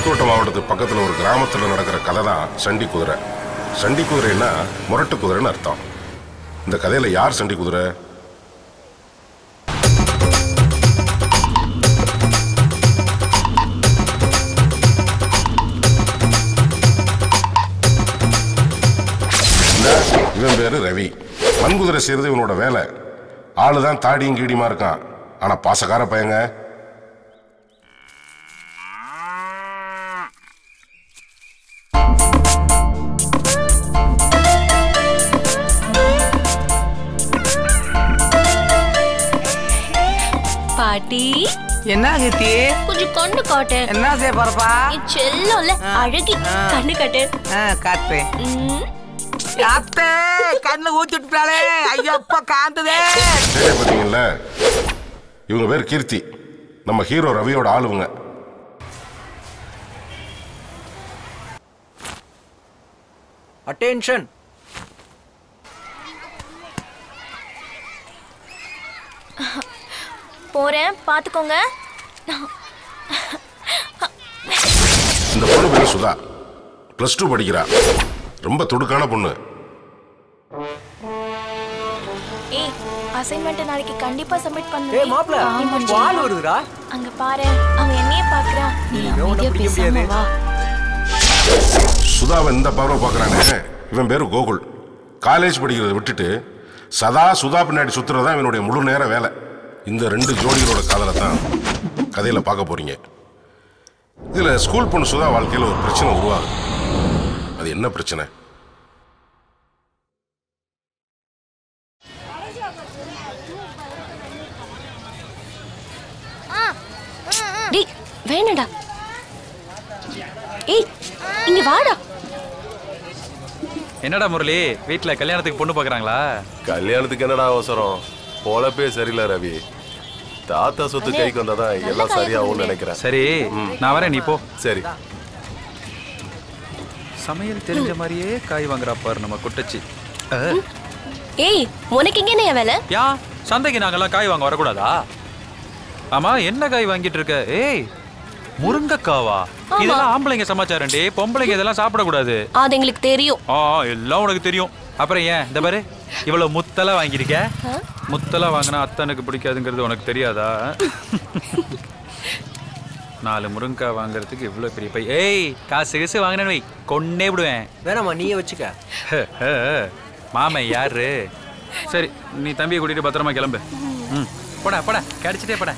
புதுக்கோட்டை மாவட்டத்துக்கு பக்கத்தில் ஒரு கிராமத்தில் நடக்கிற கதை தான் சண்டி குதிரை சண்டி குதிரைன்னா முரட்டு குதிரைன்னு அர்த்தம் இந்த கதையில் யார் சண்டி குதிரை இந்த இவன் பேரு ரவி மண்குதிரை செய்யறது இவனோட வேலை ஆளு தான் தாடியும் கீடியுமா இருக்கான் ஆனா பாசக்கார பையங்க பாட்டி என்ன கத்தி கொஞ்சம் கண்ணு காட்டு என்ன செய்ய போறப்பா என் செல்லம்ல அழகி கண்ணு காட்டு ஆ, காட்டுறேன் ம். அத்தை கண்ணு ஊத்தி விட்டுட்டாளே ஐயப்பா காந்துதே சரியா பார்த்தீங்கல்ல இவங்க பேர் கீர்த்தி நம்ம ஹீரோ ரவியோட ஆளுவங்க அட்டென்ஷன் போறேன் பாத்துக்கோங்க இந்த பொண்ணு பேர் சுதா ப்ளஸ் டூ படிக்கிறா ரொம்ப துடுக்கான பொண்ணு ஏய் அசைன்மெண்ட் நாளைக்கு கண்டிப்பா சப்மிட் பண்ணு ஏய் மாப்ள பால் வருதுடா அங்க பாரு அவன் என்னைய பாக்குறான் நீ இவனை அமைதியா பிடிக்க பேசாம முடியாது. வா சுதாவை இந்த பார்வை பார்க்குறானே இவன் பேர் கோகுல் காலேஜ் படிக்கிறத விட்டுட்டு சதா சுதா பின்னாடி சுத்துறது தான் இவனுடைய முழு நேர வேலை இந்த ரெண்டு ஜோடிகளோட காதலை தான் கதையில் பார்க்க போறீங்க இதில் ஸ்கூல் பொண்ணு சுதா வாழ்க்கையில் ஒரு பிரச்சனை உருவாகுது அது என்ன பிரச்சனை டேய் வேணடா ஏய் இங்க வாடா என்னடா முரளி வீட்ல கல்யாணத்துக்கு பொண்ணு பார்க்கறாங்களா கல்யாணத்துக்கு என்னடா அவசரம் பொழப்பே சரியில்லை ரவி தாத்தா சொத்து கைக்கு வந்தாதான் எல்லாம் சரியாகும்னு நினைக்கிறேன் சரி நான் வரேன் நீ போ சரி சமையல் தெரிஞ்ச மாதிரியே காய் வாங்குறா பாரு நம்ம குட்டச்சி அஹ், ஏய் உனக்கு இங்க என்ன வேலை யா சந்தைக்கு நாங்கெல்லாம் காய் வாங்க வரக்கூடாதா ஆமா என்ன காய் வாங்கிட்டு இருக்க ஏய் முருங்கக்காவா இதெல்லாம் ஆம்பளைங்க சமாச்சாரம்டி பொம்பளைங்க இதெல்லாம் சாப்பிடக்கூடாது அது எங்களுக்கு தெரியும் ஆ எல்லாம் உனக்கு தெரியும் அப்புறம் ஏன் இந்த பாரு இவ்வளவு முத்தலா வாங்கியிருக்க முத்தலா வாங்கினா அத்தனுக்கு பிடிக்காதுங்கிறது உனக்கு தெரியாதா நாலு முருங்கக்காய் வாங்குறதுக்கு இவ்வளோ பெரிய பை ஏய் காசு கீசு வாங்கினேன்னு வை கொன்னே விடுவேன் வேணாமா நீயே வச்சுக்க ஹே, ஹே, ஹே. மாமன் யாரு சரி நீ தம்பியை கூட்டிட்டு பத்திரமா கிளம்பு ம் போடா போடா கிடைச்சிட்டே போடா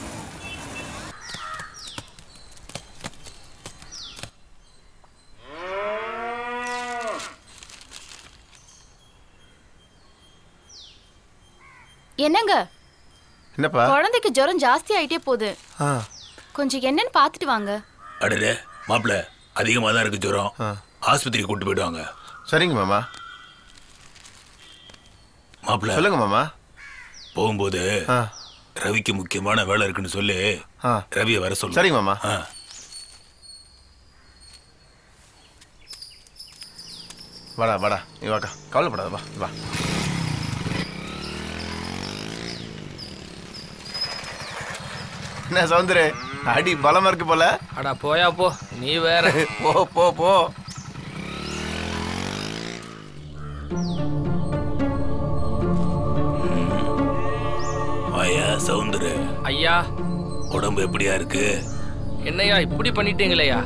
என்னங்க என்னப்பா குழந்தைக்கு ஜுரம் ஜாஸ்தி ஆயிட்டே போகுது ஆ கொஞ்சம் என்னன்னு பார்த்துட்டு வாங்க அடடே மாப்பிள அதிகமாக தான் இருக்கு ஜுரம் ஆஸ்பத்திரிக்கு கூட்டு போயிடுவாங்க சரிங்க மாமா மாப்பிள சொல்லுங்க மாமா போகும்போது ஆ ரவிக்கு முக்கியமான வேலை இருக்குன்னு சொல்லி ஆ ரவியை வர சொல்லு சரிங்க மாமா ஆ. வாடா வாடா நீ வாக்கா கவலைப்படாத வா வா என்ன சவுந்தரு அடி பலமா இருக்கு போல அடா போயா போ நீ வேற போ போ போ வாயா சவுந்தரு ஐயா உடம்பு எப்படியா இருக்கு என்னய்யா இப்படி பண்ணிட்டீங்களேயா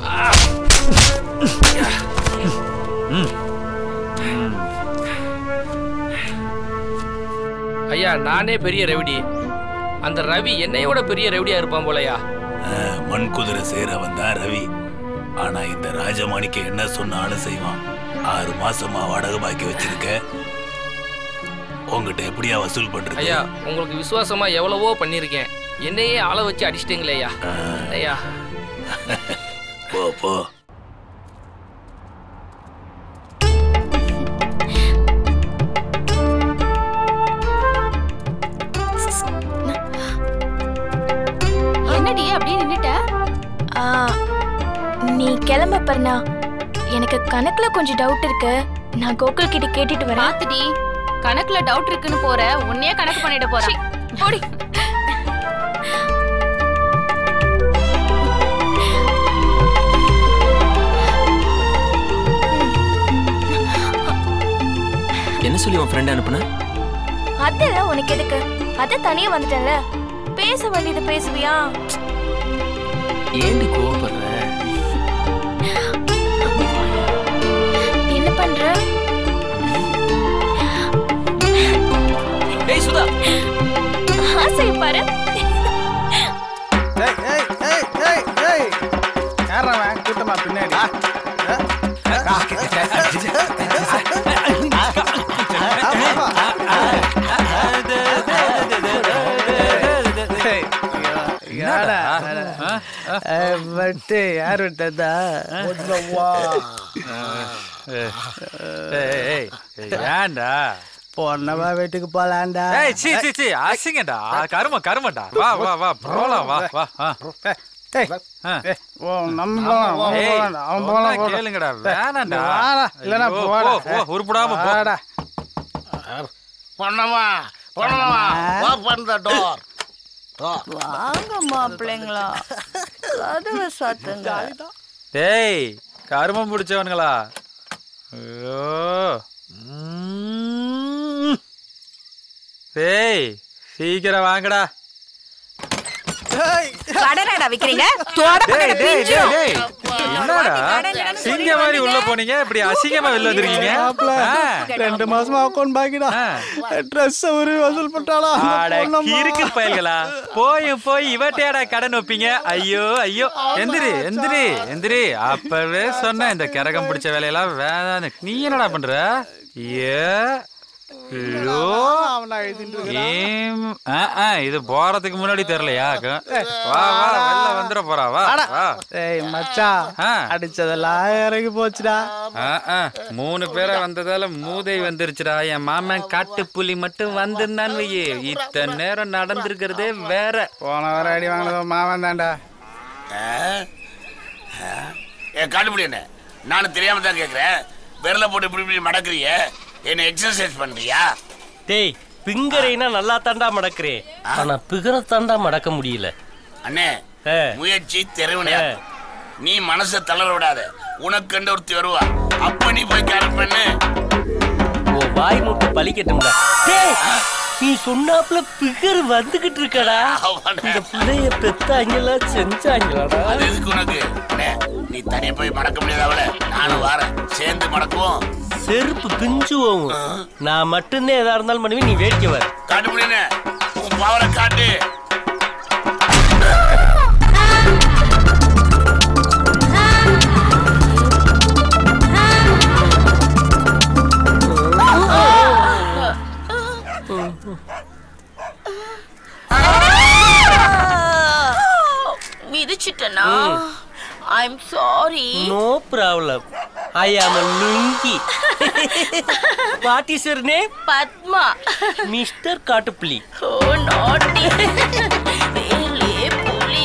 ஐயா நானே பெரிய ரவுடி அந்த ரவி என்னையோட பெரிய ரவுடியா இருப்பான் போலயா ஆ, மண் குதிரை செய்யறவன் தான் ரவி ஆனா இந்த ராஜமாணிக்க என்ன சொன்னாலும் செய்வான் ஆறு மாசமா வாடகை பாக்கி வச்சிருக்க உங்ககிட்ட எப்படியா வசூல் பண்றது ஐயா உங்களுக்கு விசுவாசமா எவ்வளவோ பண்ணியிருக்கேன் என்னையே ஆளை வச்சு அடிச்சிட்டீங்களேயா ஐயா போ போ என்னடி அப்படியே நின்னுட்ட ஆ, நீ கிளம்ப பர்ணா எனக்கு கணக்குல கொஞ்சம் டவுட் இருக்கு நான் கோகுல் கிட்ட கேட்டுட்டு வரேன் பாத்துடி கணக்குல டவுட் இருக்குன்னு போற உன்னையே கணக்கு பண்ணிட போறேன் போடி சொல்லி உன் ஃப்ரெண்ட் அனுப்புன அதெல்லாம் உனக்கு எதுக்கு அத தனியா வந்துட்டேன்ல பேச வேண்டியது பேசுவியா ஏண்டி கோவப்படுற என்ன பண்ற டேய் சுதா ஆசை பாரு ஏய் ஏய் ஏய் ஏய் ஏய் யாரா அவன் கூட்டமா பின்னாடி ஏய், யாரா? ஏய், வட்டு யார் விட்டதா ஏய், ஏய், ஏய், ஏன்டா பொண்ணவா வீட்டுக்கு போலாண்டா ஏய் சீ சீ சீ அசிங்கடா கரும கருமடா வா வா வா போலாம் வா வா ஆ. ஏய், ஆ. ஏய், ஓ, நம்ம போலாம், அவன் ஏய், போலாம், அவன் சொன்னா போலாம், போலாம். கேளுங்கடா ஏய், வேணாம்டா நீ வாடா, இல்லைன்னா ஐயோ, போடா. போ, போ, உருப்படாம போ வாடா. பண்ணவா பண்ணவா ஓப்பன் த டோர் வாங்க மாப்பிள்ளைங்களா கதவை சாத்துங்க டேய் கருமம் பிடிச்சவனுங்களா ஐயோ டேய் சீக்கிரம் வாங்கடா கடனடா விக்கிறீங்க தோட டேய் டேய் பிஞ்சும். டேய் டேய் என்னடா சிங்க மாதிரி உள்ள போனீங்க இப்படி அசிங்கமா வெளில வந்திருக்கீங்க மாப்பிள, ஆ. ரெண்டு மாசமா அக்கௌண்ட் பாக்கிடா ட்ரெஸ் ஒரு வசூல் பண்ணிட்டாளா அந்த ஆட பொண்ணம்மா. கிறுக்கு பயல்களா போய் போய் இவட்டையாடா கடன் வைப்பீங்க ஐயோ ஐயோ எந்திரி எந்திரி எந்திரி அப்பவே சொன்ன இந்த கரகம் பிடிச்ச வேலையெல்லாம் வேணாம் நீ என்னடா பண்ற ஏ ஐயோ அவனா எழுதிட்டு இருக்கிறான். ஏம், ஆ, ஆ, இது போறதுக்கு முன்னாடி தெரியலையா க- வா வா வெளில வந்துட போறா வா வா ஏய் மச்சான் ஆ. அடிச்சதெல்லாம் இறங்கி போச்சுடா ஆ, ஆ, மூணு பேரை வந்ததால மூதை வந்துருச்சுடா என் மாமன் காட்டு புலி மட்டும் வந்திருந்தான்னு வையே இத்தனை நேரம் நடந்திருக்கிறதே வேற போன வர அடி வாங்கினதோ மாமன் தான்டா ஏ கண்டுபிடி என்ன நானும் தெரியாம தான் கேக்குறேன் விரல போட்டு இப்படி இப்படி மடக்குறிய என்ன எக்ஸசைஸ் பண்றியா டேய் பிங்கரைனா நல்லா தாண்டா மடக்குறேன் ஆனா பிகர தாண்டா மடக்க முடியல அண்ணே ஏ. முயற்சி திறவுனே நீ மனசை தளர விடாத உனக்கு கண்டு ஒருத்தி வருவா அப்ப நீ போய் கேர் பண்ணு ஓ வாய் முட்டை பலிக்கட்டும்டா டேய் நீ சொன்னாப்ல பிகர் வந்துகிட்டு இருக்கடா இந்த பிள்ளைய பெத்தாங்களா செஞ்சாங்களாடா அது எதுக்கு உனக்கு அண்ணே நீ தனியா போய் மடக்க முடியாத அவளை நானும் வரேன் சேர்ந்து மடக்குவோம் செருப்பு பிஞ்சு போகும் நான் மட்டும்தான் எதா இருந்தாலும் பண்ணுவேன் நீ வேடிக்கை வர காட்டுபடினே உன் பவரை காட்டு மிதிச்சிட்டனா I'm sorry no problem I am lungi what is your name Padma mister காட்டுப்புலி ஓ நாட்டி வேலே புலி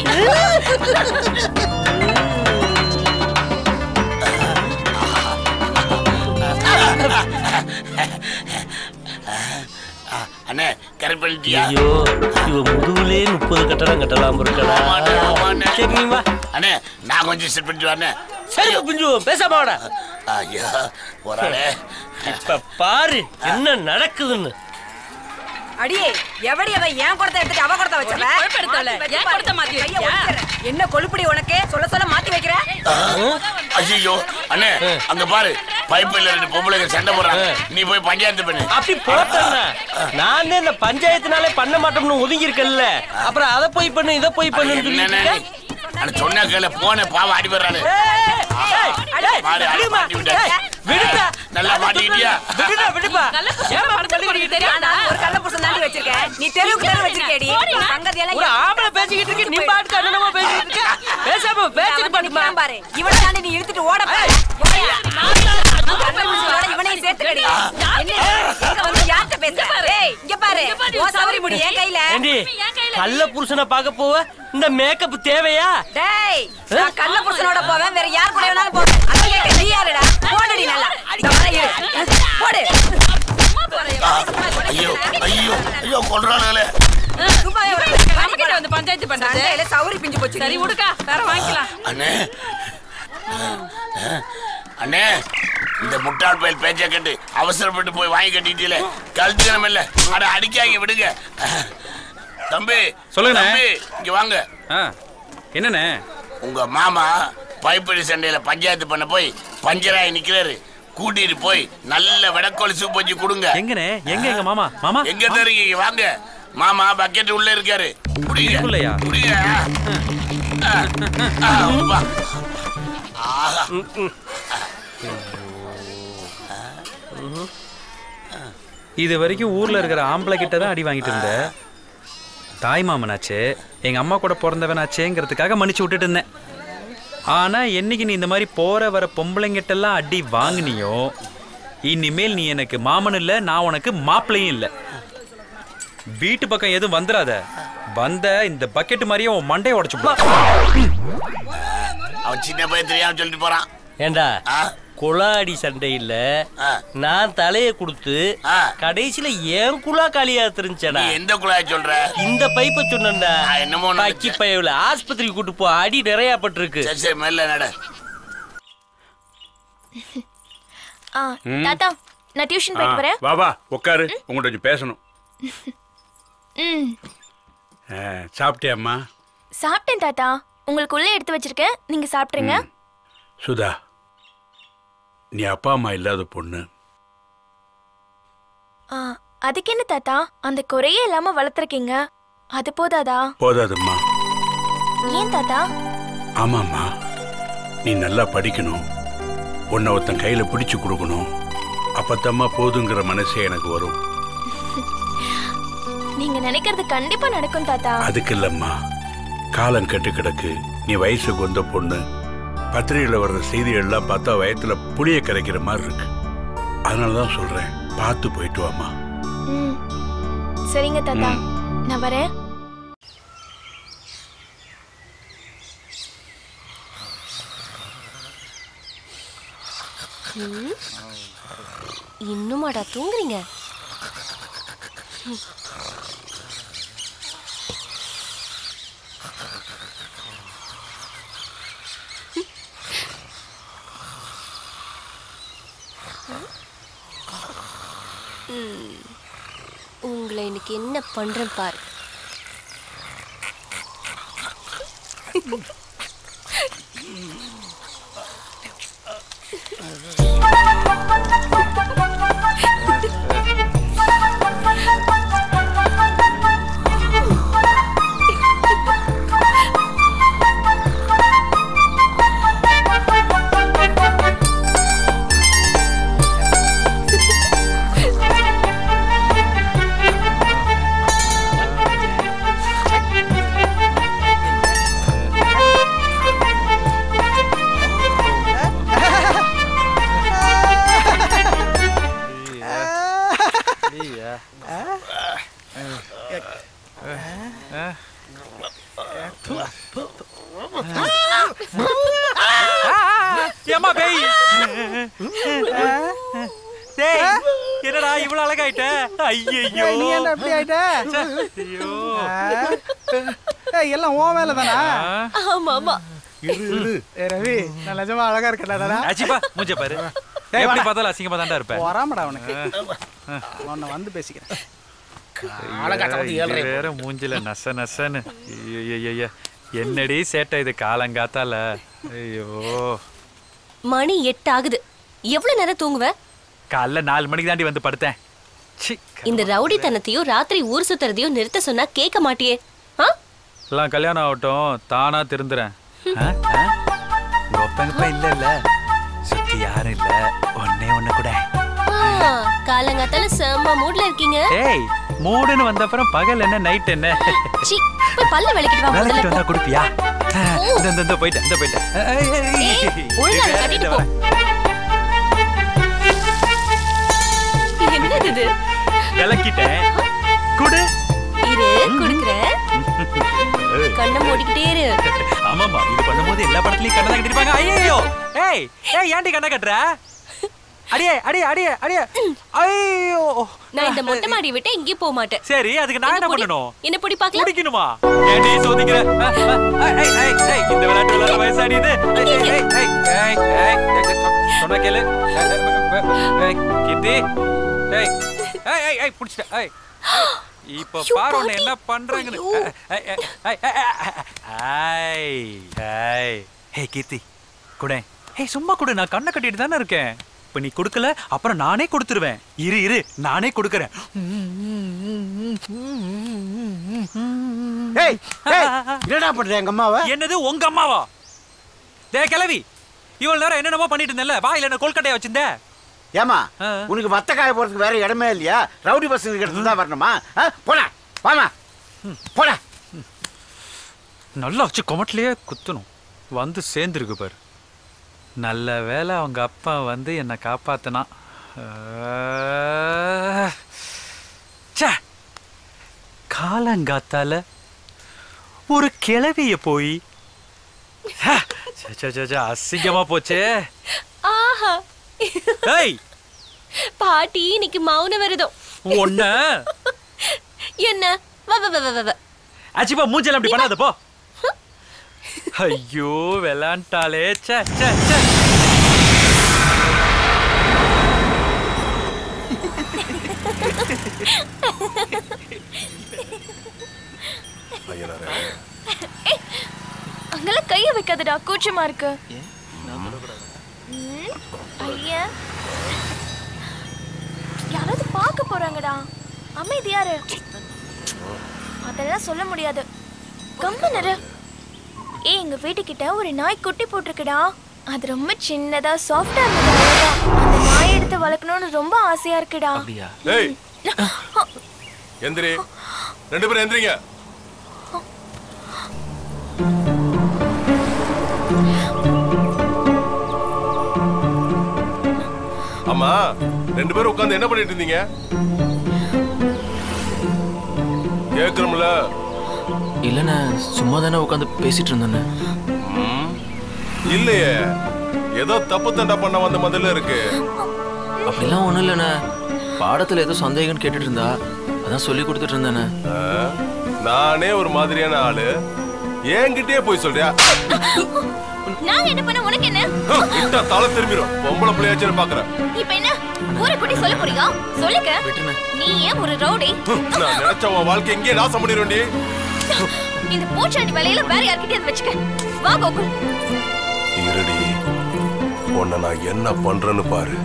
அண்ணே கரெக்ட் பண்ணிட்டியா ஐயோ இவ முதுகுலே முப்பது கட்டடம் கட்டலாம் இருக்கடா சரி நீ வா அண்ணே நான் கொஞ்சம் செட் பண்ணிட்டு வரேன் சரி பிஞ்சு பேசாம வாடா ஐயா போறாளே இப்ப பாரு என்ன நடக்குதுன்னு அடியே எவடி அவ ஏன் குடத்தை எடுத்துட்டு அவ குடத்தை வச்சவ நீ கொழுப்பு எடுத்தவள. மாத்தி வச்சு ஏன் பாரு. குடத்தை மாத்தி கையை வச்சியா? ஒடிக்கிறேன். என்ன கொழுப்புடி உனக்கு சொல்ல சொல்ல மாத்தி வைக்கிற ஐயோ அண்ணே அங்க பாரு பைப்பில் ரெண்டு பொம்பளைங்க சண்டை போடுறாங்க நீ போய் பஞ்சாயத்து பண்ணு அப்படி போட்டேன்னா நான் இந்த பஞ்சாயத்துனாலே பண்ண மாட்டோம்னு ஒதுங்கி இருக்கல்ல அப்புறம் அதை போய் பண்ணு இதை போய் பண்ணுன்னு சொல்லிட்டு என்னண்ணே இருக்க. அட சொன்ன கேள போன பாவம் அடிபடுறாளு மாடு அடி மாட்டி விட்டாச்சு. நல்லா மாட்டிக்கிட்டியா விடுடா விடுப்பா ஏமா தள்ளி விடுங்க நான் ஒரு கள்ள புருஷன் தாண்டி வச்சிருக்கேன் நீ தெருவுக்கு தெரு வச்சிருக்கேடி சங்கதி எல்லாம் ஒரு ஆம்பளை பேசிக்கிட்டு இருக்கு நீ பாட்டுக்கு அண்ணனமா பேசிக்கிட்டு இருக்க பேசாம பேசிட்டு பண்ணுமா பாரு இவனை தாண்டி நீ இழுத்துட்டு ஓட பாரு கள்ள புருஷனோட இவனையும் சேர்த்துக்கடி என்ன இங்க வந்து யார்கிட்ட பேசுற ஏய் இங்க பாரு ஓ சவரி முடி என் கையில ஏண்டி கள்ள புருஷனை பார்க்க போவ இந்த மேக்கப் தேவையா டேய் நான் கள்ள புருஷனோட போவேன் வேற யார் கூட வேணாலும் போவேன் அதான் கேட்க நீ யாருடா போடுடி நல்லா இந்த வரேன் இரு. போடு ஐயோ ஐயோ ஐயோ கொள்றாங்களே சும்மாவே விடு. நம்மகிட்ட வந்து பஞ்சாயத்து பண்றது சண்டையில சவுரி பிஞ்சு போச்சு சரி விடுக்கா வேற வாங்கிக்கலாம் அண்ணே அண்ணே இந்த முட்டாள் பயல் பேச்சை கேட்டு அவசரப்பட்டு போய் வாங்கி கட்டிட்டீங்களே கழுத்துக்கணும் இல்ல அட அடிக்காங்க விடுங்க தம்பி சொல்லுங்கண்ணே. தம்பி இங்க வாங்க ஆ என்னண்ணே உங்க மாமா பைப்படி சண்டையில பஞ்சாயத்து பண்ண போய் பஞ்சராய் நிக்கிறாரு கூட்டிட்டு போய் நல்ல விடக்கோழி சூப் வச்சு கொடுங்க எங்கண்ணே எங்க எங்க மாமா மாமா எங்க தெரியுங்க வாங்க மாமா பக்கெட் உள்ள இருக்காரு குடிங்க இதுக்குள்ளயா? குடிங்க ஆ, ஆ, வா. ஆஹா. இது வரைக்கும் ஊர்ல இருக்கிற ஆம்பளை கிட்ட தான் அடி வாங்கிட்டு இருந்த தாய் மாமனாச்சே எங்க அம்மா கூட பிறந்தவனாச்சேங்கிறதுக்காக மன்னிச்சு விட்டுட்டு இருந்தேன் ஆனா என்னைக்கு நீ இந்த மாதிரி போற வர பொம்பளைங்கிட்டெல்லாம் அடி வாங்குனியோ இனிமேல் நீ எனக்கு மாமன் இல்ல நான் உனக்கு மாப்பிள்ளையும் இல்ல வீட்டு பக்கம் எதுவும் வந்துடாத வந்த இந்த பக்கெட் மாதிரியே உன் மண்டையை உடச்சு அவன் சின்ன பையன் தெரியாம சொல்லிட்டு போறான் ஏண்டா குளாடி சண்டையில நான் தலைய கொடுத்து கடைசியில ஏன் குழா காலியா தெரிஞ்சடா நீ எந்த குழாய் சொல்ற இந்த பைப்பை சொன்னேன்டா என்னமோ பக்கி பையவுல ஆஸ்பத்திரி கூட்டு போ அடி நிறைய பட்டிருக்கு சரி சரி மெல்ல நட ஆ ம். தாத்தா நான் டியூஷன் போயிட்டு வரேன் வா வா உட்காரு உங்கள்கிட்ட கொஞ்சம் பேசணும் ம் ஆ, சாப்பிட்டியாம்மா சாப்பிட்டேன் தாத்தா உங்களுக்கு உள்ள எடுத்து வச்சிருக்கேன் நீங்க சாப்பிட்ருங்க சுதா நீ அப்பா அம்மா இல்லாத பொண்ணு ஆ அதுக்கு என்ன தாத்தா அந்த குறையே இல்லாம வளர்த்துருக்கீங்க அது போதாதா போதாதம்மா ஏன் தாத்தா ஆமாம்மா நீ நல்லா படிக்கணும் உன்னை ஒருத்தன் கையில பிடிச்சு கொடுக்கணும் அப்பத்தம்மா போதுங்கிற மனசே எனக்கு வரும் நீங்க நினைக்கிறது கண்டிப்பா நடக்கும் தாத்தா அதுக்கு இல்லம்மா காலம் கெட்டு கிடக்கு நீ வயசுக்கு வந்த பொண்ணு பத்திரிகையில் வர்ற செய்திகள்லாம் பார்த்தா வயத்துல புளிய கரைக்கிற மாதிரி இருக்கு அதனால தான் சொல்றேன் பார்த்து போயிட்டு வாம்மா ம் சரிங்க தாத்தா நான் வரேன் ம். இன்னுமாடா தூங்குறீங்க ம். ம். உங்களை இன்னைக்கு என்ன பண்றேன் பாரு ஏம்மா பேய் டேய் என்னடா இவ்வளவு அழகாயிட்ட ஐயோ ஏய், நீ என்ன இப்படி ஆயிட்ட? ஐயோ ஏய், எல்லாம் உன் வேலை தானா ஆமா ஆமா ஏய், ரவி நான் நிஜமா அழகா இருக்கேன்டா அச்சிப்பா மூஞ்ச பாரு டேய், எப்படி வாடா. பார்த்தாலும் அசிங்கமா தான்டா இருப்ப வராமடா அவனுக்கு உன்னை வந்து பேசிக்கிறேன் இது வேற மூஞ்சில நச நசன்னு ஐயோ என்னடி சேட்டை இது காலங்காத்தால ஐயோ மணி எட்டு ஆகுது எவ்வளவு நேரம் தூங்குவ காலைல நாலு மணிக்கு தாண்டி வந்து படுத்தேன் சி இந்த ரவுடித்தனத்தையும் ராத்திரி ஊர் சுத்துறதையும் நிறுத்த சொன்னா கேட்க மாட்டியே ஆ? எல்லாம் கல்யாணம் ஆகட்டும் தானா திருந்துறேன் ஆ? ஆ? உங்க ஒப்பங்கப்பா இல்ல இல்ல சுத்தி யாரும் இல்ல ஒன்னே ஒண்ணு கூட ஆ, காலங்காத்தால செம்ம மூட்ல இருக்கீங்க ஏய் மூடுன்னு வந்த அப்புறம் பகல் என்ன நைட் என்ன சீ, போய் பல்ல விளக்கிட்டு வா முதல்ல வேலைக்கு போ. வந்தா குடுப்பியா ஆ, இந்த இந்த, இந்த போயிட்டேன் இந்த போயிட்டேன் ஏய், ஏய், ஏய், ஏய், ஒழுங்கா அதை கட்டிட்டு போ என்னது இது விளக்கிட்டேன் குடு இரு குடுக்குறேன் கண்ணை மூடிக்கிட்டே இரு ஆமாமா இது பண்ணும்போது எல்லா படத்துலயும் கண்ணை தான் கட்டிருப்பாங்க ஐயோ ஏய் ஏய் ஏன்டி கண்ணை கட்டுற அடியே அடியே அடியே அடியே ஐயோ நான் இந்த மொட்டை மாடி விட்டு எங்கேயும் போக மாட்டேன் சரி அதுக்கு நான் என்ன பொடி- பண்ணணும் என்ன பொடி பார்க்கலாம் குடிக்கணுமா ஏன்டி சோதிக்கிற ஆ, ஆ, ஏய், ஏய், ஏய், இந்த விளையாட்டு விளையாட வயசாடி இது ஏய், ஏய், ஏய், ஏய், ஏய், ஏய், சொன்னா கேளு ஏய், ஏய், ஏய், ஏய், கீர்த்தி ஏய் ஏய் ஏய் ஏய் புடிச்சிட்ட ஏய் இப்போ பாரு உன்னை என்ன பண்றாங்கன்னு ஏய், ஏய், ஏய், ஏய், ஏய், ஏய், ஏய். ஏய் கீர்த்தி குடே ஏய் சும்மா கொடு நான் கண்ணை கட்டிட்டு தானே இருக்கேன் இப்போ நீ கொடுக்கல அப்புறம் நானே கொடுத்துருவேன் இரு இரு நானே கொடுக்கறேன் ஏய் ஏய், என்னடா பண்ற எங்க அம்மாவை என்னது உங்க அம்மாவா டே கிளவி இவ்வளவு நேரம் என்னென்னமோ பண்ணிட்டு இருந்தேன்ல வாயில என்ன கொல்கட்டையா வச்சிருந்த ஏமா உனக்கு வத்த காய போறதுக்கு வேற இடமே இல்லையா ரவுடி பசங்க கிட்ட தான் வரணுமா ஆ, போடா வாமா போடா நல்லா வச்சு கொமட்டிலேயே குத்தணும் வந்து சேர்ந்துருக்கு பாரு நல்ல வேளை அவங்க அப்பா வந்து என்னை காப்பாத்தினான் ஆஹ். ச்சே காலங்காத்தால ஒரு கிளவிய போய் ஹ, ச்சே, ச்சே, ச்சே, ச்சே, அசிங்கமா போச்சே ஆஹா ஏய் பாட்டி இன்னைக்கு மௌன விரதம் ஒன்ன என்ன வா வா வா வா, வா வா அச்சிப்பா மூஞ்செல்லாம் அப்படி பண்ணாத போ ஐயோ விளாண்டாளே ச்சே ச்சே ச்சே ஐயனாரே அங்கெல்லாம் கைய வைக்காதடா கூச்சமா இருக்கு ம், ஐயா யாராவது பார்க்க போறாங்கடா அமைதியா இரு அதெல்லாம் சொல்ல முடியாது கம்பன் இரு ஏய் எங்க வீட்டுக்கிட்ட ஒரு நாய் குட்டி போட்டிருக்குடா அது ரொம்ப சின்னதா சாஃப்டா இருந்தது அவ்வளவுதான். அந்த நாயை எடுத்து வளர்க்கணும்னு ரொம்ப ஆசையா இருக்குடா ஏய் எந்திரி ரெண்டு பேரும் எந்திரிங்க ஆமா ரெண்டு பேரும் உட்கார்ந்து என்ன பண்ணிட்டு இருந்தீங்க கேக்குறோம்ல இல்லைண்ணே சும்மா தானே உட்காந்து பேசிட்டு இருந்தேண்ணே ம், இல்லையே ஏதோ தப்பு தண்டா பண்ண வந்த முதல்ல இருக்கு அப்படிலாம் ஒன்றும் இல்லைண்ணே பாடத்தில் ஏதோ சந்தேகம்னு கேட்டுட்டு இருந்தா அதான் சொல்லி கொடுத்துட்டு இருந்தேண்ணே ஆ, நானே ஒரு மாதிரியான ஆளு என்கிட்டயே போய் சொல்றியா நாங்க என்ன பண்ண உனக்கு என்ன ஹம், விட்டா தலை திரும்பிடும் பொம்பளை பிள்ளையாச்சுன்னு பாக்குறேன் இப்ப என்ன ஊரை குட்டி சொல்ல போறியா சொல்லுங்க நீ ஏன் ஒரு ரவுடி ஹம், நான் நினைச்ச உன் வாழ்க்கை எங்கேயே நாசம் பண்ணிடுவேன்டி இந்த பூச்சாண்டி வேலையில வேற யார்கிட்டயும் வச்சுக்க வா கோகுல் இருடி உன்னை நான் என்ன பண்றேன்னு பாரு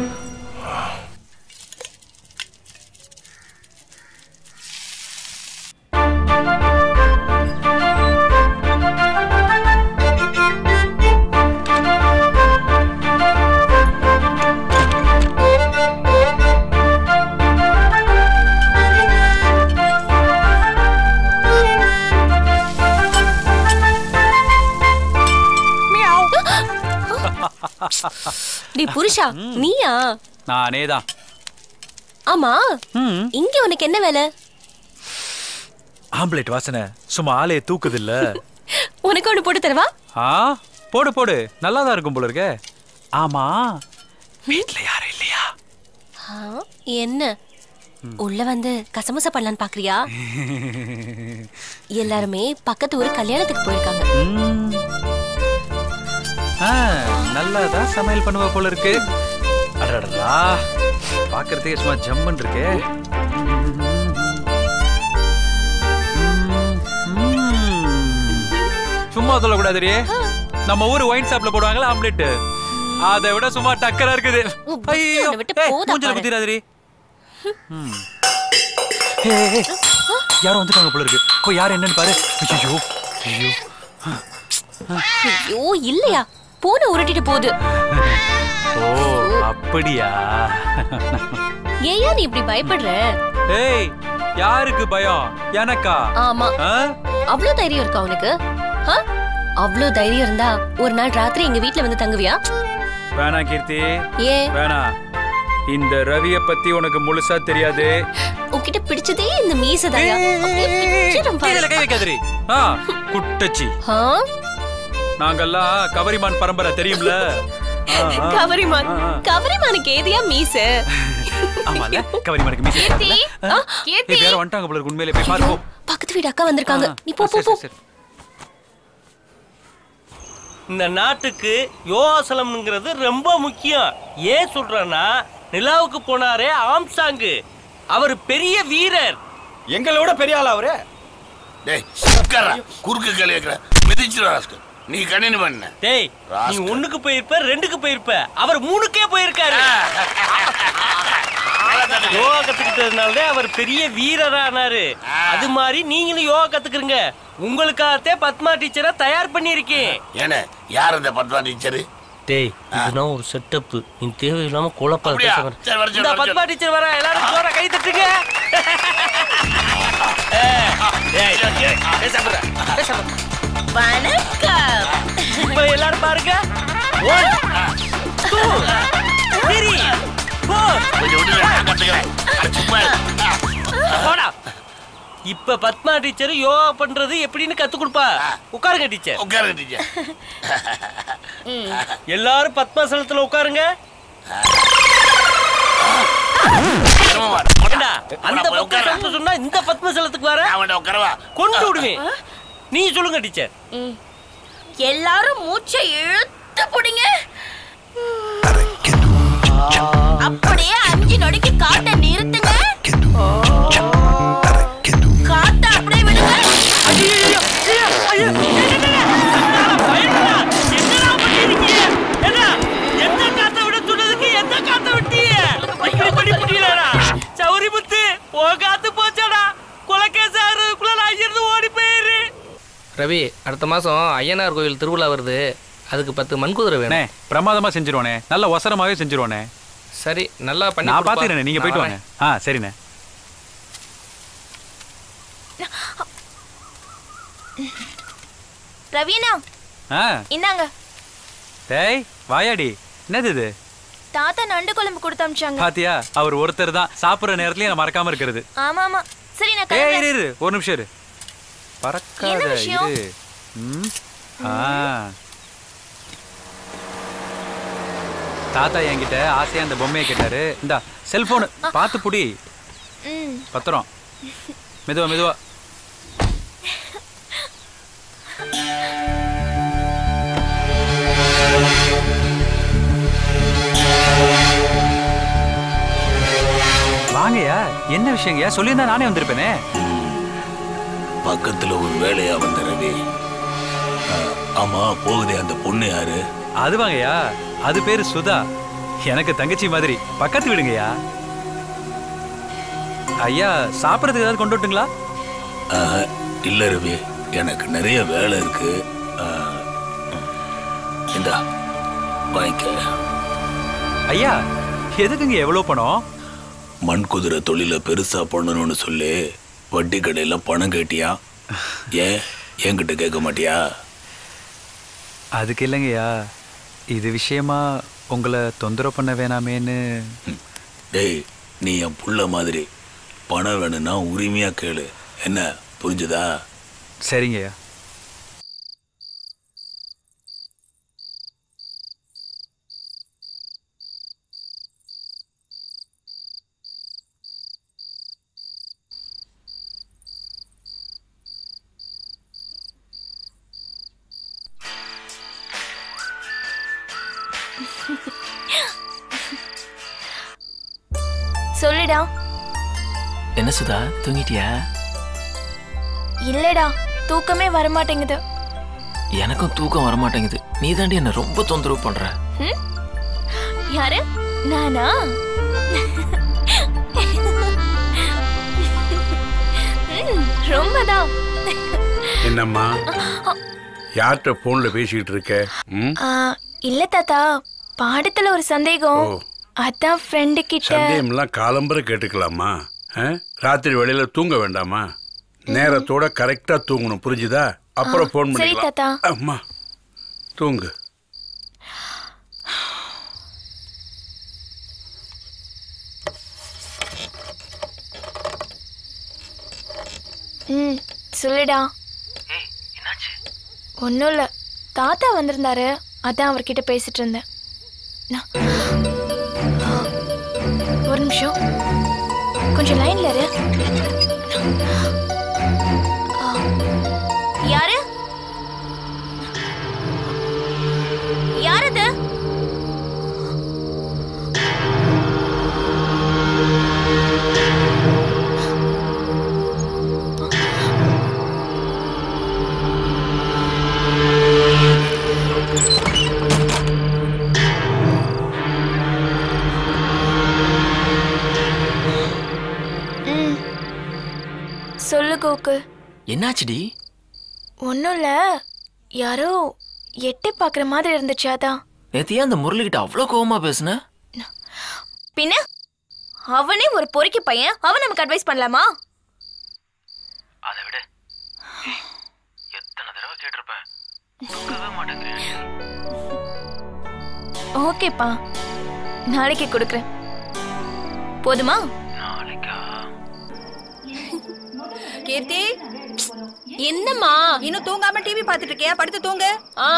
நீ புருஷா நீயா நானே தான் ஆமா இங்க உனக்கு என்ன வேலை ஆம்பளைட் வாசனை சும்மா ஆளைய தூக்குது இல்ல உனக்கு ஒண்ணு போட்டு தரவா ஆ போடு போடு நல்லா தான் இருக்கும் போல இருக்கே ஆமா வீட்ல யாரும் இல்லையா ஆ, என்ன உள்ள வந்து கசமுசா பண்ணலான்னு பாக்குறியா எல்லாருமே பக்கத்து ஊர் கல்யாணத்துக்கு போயிருக்காங்க ஆ, நல்லா தான் சமையல் பண்ணுவ போல இருக்கு அடடா பாக்குறதுக்கே சும்மா ஜம்மன் இருக்கே சும்மா சொல்லக்கூடாது நம்ம ஊர் ஒயின் ஷாப்ல போடுவாங்கல்ல ஆம்லெட் அதை விட சும்மா டக்கரா இருக்குது ஐயோ உன்னை விட்டு ஏய், போதா மூஞ்சில பாரு. குத்திராதடி ஏய், ஏய், யாரோ வந்துட்டாங்க போல இருக்கு போய் யார் என்னன்னு பாரு ஐயோ ஐயோ ஐயோ இல்லையா போன உருட்டிட்டு போகுது ஓ அப்படியா ஏயா நீ இப்படி பயப்படுற ஏய் யாருக்கு பயம் எனக்கா ஆமா ஆ? அவ்ளோ தைரியம் இருக்கா உனக்கு ஆ? அவ்ளோ தைரியம் இருந்தா ஒரு நாள் ராத்திரி எங்க வீட்ல வந்து தங்குவியா வேணா கீர்த்தி ஏன் வேணா இந்த ரவிய பத்தி உனக்கு முழுசா தெரியாது உன்கிட்ட பிடிச்சதே இந்த மீசதாயா அப்படியே பிச்சிரும் பாரு. கீழே கை வைக்காதரி ஆ குட்டச்சி ஆ? நாங்கெல்லாம் கவரிமான் பரம்பரை தெரியும்ல ஆ, ஆ. கவரிமான் ஆ, ஆ. கவரிமானுக்கு ஏதியா மீச ஆமால கவரிமானுக்கு மீசை கீர்த்தி, இருக்குல்ல? ஆ? ஆ, கீர்த்தி. ஏய், வேற வந்துட்டாங்க போல இருக்கு உண்மையிலே போய் பாரு போ பக்கத்து வீடு அக்கா வந்திருக்காங்க ஆ, நீ போ ஆ, போ சரி, போ சரி, சரி. இந்த நாட்டுக்கு யோகாசலம்ங்கிறது ரொம்ப முக்கியம் ஏன் சொல்றேன்னா நிலாவுக்கு போனாரே ஆம்சாங்கு அவர் பெரிய வீரர் எங்களோட பெரிய ஆள் அவரு டேய் உட்கார்றா குறுக்கு கேள்வி கேட்குற மிதிச்சிரு ராஸ்கல் நீ கணினி பண்ண டேய் நீ ஒண்ணுக்கு போயிருப்ப ரெண்டுக்கு போயிருப்ப அவர் மூணுக்கே போயிருக்காரு யோகா கத்துக்கிட்டதுனால அவர் பெரிய வீரரானாரு அது மாதிரி நீங்களும் யோகா கத்துக்கிறீங்க உங்களுக்காகத்தே பத்மா டீச்சரை தயார் பண்ணியிருக்கேன் ஏன யார் இந்த பத்மா டீச்சரு டேய் இதுதான் ஒரு செட்டப் நீ தேவையில்லாம குழப்பம் அப்படியா? சரி, வர சொல்லு, இந்த வர பத்மா சொல்லு. டீச்சர் வர எல்லாரும் ஜோரா கை தட்டுங்க ஏய், ஏய், பேசாம இரு, பேசாம இரு. வணக்கம் இப்ப எல்லாரும் பாருங்க One, two, three, four. கொஞ்சம் விடுங்க நான் கத்துக்கிறேன் அட, சும்மா இரு. போடா இப்ப பத்மா டீச்சர் யோகா பண்றது எப்படின்னு கத்து கொடுப்பா உட்காருங்க டீச்சர் உட்காருங்க டீச்சர் எல்லாரும் பத்மாசனத்துல உட்காருங்க ஏண்டா, அந்த பத்மாசனத்தை சொன்னா இந்த பத்மசலத்துக்கு வர உட்காரவா கொண்டு விடுவேன் நீ சொல்லுங்க டீச்சர் எல்லாரும் மூச்சை இழுத்து புடிங்க அப்படியே அஞ்சு நொடிக்கு காட்ட நிறுத்துங்க காத்த அப்படியே விடுங்க எந்த காத்த விட சொன்னதுக்கு எந்த காத்த விட்டிய இப்படி முடியலடா சௌரி முத்து ஓ காத்து போச்சாடா கொலக்கேஸ் ஆகிறதுக்குள்ள நான் இருந்து ஓடி போயிரு ரவி அடுத்த மாசம் ஐயனார் கோயில் திருவிழா வருது அதுக்கு பத்து மண்குதிரை அண்ணே வேணும் பிரமாதமா செஞ்சிருவானே நல்ல ஒசரமாவே செஞ்சிருவானே சரி நல்லா பண்ணி நான் கொடுப்பா. பாத்துக்கிறேன் நீங்க நான் போயிட்டு வரேன். வாங்க ஆ சரிண்ணே ரவீனா ஆ இந்தாங்க டேய் வாயாடி என்னது இது தாத்தா நண்டு குழம்பு கொடுத்து அமிச்சாங்க பாத்தியா அவர் ஒருத்தர் தான் சாப்பிடுற நேரத்துலயும் நான் மறக்காம இருக்கிறது ஆமா ஆமா சரி நான் ஏய் இரு கிளம்புறேன் இரு ஒரு நிமிஷம் இரு பறக்காத என்ன விஷயம்? இரு ம் ஆ தாத்தா என்கிட்ட ஆசையா அந்த பொம்மையை கேட்டாரு இந்தா செல்போனு பார்த்து புடி ம் பத்திரம் மெதுவா மெதுவா வாங்கய்யா என்ன விஷயங்கய்யா சொல்லியிருந்தா நானே வந்திருப்பேனே பக்கத்துல ஒரு வேலையா வந்த ரவி ஆ, ஆமா போகுதே அந்த பொண்ணு யாரு அது வாங்கய்யா அது பேரு சுதா எனக்கு தங்கச்சி மாதிரி பக்கத்து விடுங்கய்யா ஐயா சாப்பிட்றதுக்கு ஏதாவது கொண்டு வரட்டுங்களா ஆஹா, இல்ல ரவி எனக்கு நிறைய வேலை இருக்கு ஆ, இந்தா வாங்கிக்க ஐயா எதுக்குங்க எவ்வளவு பணம் மண் குதிரை தொழிலை பெருசா பண்ணணும்னு சொல்லி வட்டி கடையில பணம் கேட்டியா ஏன் என்கிட்ட கேட்க மாட்டியா அதுக்கு இல்லைங்கய்யா இது விஷயமா உங்களை தொந்தரவு பண்ண வேணாமேன்னு டேய் நீ என் புள்ள மாதிரி பணம் வேணும்னா உரிமையா கேளு என்ன புரிஞ்சுதா சரிங்கய்யா சொல்லுடா என்ன சுதா தூங்கிட்டியா இல்லடா தூக்கமே வரமாட்டேங்குது எனக்கும் தூக்கம் வரமாட்டேங்குது நீ தாண்டி என்ன ரொம்ப தொந்தரவு பண்ற ம்? யாரு நானா ம், ரொம்பதான் என்னம்மா யார்கிட்ட போன்ல பேசிக்கிட்டு இருக்க ம் ஆ, இல்ல தாத்தா பாடத்துல ஒரு சந்தேகம் அதான் ஃப்ரெண்டு கிட்ட சந்தேகம்லாம் காலம்பரை கேட்டுக்கலாமா ஆ? ராத்திரி வேளையில தூங்க வேண்டாமா நேரத்தோட கரெக்டா தூங்கணும் புரிஞ்சுதா அப்புறம் போன் சரி பண்ணிக்கலாம் தாத்தா அம்மா தூங்கு ம் சொல்லுடா ஒன்றும் இல்லை தாத்தா வந்திருந்தாரு அதான் அவர்கிட்ட பேசிட்டு இருந்தேன் நான்- ஆ, ஒரு நிமிஷம் கொஞ்சம் லைன்ல இரு ஆ, யாரு கோகுல் என்னாச்சுடி ஒன்றும் இல்லை யாரோ எட்டி பார்க்குற மாதிரி இருந்துச்சு அதான் நேத்தியா அந்த முரளிகிட்ட அவ்வளோ கோவமா பேசுன பின்ன அவனே ஒரு பொறுக்கி பையன் அவன் நமக்கு அட்வைஸ் பண்ணலாமா அதை விட எத்தனை தடவை கேட்டிருப்பேன் கொடுக்கவே மாட்டேங்கிறேன் ஓகேப்பா நாளைக்கு கொடுக்குறேன் போதுமா கீர்த்தி என்னம்மா இன்னும் தூங்காம டிவி பார்த்துட்டு இருக்கியா படுத்து தூங்கு ஆ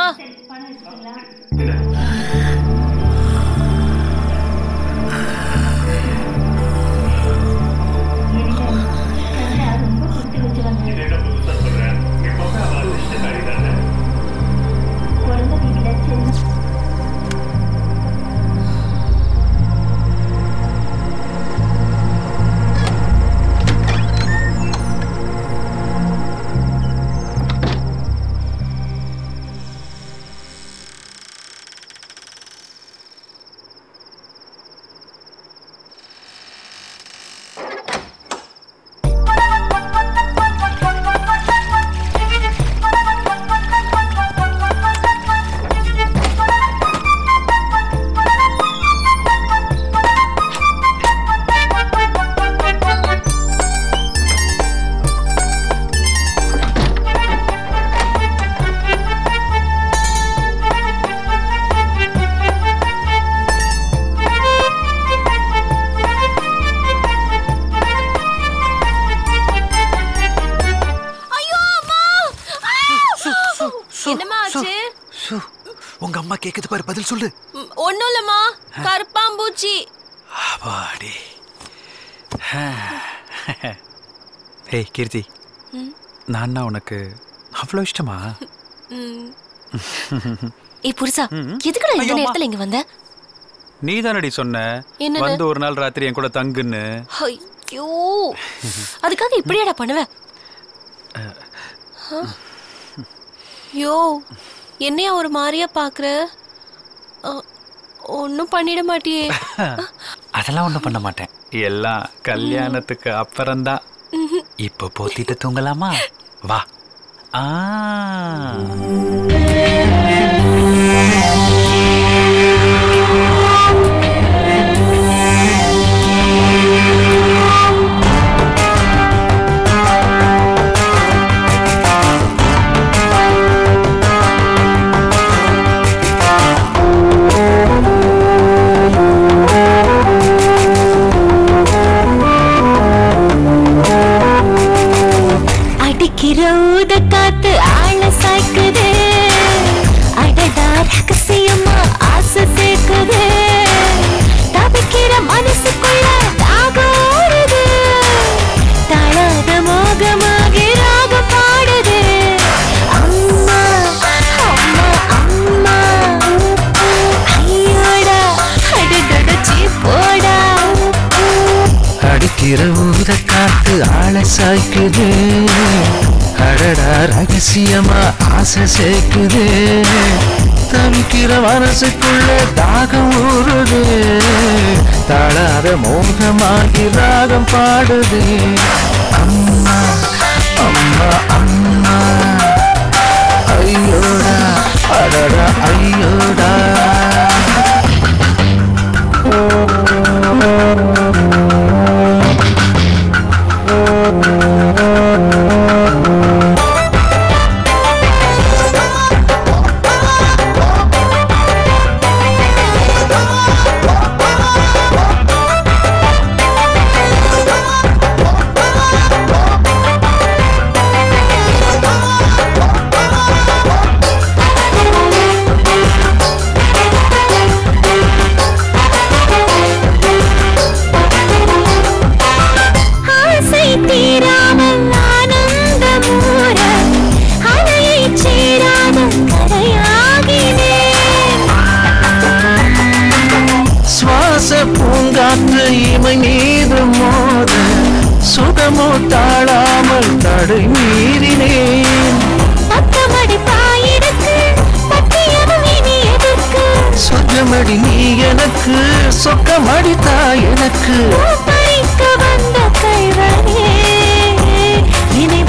என்னம்மா ஆச்சு உங்க அம்மா கேக்குது பாரு பதில் சொல்லு ம், ஒண்ணும் இல்லம்மா கருப்பாம்பூச்சி அப்பாடி ஏய் கீர்த்தி ம். நான் உனக்கு அவ்வளோ இஷ்டமா ம். ஏய் புருஷா எதுக்குடா இந்த நேரத்துல இங்க வந்த நீ தானடி சொன்ன என்னது? வந்து ஒரு நாள் ராத்திரி என் கூட தங்குன்னு ஐயோ அதுக்காக இப்படியாடா பண்ணுவ யோ என்னையா ஒரு மாதிரியா பாக்குற ஒன்னும் பண்ணிட மாட்டியே அதெல்லாம் ஒன்றும் பண்ண மாட்டேன் எல்லாம் கல்யாணத்துக்கு அப்புறம்தான் ம்ஹும். இப்போ போத்திட்டு தூங்கலாமா வா ஆ அடிக்கிற ஊத காத்து ஆள சாய்க்குது அடடா ரகசியமா ஆசை சேர்க்குது தவிக்கிற மனசுக்குள்ள தாகம் ஓடுது தளாத மோகமாகி ராகம் பாடுது அம்மா அம்மா அம்மா ஐயோடா அடடட சீப்போடா அடிக்கிற ஊத காத்து ஆள சாய்க்குது அடடா ரகசியமா ஆசை சேர்க்குது தவிக்கிற மனசுக்குள்ள தாகம் ஊறுது தாழாத மோகமாகி ராகம் பாடுது அம்மா அம்மா அம்மா ஐயோடா அடடா ஐயோடா ஆசை தீராமல் ஆனந்தம் ஊற அலையை சேராத கரையாகினேன் சுவாச பூங்காற்று இமை மீது மோத சுகமோ தாழாமல் தடை மீறினேன் பத்தமடி பாயிருக்கு பத்தியமும் இனி எதற்கு சொர்க்கமடி நீ எனக்கு சொக்கமடி தாய் எனக்கு பறிக்க வந்த கைவரே இனி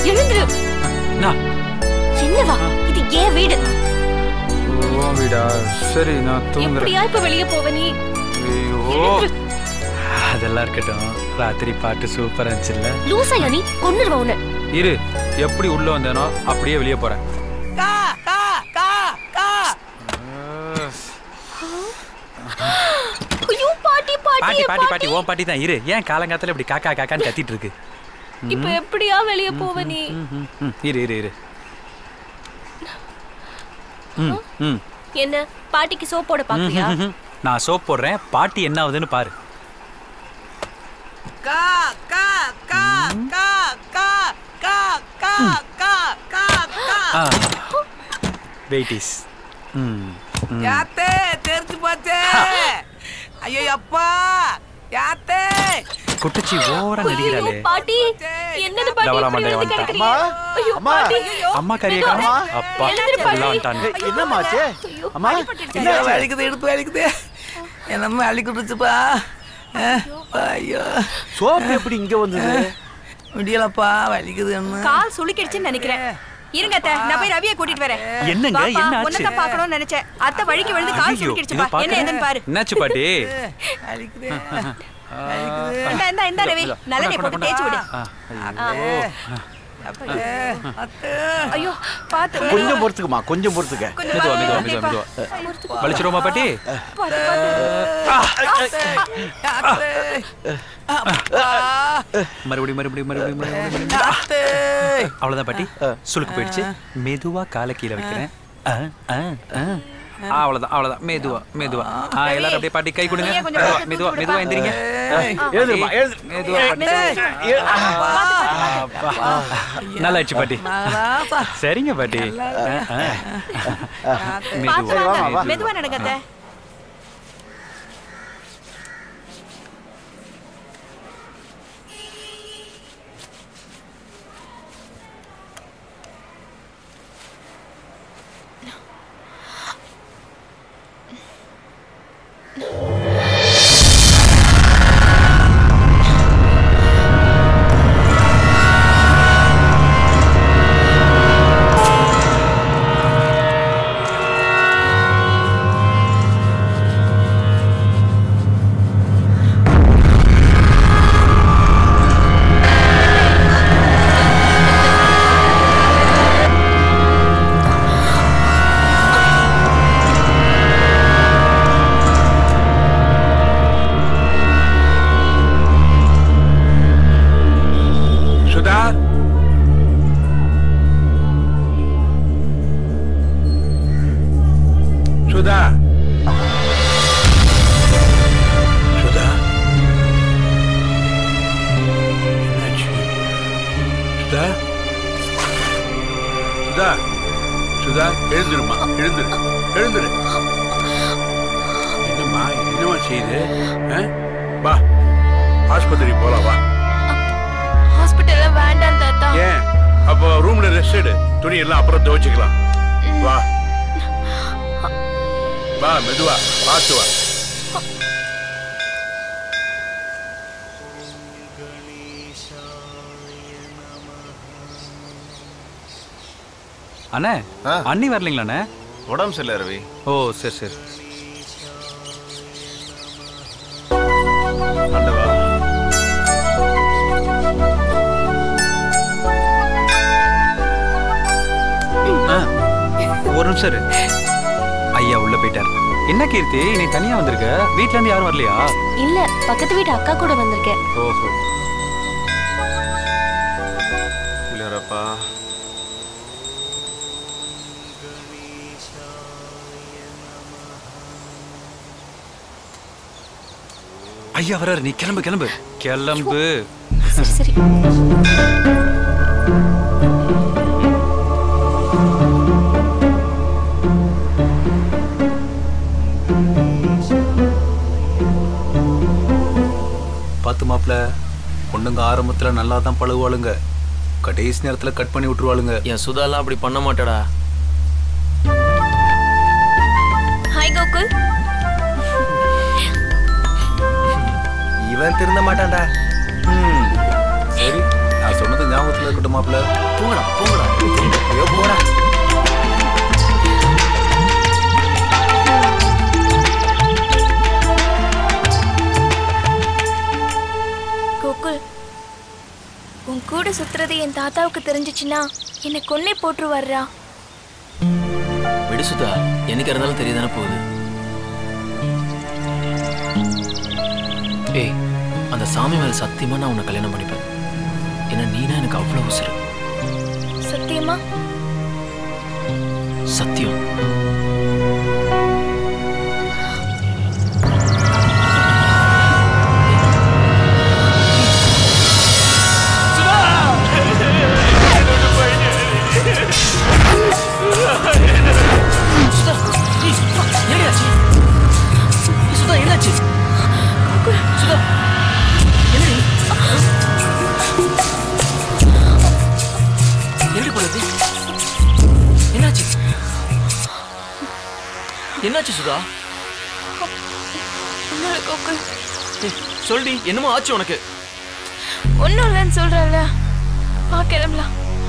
எழுந்துரு நான் என்னவா இது ஏன் வீடு ஓ வீடா சரி நான் தூங்குறேன் எப்படியா இப்ப வெளியே போவ நீ ஐயோ அதெல்லாம் இருக்கட்டும் ராத்திரி பாட்டு சூப்பரா இருந்துச்சுல்ல லூசையா நீ கொன்னுருவ உன்னை இரு எப்படி உள்ள வந்தேனோ அப்படியே வெளியே போறேன் கா கா கா கா ஐயோ பாட்டி பாட்டி பாட்டி பாட்டி பாட்டி ஓன் பாட்டி தான் இரு ஏன் காலங்காத்துல இப்படி காக்கா காக்கான்னு கத்திட்டு இருக்கு இப்ப எப்படியா வெளியே போவ நீ ம், ம், இரு இரு இரு ம் ம் என்ன பாட்டிக்கு சோப் போட பாக்குறியா ம், ம், ம். நான் சோப் போடுறேன் பாட்டி என்ன ஆகுதுன்னு பாரு கா கா கா கா கா கா கா கா கா கா ஆ வெயிட்டிஸ் ம் ம். யாத்தே தெரிஞ்சு போச்சே ஐயோ அப்பா யாத்தே குட்டிச்சி ஓவரா நடிக்கிறாளே பாட்டி என்னது பாட்டி டபரா இப்படி மண்டைய வந்து வந்துட்டான். கிடக்குறீங்க ஐயோ பாட்டி அம்மா கறியை காணோம். அப்பா எழுந்திரு பாட்டி. எல்லாம் வந்துட்டாங்க என்னமாச்சு அம்மா ஐயோ, வலிக்குது இடுப்பு வலிக்குது என்னம்மா அள்ளி கொடுத்துப்பா ஐயோ சோப்பு எப்படி இங்க வந்தது முடியலப்பா வலிக்குது என்ன கால் சுளுக்கிடுச்சுன்னு நினைக்கிறேன் இருங்க அத்தை நான் போய் ரவியை கூட்டிட்டு வரேன் என்னங்க, வாப்பா, என்ன ஆச்சு? உன்னைத்தான் பார்க்கணும்னு நினைச்சேன் அத்தை வழிக்கு விழுந்து கால் ஐயோ, இதோ சுளுக்கிடுச்சுப்பா என்ன பார்க்கறேன். ஏதுன்னு பாரு என்னாச்சு பாட்டி வலிக்குது இந்தா இந்தா இந்தா ரவி நல்லெண்ணெய் போட்டு தேய்ச்சி விடு ஆ, ஆ. ஐயோ பாத்து கொஞ்சம் பொறுத்துக்குமா கொஞ்சம் பொறுத்துக்க மெதுவா மெதுவா மெதுவா மெதுவா வலிச்சிருவோமா பாட்டி மறுபடியும் மறுபடியும் மறுபடியும் மறுபடியும் மறுபடியும். அவ்வளவுதான் பாட்டி சுளுக்கு போயிடுச்சு மெதுவா காலை கீழே வைக்கிறேன் ஆ, ஆ, ஆ. ஆ, அவ்வளவுதான் அவ்வளவுதான் மெதுவா மெதுவா ஆ எல்லாரும் அப்படியே பாட்டி கை கொடுங்க மெதுவா மெதுவா மெதுவா எந்திரிங்க எழுதுமா எழுது மெதுவா பாட்டி அப்பா. நல்லா ஆயிடுச்சு பாட்டி சரிங்க பாட்டி ஆ, ஆ. பாத்து மெதுவா வாங்க மெதுவா. மெதுவா நடங்க அத்தை சுதா சுதா சுதா என்னாச்சு சுதா சுதா சுதா எழுந்துருமா எழுந்துரு எழுந்துரு என்னம்மா என்னம்மா செய்யுது ஆ? வா ஆஸ்பத்திரி போலாம் வா ஹாஸ்பிட்டல்ல வேண்டாம் தாத்தா ஏன் அப்போ ரூம்ல ரெஸ்ட் எடு துணி எல்லாம் அப்புறம் துவைச்சுக்கலாம் வா வா மெதுவா பார்த்து வா அண்ணே அண்ணி வரலீங்களா அண்ணே உடம்பு சரியில்லை ரவி ஓ சரி சரி ஆண்டவா ஆ, ஒரு நிமிஷம் இரு. ஐயா உள்ள போயிட்டார் என்ன கீர்த்தி நீ தனியா வந்திருக்க வீட்ல இருந்து யாரும் வரலையா இல்ல பக்கத்து வீட்டு அக்கா கூட வந்திருக்கேன் ஓஹோ இல்லையாரப்பா ஐயா வராரு நீ கிளம்பு கிளம்பு கிளம்பு சரி சரி பார்த்து மாப்ள பொண்ணுங்க ஆரம்பத்துல நல்லா தான் பழகுவாளுங்க கடைசி நேரத்துல கட் பண்ணி விட்டுருவாளுங்க என் சுதாலாம் அப்படி பண்ண மாட்டடா ஹாய் கோகுல் இவன் திருந்த மாட்டான்டா சரி நான் சொன்னது ஞாபகத்துல இருக்கட்டும் மாப்பிள்ள போங்கடா போங்கடா ஐயோ போடா கோகுல் உன் கூட சுத்துறது என் தாத்தாவுக்கு தெரிஞ்சிச்சுன்னா என்னை கொன்னே போட்டுருவாருடா விடு சுதா என்னைக்கு இருந்தாலும் தெரியதானே போகுது ஏய் அந்த சாமி மேல சத்தியமா நான் உன்னை கல்யாணம் பண்ணிப்பேன் ஏன்னா நீனா எனக்கு அவ்வளவு உசுரு சத்தியமா சத்தியம் சுதா என்னாச்சு சுதா என்னடி என்னடி போடுது என்னாச்சு என்னாச்சு சுதா ஒன்னும் கோகுல் ஏய், சொல்டி என்னமோ ஆச்சு உனக்கு ஒன்றும் இல்லைன்னு சொல்கிறல்ல வா கிளம்பலாம்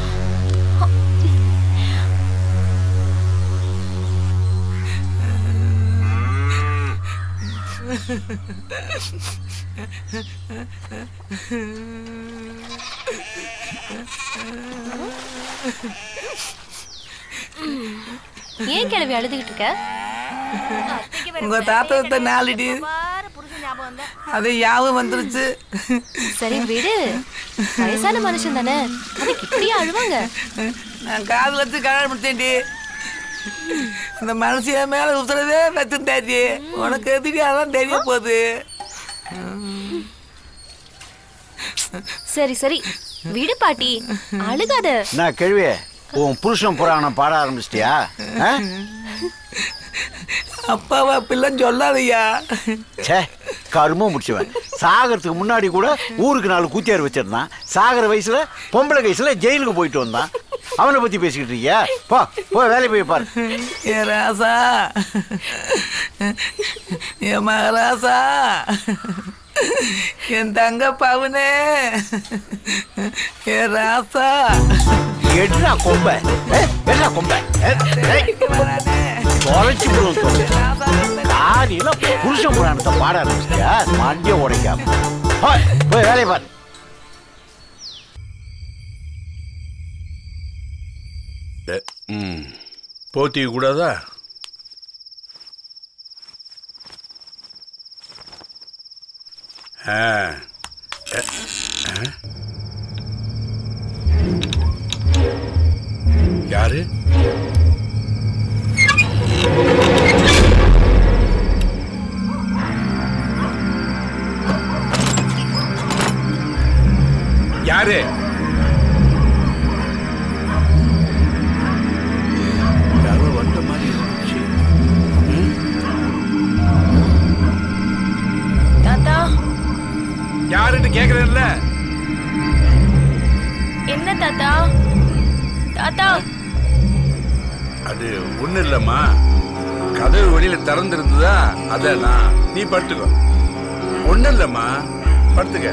ஏன் கிளவி அழுதுகிட்டு இருக்க உங்க தாத்தா நாலடி அது யாவும் வந்துருச்சு சரி விடு வயசான மனுஷன் தானே அதுக்கு இப்படியே அழுவாங்க நான் காது வச்சு கல்யாணம் முடிச்சேன்டி இந்த மனுஷிய மேல உசுறதே வச்சுட்டாச்சு உனக்கு எதுக்கு அதான் தெரிய போகுது சரி சரி விடு பாட்டி அழுகாத நான் கேள்வி உன் புருஷன் புராணம் பாட ஆரம்பிச்சிட்டியா ஆ? அப்பாவை அப்படிலாம் சொல்லாதய்யா ச்சே கருமம் முடிச்சுவன் சாகறதுக்கு முன்னாடி கூட ஊருக்கு நாலு கூத்தியார் வச்சிருந்தான் சாகிற வயசுல பொம்பளை வயசுல ஜெயிலுக்கு போயிட்டு வந்தான் அவனை பத்தி பேசிக்கிட்டு இருக்கியா போ போய் வேலையை போய் பாரு ஏ ராசா ஏ மகராசா என் தங்க பவுனே ஏ ராசா எடுறா கொம்ப எடுறா கொம்ப தொலைச்சு விடுவோம் காலையில புருஷன் புராணத்தை பாட ஆரம்பிச்சிட்டியா மண்டிய உடைக்காம போய், போய் வேலையை பாரு ம் போத்திக்க கூடாதா ஆ அ, ஆ? யாரு யாரு யாரோ வந்த மாதிரி இருந்துச்சு தாத்தா யாருன்னு கேக்குறேன்ல என்ன தாத்தா தாத்தா அது ஒண்ணு இல்லம்மா கதவு வெளியில திறந்திருந்ததா அதான் நான். நீ படுத்துக்கோ ஒண்ணு இல்லம்மா படுத்துக்க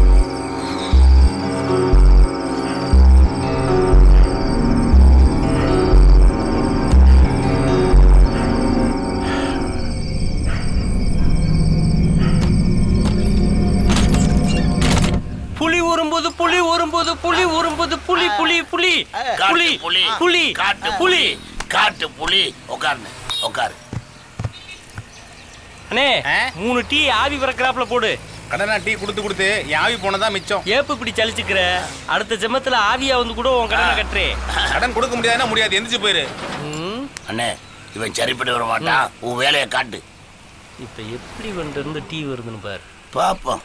புலி ஊறும்போது புலி ஊறும்போது புலி ஊறும்போது புலி புலி புலி புலி காட்டு புலி புலி காட்டு புலி புலி காட்டு புலி உட்காருங்க உட்காரு அண்ணே மூணு டீ ஆவி பறக்கிறாப்புல போடு கடனா டீ கொடுத்து கொடுத்து என் ஆவி போனதான் மிச்சம் ஏப்பு இப்படி சலிச்சுக்கிற அடுத்த ஜென்மத்துல ஆவியா வந்து கூட உன் கடனை கட்டுறே கடன் கொடுக்க முடியாதுன்னா முடியாது எந்திரிச்சு போயிரு அண்ணே இவன் சரிப்பட்டு வர மாட்டான் உன் வேலையை காட்டு இப்ப எப்படி வந்து இருந்து டீ வருதுன்னு பாரு பாப்போம்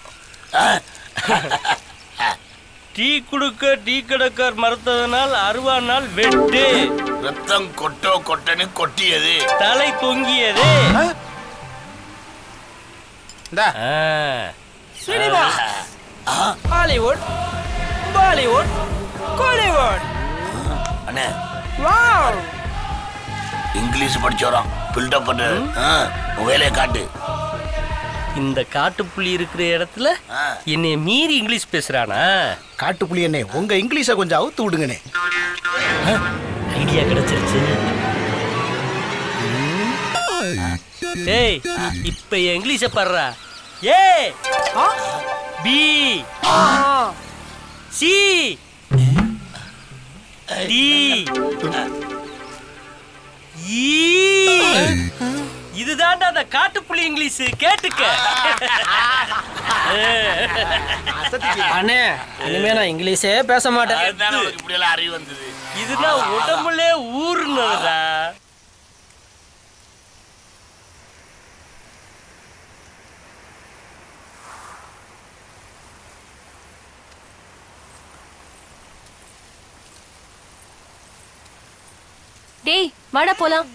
டீ கொடுக்க டீ கடைக்கார் மறுத்ததனால் அறுவானால் வெட்டு ரத்தம் கொட்டோ கொட்டன்னு கொட்டியது தலை தொங்கியது சினிமா ஹாலிவுட் பாலிவுட் கோலிவுட் அண்ணே இங்கிலீஷ் படிச்சோறான் பில்டப் பண்ற உன் வேலையை காட்டு இந்த காட்டுப்புலி இருக்கிற இடத்துல என்னைய மீறி இங்கிலீஷ் பேசுறானா காட்டுப்புலி அண்ணே உங்க இங்கிலீஷை கொஞ்சம் அவுத்து விடுங்கண்ணே ஐடியா கிடைச்சிருச்சு ஏய் இப்ப என் இங்கிலீஷ பாடுறா ஏ பி சி டி இதுதான்டா அந்த காட்டுப்புலி இங்கிலீஷ் கேட்டுக்க அண்ணே இனிமே நான் இங்கிலீஷே பேச மாட்டேன் அதுதானே உனக்கு இப்படி எல்லாம் அறிவு வந்தது இதுதான் உடம்புலே ஊர்னதா டேய் வாடா போலாம்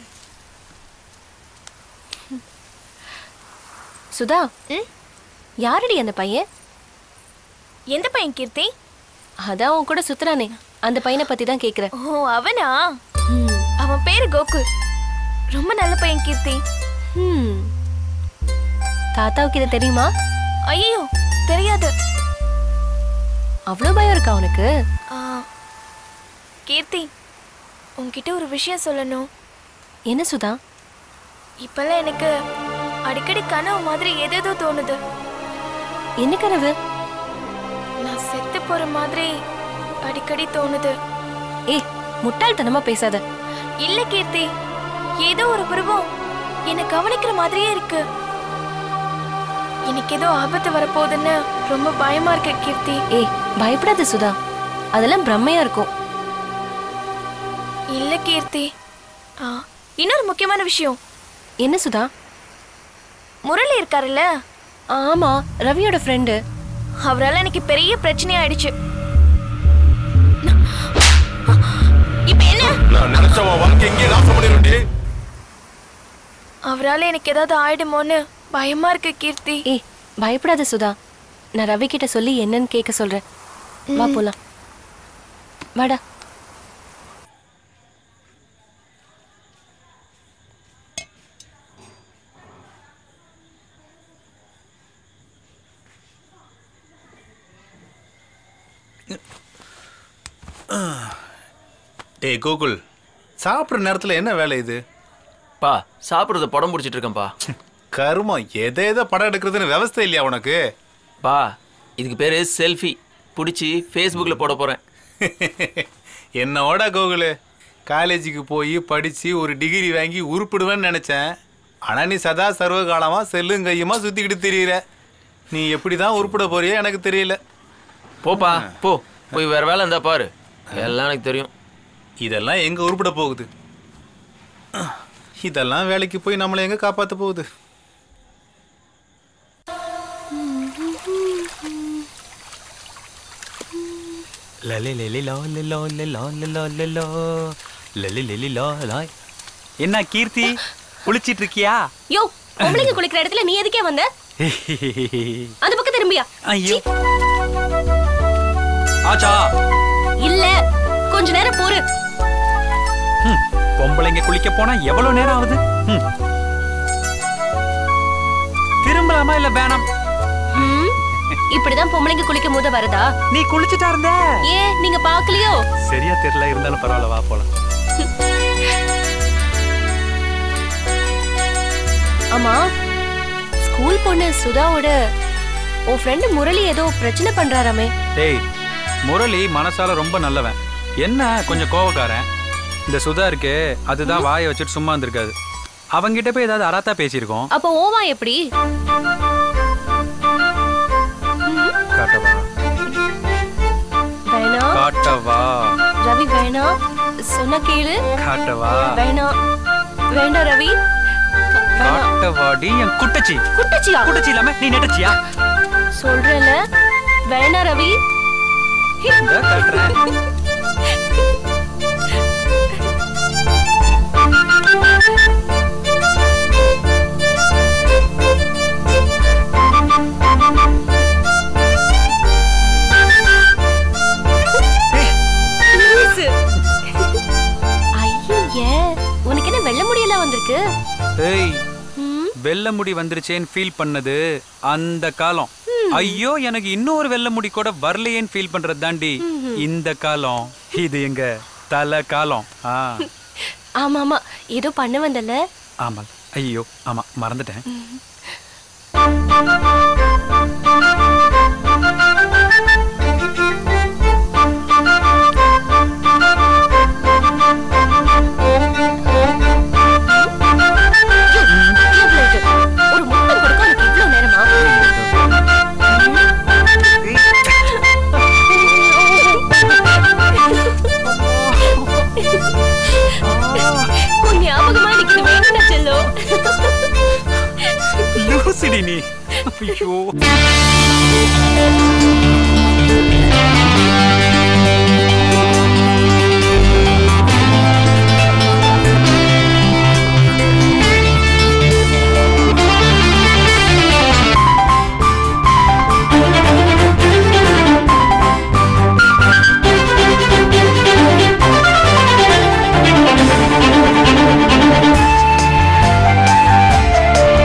சுதா யாரடி அந்த பையன் எந்த பையன் கீர்த்தி அதான் உன் கூட சுத்துறானே அந்த பையனை பத்தி தான் கேக்குறேன் ஓ அவனா அவன் பேரு கோகுல் ரொம்ப நல்ல பையன் கீர்த்தி ம். தாத்தாவுக்கு இது தெரியுமா ஐயோ தெரியாது அவ்வளோ பயம் இருக்கா உனக்கு ஆ, கீர்த்தி உன்கிட்ட ஒரு விஷயம் சொல்லணும் என்ன சுதா இப்பெல்லாம் எனக்கு அடிக்கடி கனவு மாதிரி எதேதோ தோணுது என்ன கனவு நான் செத்து போற மாதிரி அடிக்கடி தோணுது ஏய் முட்டாள்தனமா பேசாத இல்ல கீர்த்தி ஏதோ ஒரு உருவம் என்னை கவனிக்கிற மாதிரியே இருக்கு எனக்கு ஏதோ ஆபத்து வரப்போகுதுன்னு ரொம்ப பயமா இருக்கு கீர்த்தி ஏய் பயப்படாத சுதா அதெல்லாம் பிரம்மையா இருக்கும் இல்ல கீர்த்தி ஆ, இன்னொரு முக்கியமான விஷயம் என்ன சுதா முரளி இருக்காருல்ல ஆமா ரவியோட ஃப்ரெண்டு அவரால எனக்கு பெரிய பிரச்சனை ஆயிடுச்சு இப்ப என்ன நான் நினைச்ச உன் வாழ்க்கை எங்கேயே நாசம் பண்ணிருண்டி அவரால எனக்கு ஏதாவது ஆயிடுமோன்னு பயமா இருக்கு கீர்த்தி ஏய் பயப்படாத சுதா நான் ரவி கிட்ட சொல்லி என்னன்னு கேட்க சொல்றேன் வா ம். போலாம் வாடா டேய் கோகுல் சாப்பிட்ற நேரத்தில் என்ன வேலை இது பா சாப்பிட்றத படம் பிடிச்சிட்டு இருக்கேன்ப்பா கருமம் எதை எதை படம் எடுக்கிறதுன்னு விவஸ்தை இல்லையா உனக்கு பா இதுக்கு பேரு செல்ஃபி பிடிச்சி ஃபேஸ்புக்கில் போட போகிறேன் என்னோட கோகுலு காலேஜுக்கு போய் படித்து ஒரு டிகிரி வாங்கி உருப்பிடுவேன்னு நினச்சேன் ஆனால் நீ சதா சர்வ காலமாக செல்லும் கையுமா சுற்றிக்கிட்டு திரியிற நீ எப்படி தான் உருப்பிட போறியோ எனக்கு தெரியல போப்பா போ போய் வேற வேலை இருந்தா பாரு எல்லாம் எனக்கு தெரியும் இதெல்லாம் எங்கே உருப்பிட போகுது இதெல்லாம் வேலைக்கு போய் நம்மளை எங்கே காப்பாற்ற போகுது லலி லலி லோ லலோ லலோ லலோ லலோ லலி லலி லோ லாய் என்ன கீர்த்தி குளிச்சிட்டு இருக்கியா யோ பொம்பளைங்க குளிக்கிற இடத்துல நீ எதுக்கே வந்த அந்த பக்கம் திரும்பியா ஐயோ ஆச்சா இல்ல கொஞ்ச நேரம் பொறு ம், பொம்பளைங்க குளிக்க போனா எவ்வளவு நேரம் ஆகுது ம். திரும்பலாமா இல்ல வேணாம் ம், இப்படிதான் பொம்பளைங்க குளிக்கும் போது வருதா நீ குளிச்சுட்டா இருந்த ஏன் நீங்க பாக்கலையோ சரியா தெரியல இருந்தாலும் பரவாயில்ல வா போலாம் ஆமா ஸ்கூல் பொண்ணு சுதாவோட உன் ஃப்ரெண்டு முரளி ஏதோ பிரச்சனை பண்றாராமே டேய் முரளி மனசால ரொம்ப நல்லவன் என்ன கொஞ்சம் கோவக்காரன் இந்த சுதா இருக்கே அதுதான் வாயை வச்சுட்டு சும்மா இருந்திருக்காது அவங்கிட்ட போய் ஏதாவது அராத்தா பேசியிருக்கோம் அப்ப ஓவா எப்படி காட்டவா வேணா காட்டவா ரவி வேணா சொன்ன கேளு காட்டவா வேணா வேண்டாம் ரவி வேணாம் காட்டவாடி என் குட்டச்சி குட்டச்சியா குட்டச்சி இல்லாம நீ நெட்டச்சியா சொல்றேன்ல வேணா ரவி இந்த காட்டுறேன் லூசு. ஐயே உனக்கு என்ன வெள்ள முடியெல்லாம் வந்திருக்கு ஏய் ம், வெள்ளை முடி வந்துருச்சேன்னு ஃபீல் பண்ணது அந்த காலம் ஐயோ எனக்கு இன்னொரு வெள்ளை முடி கூட வரலையேன்னு ஃபீல் பண்றது தாண்டி இந்த காலம் இது எங்க தலை காலம் ஆ ஆமா ஆமா ஏதோ பண்ண வந்தல ஆமா ஐயோ ஆமா மறந்துட்டேன் ஒரு முத்தம் கொடுக்க உனக்கு இவ்வளவு நேரமா உன் ஞாபகமா எனக்கு இது வேணும்னா செல்லோ லூசிடி நீ ஐயோ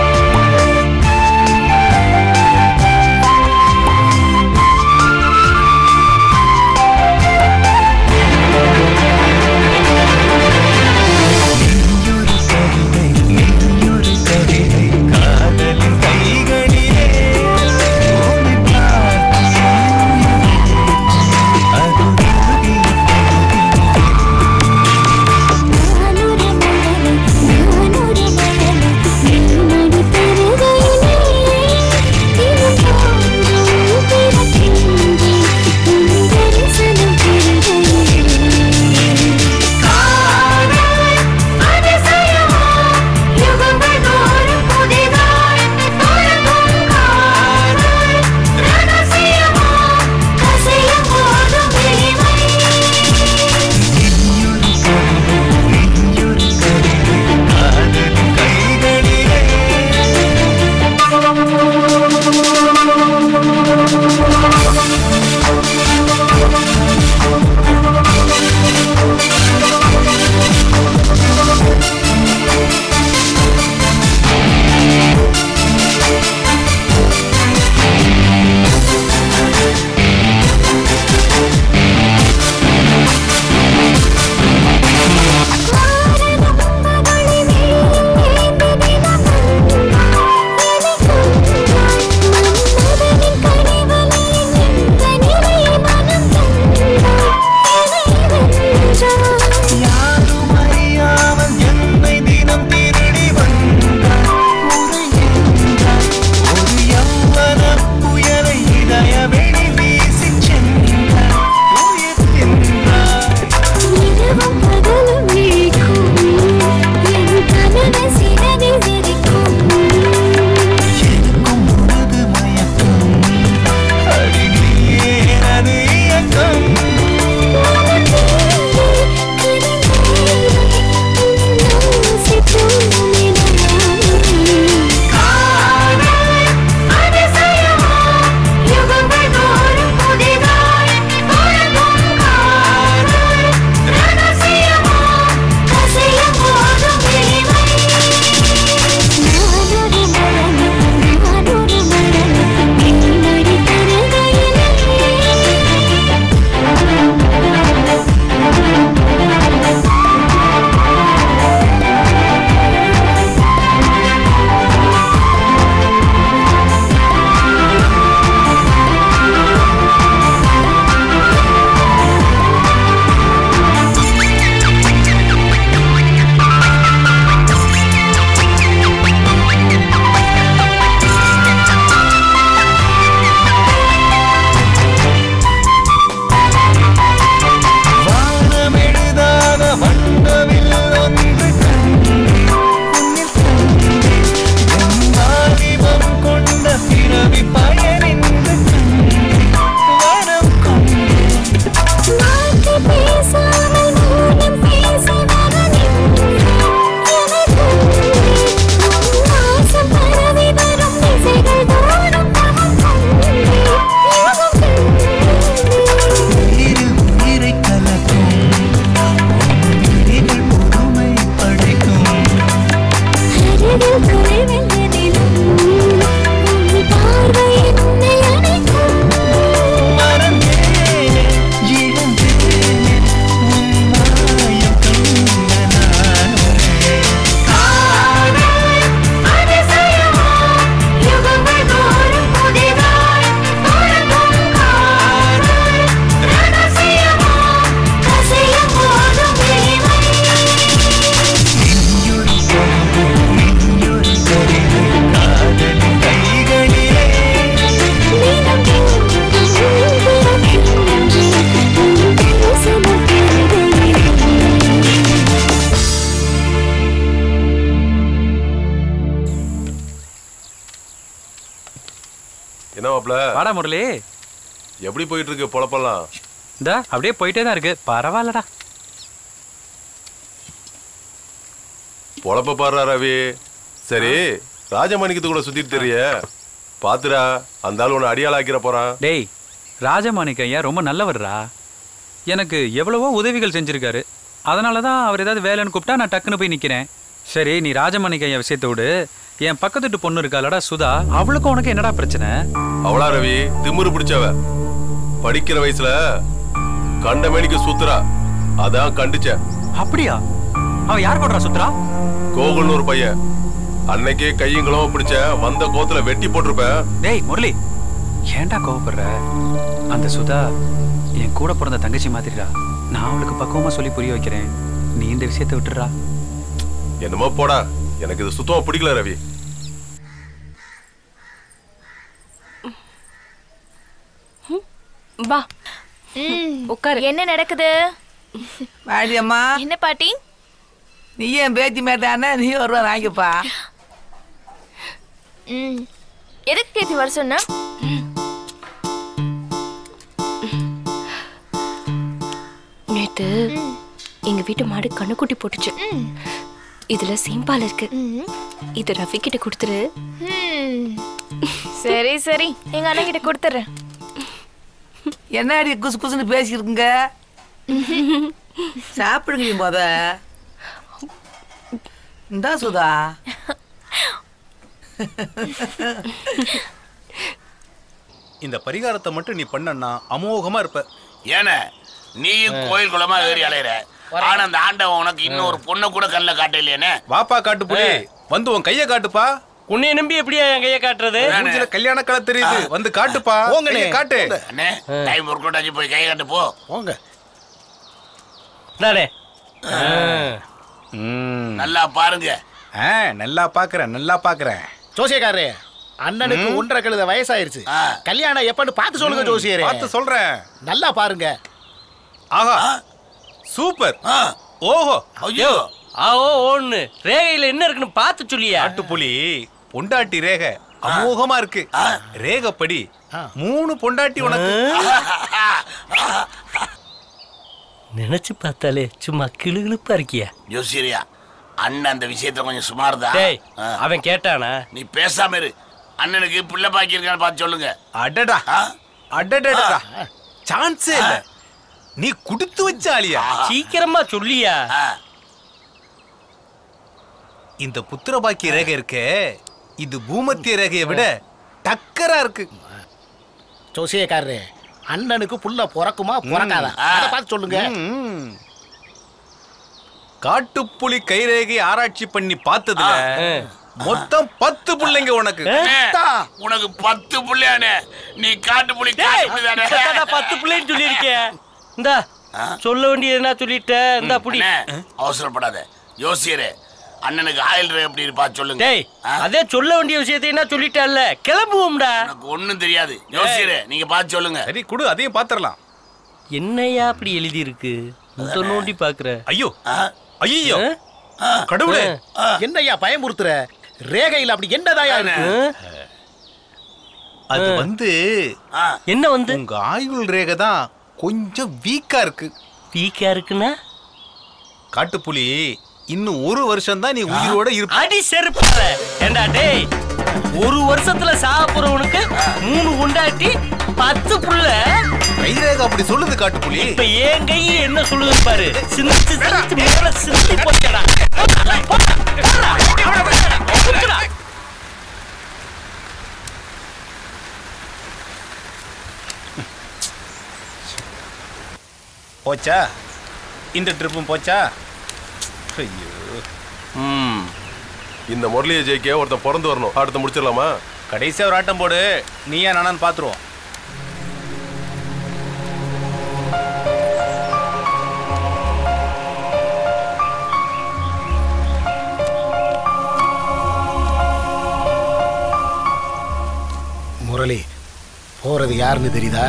ஆ என்ன மாப்ள வாடா முரளி எப்படி போயிட்டு இருக்கு பொழப்பெல்லாம் இந்த அப்படியே போயிட்டே தான் இருக்கு பரவாயில்லடா பொழப்ப பாடுறா ரவி சரி ராஜமாணிக்கத்து கூட சுத்திட்டு தெரிய பாத்துடா அந்த ஆள் உன்னை அடியாள் ஆக்கிற போறான் டேய் ராஜமாணிக்க ஐயா ரொம்ப நல்லவர்ரா எனக்கு எவ்வளவோ உதவிகள் செஞ்சிருக்காரு அதனால தான் அவர் ஏதாவது வேலைன்னு கூப்பிட்டா நான் டக்குன்னு போய் நிற்கிறேன் சரி நீ ராஜமாணிக்க ஐயா விஷயத்தை விடு என் பக்கத்து வீட்டு பொண்ணு இருக்காளடா சுதா அவளுக்கும் உனக்கு என்னடா பிரச்சனை அவளா ரவி திமிரு பிடிச்சவ படிக்கிற வயசுல கண்ட மேனிக்கு சுத்துறா அதான் கண்டிச்சேன் அப்படியா அவ யார் போடுறா சுத்ரா கோகுல்னு ஒரு பையன் அன்னைக்கே கையங்களும் பிடிச்ச வந்த கோத்துல வெட்டி போட்டிருப்பேன் டேய் முரளி ஏன்டா கோவப்படுற அந்த சுதா என் கூட பிறந்த தங்கச்சி மாதிரிடா நான் அவளுக்கு பக்குவமா சொல்லி புரிய வைக்கிறேன் நீ இந்த விஷயத்தை விட்டுறா என்னமோ போடா எனக்கு இது சுத்தமா பிடிக்கல ரவி வா உட்காரு என்ன நடக்குது பாடி அம்மா என்ன பாட்டி நீ ஏன் பேத்தி மேட்டானே நீ ஒரு ரூபா வாங்கிப்பா ம் எதுக்கு கேத்தி வர சொன்ன நேத்து எங்க வீட்டு மாடு கண்ணுக்குட்டி போட்டுச்சு இதுல சீம்பால் இருக்கு இது ரவி கிட்ட கொடுத்துரு ம். சரி சரி எங்க அண்ணன் கிட்ட கொடுத்துறேன் என்னடி குசு குசுன்னு பேசிக்கிருக்குங்க சாப்பிடுங்க நீ முத இந்தா சுதா இந்த பரிகாரத்தை மட்டும் நீ பண்ணனா அமோகமா இருப்ப ஏன நீயும் கோயில் குளமா ஏறி அலையிற ஆனா அந்த ஆண்டவன் உனக்கு இன்னும் ஒரு பொண்ணை கூட கண்ணில் காட்ட இல்லையானே வாப்பா காட்டு புலி வந்து உன் கைய காட்டுப்பா உன்னைய நம்பி எப்படியா என் கையை காட்டுறது மூஞ்சில கல்யாண கலை தெரியுது வந்து காட்டுப்பா போங்கண்ணே, கைய காட்டு அண்ணே டைம் ஒர்க் அவுட் ஆச்சு போய் கை காட்டு போ போங்க நானே நல்லா பாருங்க ஆ, நல்லா பாக்குறேன் நல்லா பாக்குறேன் ஜோசியக்காரரே அண்ணனுக்கு ஒன்றரை கழுத வயசாயிருச்சு கல்யாணம் எப்பன்னு பார்த்து சொல்லுங்க ஜோசியரே பார்த்து சொல்றேன் நல்லா பாருங்க ஆஹா சூப்பர் ஓஹோ ஐயோ ஆவோ ஓன்னு ரேகையில என்ன இருக்குன்னு பார்த்து சொல்லியா காட்டுப்புலி பொண்டாட்டி ரேகை அமோகமா இருக்கு ரேகப்படி மூணு பொண்டாட்டி உனக்கு நினைச்சு பார்த்தாலே சும்மா கிளுகிளுப்பா இருக்கியா ஜோசியரியா அண்ணன் அந்த விஷயத்துல கொஞ்சம் சுமார் தான் டேய் அவன் கேட்டானா நீ பேசாம இரு அண்ணனுக்கு பிள்ளை பாக்கி இருக்கான்னு பார்த்து சொல்லுங்க அடடா அடடடா சான்ஸே இல்ல நீ குடுத்து வச்ச ஆளியா சீக்கிரமா சொல்லியா இந்த புத்திரபாக்கிய ரேகை இருக்கே இது பூமத்திய ரேகையை விட டக்கரா இருக்கு ஜோசியக்காரரே அண்ணனுக்கு புள்ள பிறக்குமா பிறக்காதா அதை பார்த்து சொல்லுங்க காட்டுப்புலி கைரேகை ஆராய்ச்சி பண்ணி பார்த்ததுல மொத்தம் பத்து பிள்ளைங்க உனக்கு உனக்கு பத்து புள்ளையானே நீ காட்டு புள்ளி காட்டு புள்ளி தானே தாத்தா, பத்து பிள்ளைன்னு சொல்லியிருக்கே இந்தா சொல்ல வேண்டியது என்ன சொல்லிட்ட இந்தா புடி அண்ணே, அவசரப்படாத யோசியரே அண்ணனுக்கு ஆயில் ரே எப்படி இருப்பா சொல்லுங்க டேய் அதே சொல்ல வேண்டிய விஷயத்தை என்ன சொல்லிட்டல்ல கிளம்புவோம்டா எனக்கு ஒண்ணும் தெரியாது யோசியரே நீங்க பார்த்து சொல்லுங்க சரி குடு அதையும் பாத்திரலாம் என்னையா அப்படி எழுதி இருக்கு இந்த நோண்டி பாக்குற ஐயோ ஐயோ கடவுளே என்னய்யா பயமுறுத்துற ரேகையில் அப்படி என்னதாயா இருக்கு அது வந்து என்ன வந்து உங்க ஆயுள் ரேகை தான் கொஞ்சம் வீக்கா இருக்கு வீக்கா இருக்குன்னா காட்டுப்புலி இன்னும் ஒரு வருஷம் தான் நீ உயிரோட இருப்ப அடி செருப்பால ஏண்டா டேய் ஒரு வருஷத்துல சாக போறவனுக்கு மூணு உண்டாட்டி பத்து புள்ள கைரேகை அப்படி சொல்லுது காட்டுப்புலி இப்ப என் கை என்ன சொல்லுது பாரு சிந்திச்சு சிந்திச்சு மேல சிந்தி போச்சடா போச்சா இந்த ட்ரிப்பும் போச்சா ஐயோ இந்த முரளியை ஜெயிக்க ஒருத்தன் பிறந்து வரணும் அடுத்த முடிச்சிடலாமா கடைசியா ஒரு ஆட்டம் போடு நீயா நானான்னு பாத்துருவோம் முரளி போறது யாருன்னு தெரியுதா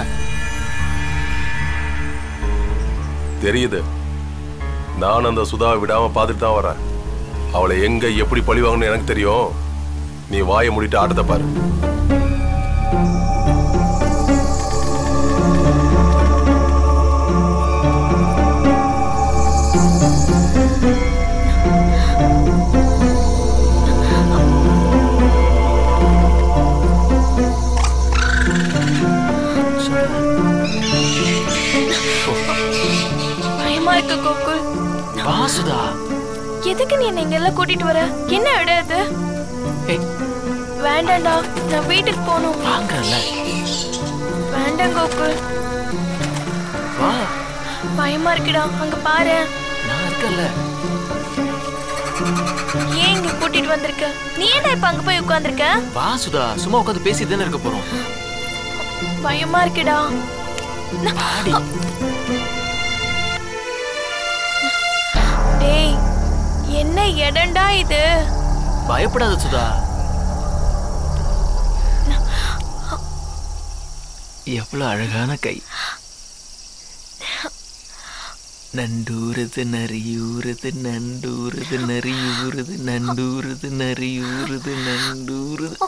தெரியுது நான் அந்த சுதாவை விடாம பார்த்துட்டு தான் வரேன் அவளை எங்க எப்படி பழி வாங்கணும்னு எனக்கு தெரியும் நீ வாயை மூடிட்டு ஆட்டத்தை பாரு எதுக்கு நீ என்னை இங்கெல்லாம் கூட்டிட்டு வர என்ன இடம் இது ஏய். வேண்டாம்டா நான் வீட்டுக்கு போகணும் வாங்கல வேண்டாம் கோகுல் வா பயமா இருக்குடா அங்க பாரு நான் இருக்கல ஏன் இங்க கூட்டிட்டு வந்திருக்க நீ என்ன இப்ப அங்க போய் உட்கார்ந்திருக்க வா சுதா சும்மா உட்காந்து பேசிட்டு தானே இருக்க போறோம் பயமா இருக்குடா வாடி டேய் என்ன இடம்டா இது பயப்படாத சுதா எவ்வளவு அழகான கை நண்டூருது நரியூருது நண்டூருது நரியூருது நண்டூருது நரியூருது நண்டூருது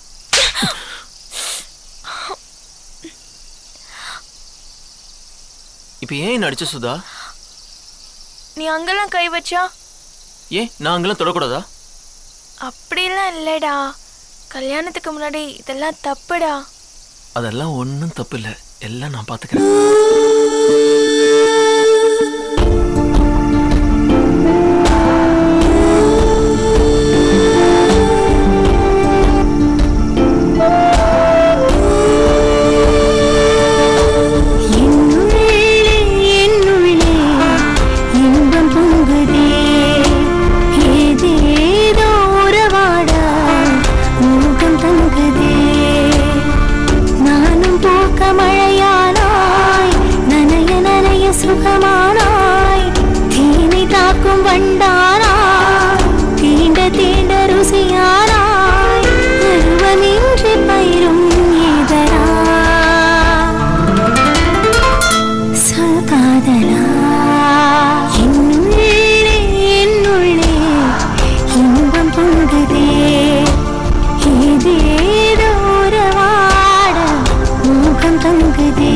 இப்ப ஏன் நடிச்ச சுதா நீ அங்கெல்லாம் கை வச்சா ஏன் நான் அங்கெல்லாம் தொடக்கூடாதா அப்படிலாம் இல்லடா கல்யாணத்துக்கு முன்னாடி இதெல்லாம் தப்புடா அதெல்லாம் ஒன்றும் தப்பு இல்லை எல்லாம் நான் பார்த்துக்கிறேன் என்னுள்ளே இன்பம் பொங்குதே ஏதேதோ உறவாட மோகம் தங்குதே நானும் போக்க மழையானாய் நனைய நனைய சுகமானாய் தீனை தாக்கும் வண்டானாய் தீண்ட தீண்ட ருசியானாய் பருவமின்றி பயிரும் ஏதரா சொல்காதலா என்னுள்ளே என்னுள்ளே இன்பம் பொங்குதே ஏதேதோ உறவாட மோகம் தங்குதே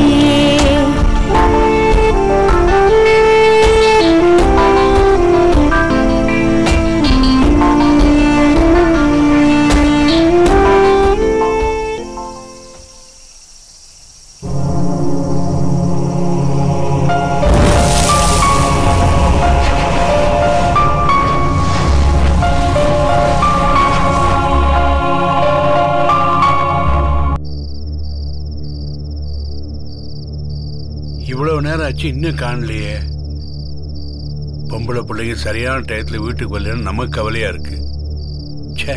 இவ்வளவு நேரம் ஆச்சு இன்னும் காணலையே பொம்பளை பிள்ளைங்க சரியான டயத்துல வீட்டுக்கு வரலன்னு நமக்கு கவலையா இருக்கு ச்சே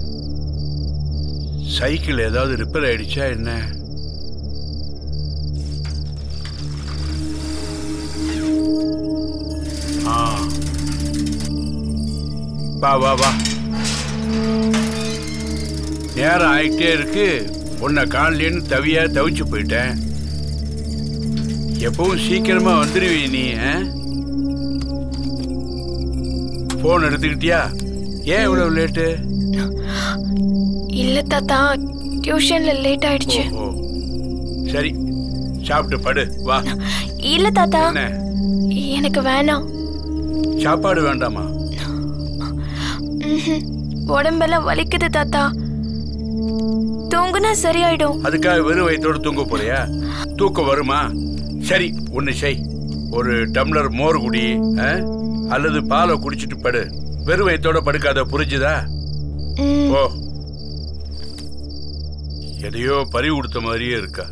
சைக்கிள் ஏதாவது ரிப்பேர் ஆயிடுச்சா என்ன ஆ வா வா வா நேரம் ஆயிட்டே இருக்கு உன்னை காணலேன்னு தவியா தவிச்சு போயிட்டேன் எப்பவும் சீக்கிரமா வந்துருவீ நீ போன் எடுத்துக்கிட்டியா ஏன் இவ்வளவு லேட்டு இல்ல தாத்தா டியூஷன்ல லேட் ஆயிடுச்சு ஓ சரி சாப்பிட்டு படு வா இல்ல தாத்தா என்ன எனக்கு வேணாம் சாப்பாடு வேண்டாமா ம்ஹும். உடம்பெல்லாம் வலிக்குது தாத்தா தூங்குனா சரியாயிடும் அதுக்காக வெறும் வயிற்றோட தூங்க போறியா தூக்கம் வருமா சரி ஒன்னு செய் ஒரு டம்ளர் மோர் குடி ஆ? அல்லது பாலை குடிச்சிட்டு படு வெறும் வயிற்றோட படுக்காத புரிஞ்சுதா ஓ எதையோ பறி கொடுத்த மாதிரியே இருக்கா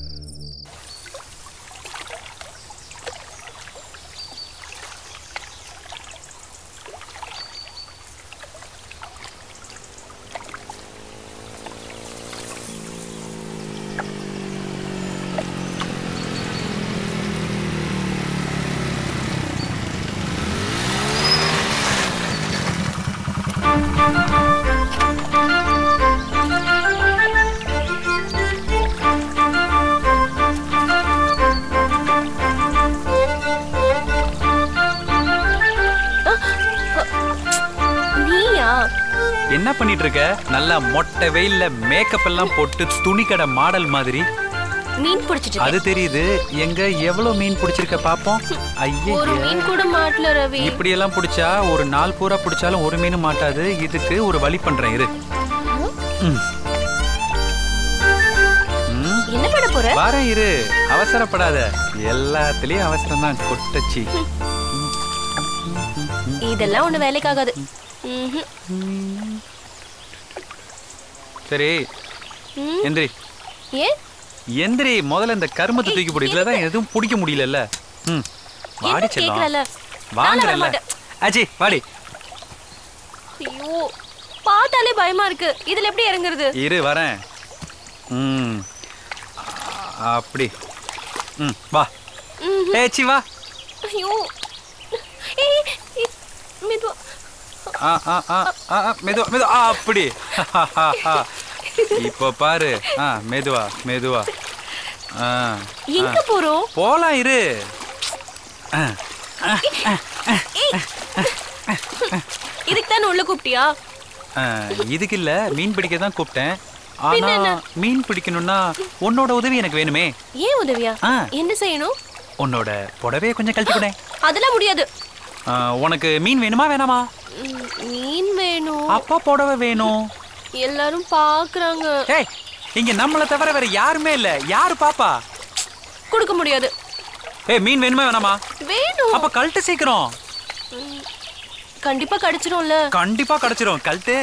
நீயா என்ன பண்ணிட்டு இருக்க நல்லா மொட்டை வெயில்ல மேக்கப் எல்லாம் போட்டு துணிக்கடை மாடல் மாதிரி மீன் பிடிச்சிட்டு அது இருக்கேன். தெரியுது எங்க எவ்வளவு மீன் பிடிச்சிருக்க பாப்போம் ஐயே ஒரு மீன் கூட மாட்டல ரவி இப்படி எல்லாம் பிடிச்சா ஒரு நாள் பூரா பிடிச்சாலும் ஒரு மீன் மாட்டாது இதுக்கு ஒரு வழி பண்றேன் இரு ம். ம். என்ன பண்ண போற வாரேன் இரு அவசரப்படாத எல்லாத்துலயும் அவசரம் தான் கொட்டச்சி இதெல்லாம் ஒண்ணு வேலைக்காகாது ம்ஹும். சரி ம். எந்திரி ஏன் எந்திரி முதல்ல இந்த கருமத்தை தூக்கி போடு இதுல தான் எதுவும் பிடிக்க முடியலல்ல ம் வாடி என்ன கேக்குறல செல்லம் வாங்குறல்ல ஆச்சி வாடி ஐயோ பார்த்தாலே பயமா இருக்கு இதுல எப்படி இறங்குறது இரு வரேன் ம் ஆ, அப்படி ம் வா ம்ஹும். ஏச்சி வா ஐயோ ஏய், ஏய், மெதுவா ஆ ஆ ஆ ஆ ஆ, மெதுவா மெதுவா ஆ அப்படி இப்போ பாரு ஆ மெதுவா மெதுவா ஆ எங்க ஆ. போறோம் போலாம் இரு ஆ, இதுக்கு தானே உள்ள கூப்பிட்டியா ஆ, இதுக்கு இல்ல மீன் பிடிக்க தான் கூப்பிட்டேன் பின்ன ஆனா என்ன? மீன் பிடிக்கணும்னா உன்னோட உதவி எனக்கு வேணுமே ஏன் உதவியா ஆ. என்ன செய்யணும் உன்னோட புடவைய கொஞ்சம் கழட்டி கூட அதெல்லாம் முடியாது உனக்கு மீன் வேணுமா வேணாமா ம், மீன் வேணும் அப்பா புடவை வேணும் எல்லாரும் பாக்குறாங்க ஏய் இங்க நம்மள தவிர வேற யாருமே இல்ல யாரு பாப்பா கொடுக்க முடியாது ஏய் மீன் வேணுமா வேணாமா வேணும் அப்ப கழட்டு சீக்கிரம் ம், கண்டிப்பா கிடைச்சிரும்ல கண்டிப்பா கிடைச்சிரும் கழட்டு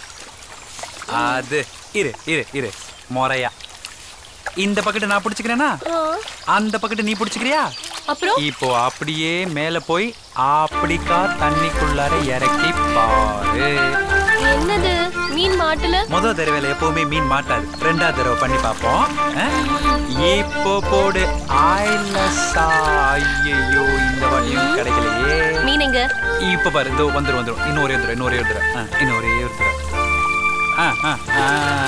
அது இரு இரு இரு முறையா இந்த பக்கெட்டு நான் பிடிச்சிக்கிறேனா ஆ, அந்த பக்கெட்டு நீ பிடிச்சிக்கிறியா அப்புறம் இப்போ அப்படியே மேல போய் அப்படிக்கா தண்ணிக்குள்ளார இறக்கி பாரு என்னது மீன் மாட்டுல முதல் தடவையில எப்பவுமே மீன் மாட்டாது ரெண்டாவது தடவை பண்ணி பார்ப்போம் ஆ? இப்போ போடு ஆயிலசா ஐயோ இந்த வழியும் கிடைக்கலையே மீன் எங்க இப்போ பாரு இதோ வந்துரும் வந்துரும் இன்னும் ஒரே தடவை இன்னும் ஒரே ஒரு தடவை ஆ, இன்னும் ஒரே ஒரு தடவை ஆ ஆ ஆ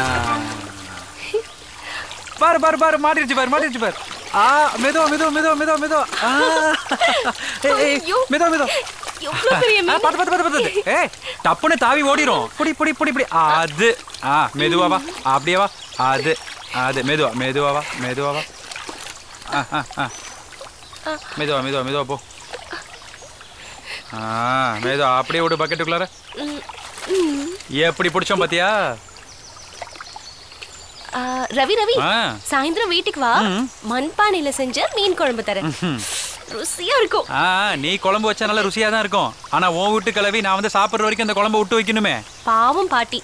பாரு பாரு பாரு மாட்டிருச்சு பாரு மாட்டிருச்சு பாரு ஆ மெதுவா மெதுவா மெதுவா மெதுவா மெதுவா ஆ ஏய், ஏய், மெதுவா மெதுவா எவ்வளவு பெரிய ஆ, மீன் பாத்து பாத்து பாத்து பாத்து ஏய் டப்புன்னு தாவி ஓடிரும் புடி புடி புடி புடி அது ஆ மெதுவா வா அப்படியே வா அது அது மெதுவா மெதுவா வா மெதுவா வா ஆ ஆ ஆ மெதுவா மெதுவா மெதுவா போ ஆ மெதுவா அப்படியே விடு பக்கெட்டுக்குள்ளார ம், ம். எப்படி பிடிச்சோம் பாத்தியா ஆ, ரவி ரவி ஆ. சாயந்தரம் வீட்டுக்கு வா மண்பானையில செஞ்ச மீன் குழம்பு தரேன் ம்ஹும். ருசியா இருக்கும் ஆ நீ குழம்பு வச்சா நல்லா ருசியா தான் இருக்கும் ஆனா உன் வீட்டு கிளவி நான் வந்து சாப்பிடுற வரைக்கும் அந்த குழம்பு விட்டு வைக்கணுமே பாவம் பாட்டி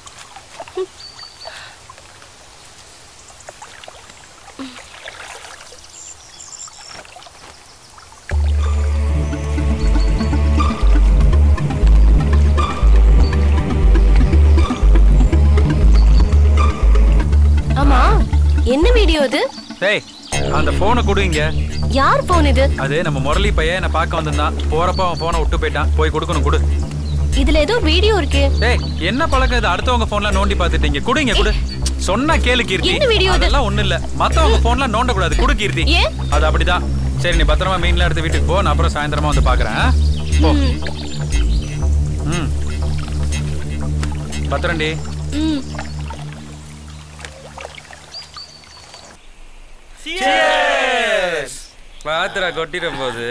ஆமா என்ன வீடியோ இது ஏய் அந்த போனை கொடுங்க யார் போன் இது அது நம்ம முரளி பையன் என்ன பார்க்க வந்திருந்தான் போறப்ப அவன் போனை விட்டு போயிட்டான் போய் கொடுக்கணும் கொடு இதுல ஏதோ வீடியோ இருக்கு ஏய் என்ன பழக்கம் இது அடுத்தவங்க போன்ல நோண்டி பார்த்துட்டீங்க கொடுங்க கொடு சொன்னா கேளு கீர்த்தி என்ன video இது? அதெல்லாம் ஒண்ணு இல்ல மத்தவங்க போன்ல நோண்ட கூடாது கொடு கீர்த்தி ஏன்? அது அப்படிதான் சரி நீ பத்திரமா மீன்ல எடுத்து வீட்டுக்கு போ நான் அப்புறம் சாயந்தரமா வந்து பாக்குறேன் ஆ? போ ம் பத்திரண்டி ம் பாத்திரா கொட்டிடும் போது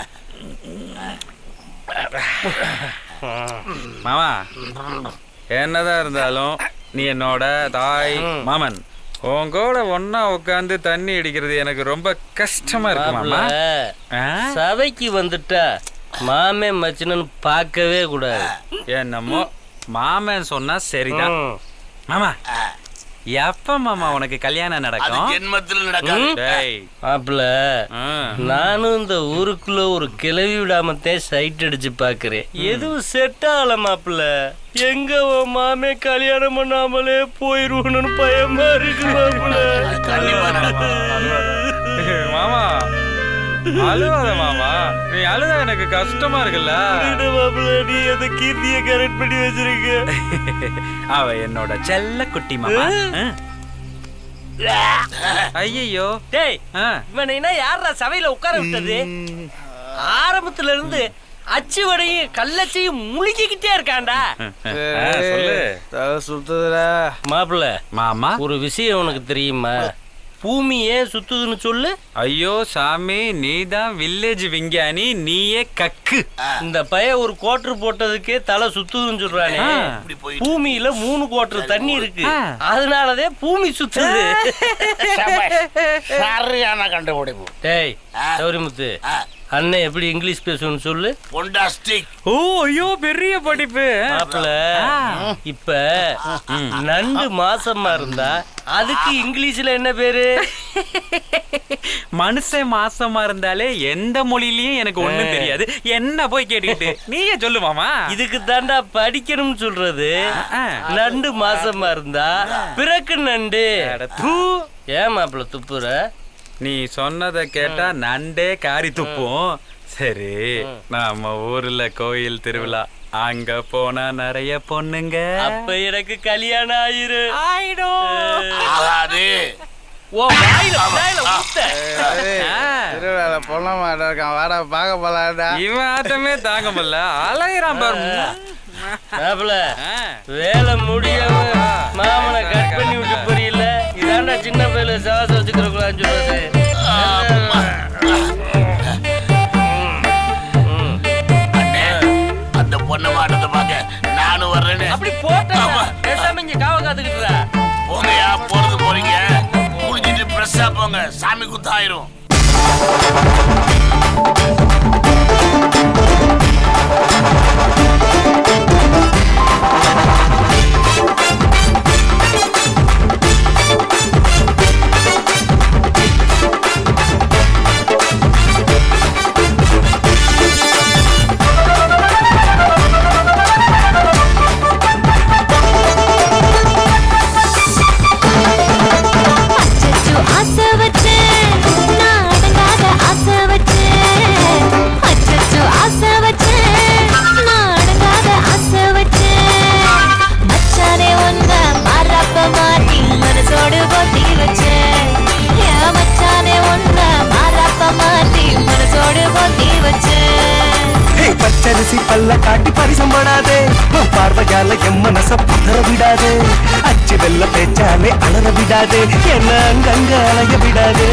மாமா என்னதான் இருந்தாலும் நீ என்னோட தாய் மாமன் உன் கூட ஒன்னா உட்காந்து தண்ணி அடிக்கிறது எனக்கு ரொம்ப கஷ்டமா இருக்கு மாமா மாப்பிள, சபைக்கு வந்துட்டா மாமே மச்சினன்னு பார்க்கவே கூடாது என்னமோ மாமன் சொன்னா சரிதான் மாமா எப்ப மாமா உனக்கு கல்யாணம் நடக்கும் ஜென்மத்தில் நடக்காது. டேய். மாப்பிள நானும் இந்த ஊருக்குள்ள ஒரு கிளவி விடாமத்தே சைட் அடிச்சு பாக்குறேன் எதுவும் செட் ஆகல மாப்பிள எங்க உன் மாமே கல்யாணம் பண்ணாமலே போயிருவணும்னு பயமா இருக்கு மாமா அழுவாத மாமா நீ அழுதா எனக்கு கஷ்டமா இருக்குல்ல மாப்பிள நீ அந்த கீர்த்திய கரெக்ட் பண்ணி வச்சிருக்க அவ என்னோட செல்ல குட்டி மாமா ஐயோ டேய் இவனை என்ன யாரா சபையில உட்கார விட்டது ஆரம்பத்துல இருந்து அச்சு வடையும் கள்ளச்சையும் முழுகிக்கிட்டே இருக்கான்டா சொல்லு சுத்துதுடா மாப்பிள்ள மாமா ஒரு விஷயம் உனக்கு தெரியுமா பூமி ஏன் சுத்துதுன்னு சொல்லு ஐயோ சாமி நீதான் வில்லேஜ் விஞ்ஞானி நீயே கக்கு இந்த பைய ஒரு கோட்டர் போட்டதுக்கே தலை சுத்துதுன்னு சொல்றானே ஆ. பூமியில மூணு கோட்டர் தண்ணி இருக்கு அதனாலதான் பூமி சுத்துது சரியான கண்டுபிடிப்பு டேய் கௌரிமுத்து அண்ணன் எப்படி இங்கிலீஷ் பேசணும்னு சொல்லு பொண்டாஸ்டிக் ஓ ஐயோ பெரிய படிப்பு மாப்பிள இப்ப நண்டு மாசமா இருந்தா அதுக்கு இங்கிலீஷ்ல என்ன பேரு மனுஷன் மாசமா இருந்தாலே எந்த மொழியிலயும் எனக்கு ஒண்ணும் தெரியாது என்ன போய் கேட்டுக்கிட்டு நீயே சொல்லு மாமா இதுக்கு தாண்டா படிக்கணும்னு சொல்றது நண்டு மாசமா இருந்தா பிறக்கு நண்டு ஏன் மாப்பிள துப்புற நீ சொன்னதை கேட்டா நண்டே காரி துப்பும் சரி நம்ம ஊர்ல கோயில் திருவிழா அங்க போனா நிறைய பொண்ணுங்க அப்ப எனக்கு கல்யாணம் ஆயிரு ஆகாது ஓ வாயில வாயில ஊத்த திருவிழால பொண்ண மாட்டா இருக்கான் வாடா பார்க்க போலாடா இவன் ஆட்டமே தாங்க முடியல அலையிறான் பாரு மாப்பிள வேலை முடியாம மாமனை கட் பண்ணி விட்டு போறீல்ல இதாண்டா சின்ன பையில சாசம் வச்சுக்கிறக்கூடாதுன்னு சொல்றது அண்ணே அந்த பொண்ணை மாட்டத்தை பார்க்க நானும் வர்றேன்னு அப்படி போட்டா பேசாம இங்க காவ காத்துக்கிட்டுறா போங்கயா போறது போறீங்க குளிச்சிட்டு ஃப்ரெஷ்ஷா போங்க சாமி குத்தாயிரும் அச்சச்சோ, ஆசை வச்சேன், நான் அடங்காத ஆசை வச்சேன். அச்சச்சோ, ஆசை வச்சேன், நான் அடங்காத ஆசை வச்சேன். மச்சானே உன்னை மாறாப்ப மாட்டி மனசோடு பொத்தி வச்சேன். என் மச்சானே உன்னை மாறாப்ப மாட்டி மனசோடு பொத்தி வச்சேன். ஹே பச்சரிசி பல்ல காட்டி பரிசம் படாதே உன் பார்வையால என் மனச பதற விடாதே அச்சு வெல்ல பேச்சாலே அலற விடாதே என்ன அங்கங்க அலைய விடாதே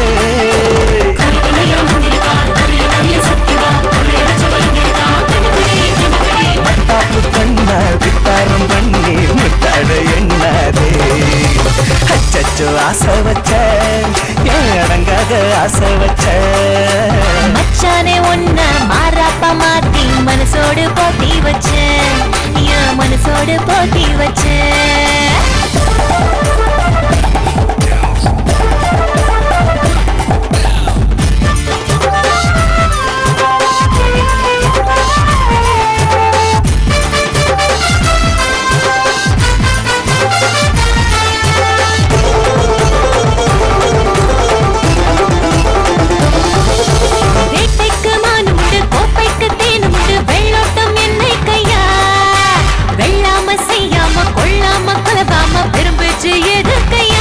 மத்தாப்பு கண்ண வித்தாரம் பண்ணி முத்தாட எண்ணாதே அச்சச்சோ ஆசை வச்ச ஏன் அடங்காத ஆசை வச்ச மச்சானே உன்னை மாறாப்ப மாத்தி மனசோடு போத்தி வச்சேன் என் மனசோடு போத்தி வச்சேன் வேட்டைக்கு மானும் உண்டு கோப்பைக்கு தேனும் உண்டு வெள்ளோட்டம் என்னை கையா வெள்ளாம செய்யாம கொள்ளாம கொலவாம பெரும்பேச்சு எதுக்கையா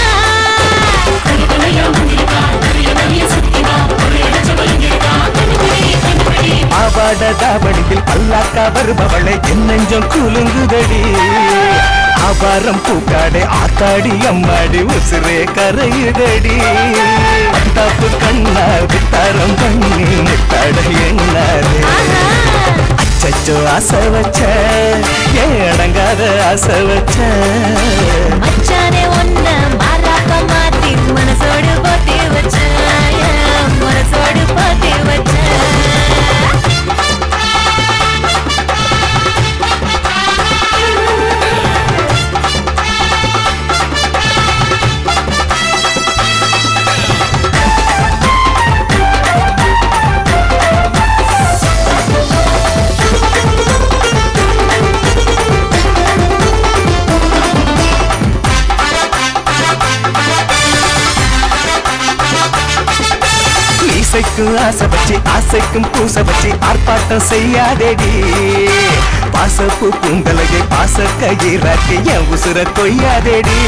ஆவாட தாவணியில் பல்லாக்கா வருபவளை என் நெஞ்சம் குலுங்குதடி ஆவாரம் பூக்காடே ஆத்தாடி அம்மாடி உசுரே கரையுதடி தப்பு கண்ணா வித்தாரம் பண்ணி முத்தாட எண்ணாதே அச்சச்சோ ஆசை வச்ச ஏன் அடங்காத ஆசை வச்ச மச்சானே உன்னை மாறாப்ப மாத்தி மனசோடு போத்தி வச்சேன் என் மனசோடு போத்தி வச்சேன் மீசைக்கும் ஆசை வச்சு ஆசைக்கும் பூச வச்சு ஆர்ப்பாட்டம் செய்யாதேடி பாசப்பூ குந்தலையை பாச கையிறாட்டி என் உசுர கொய்யாதேடி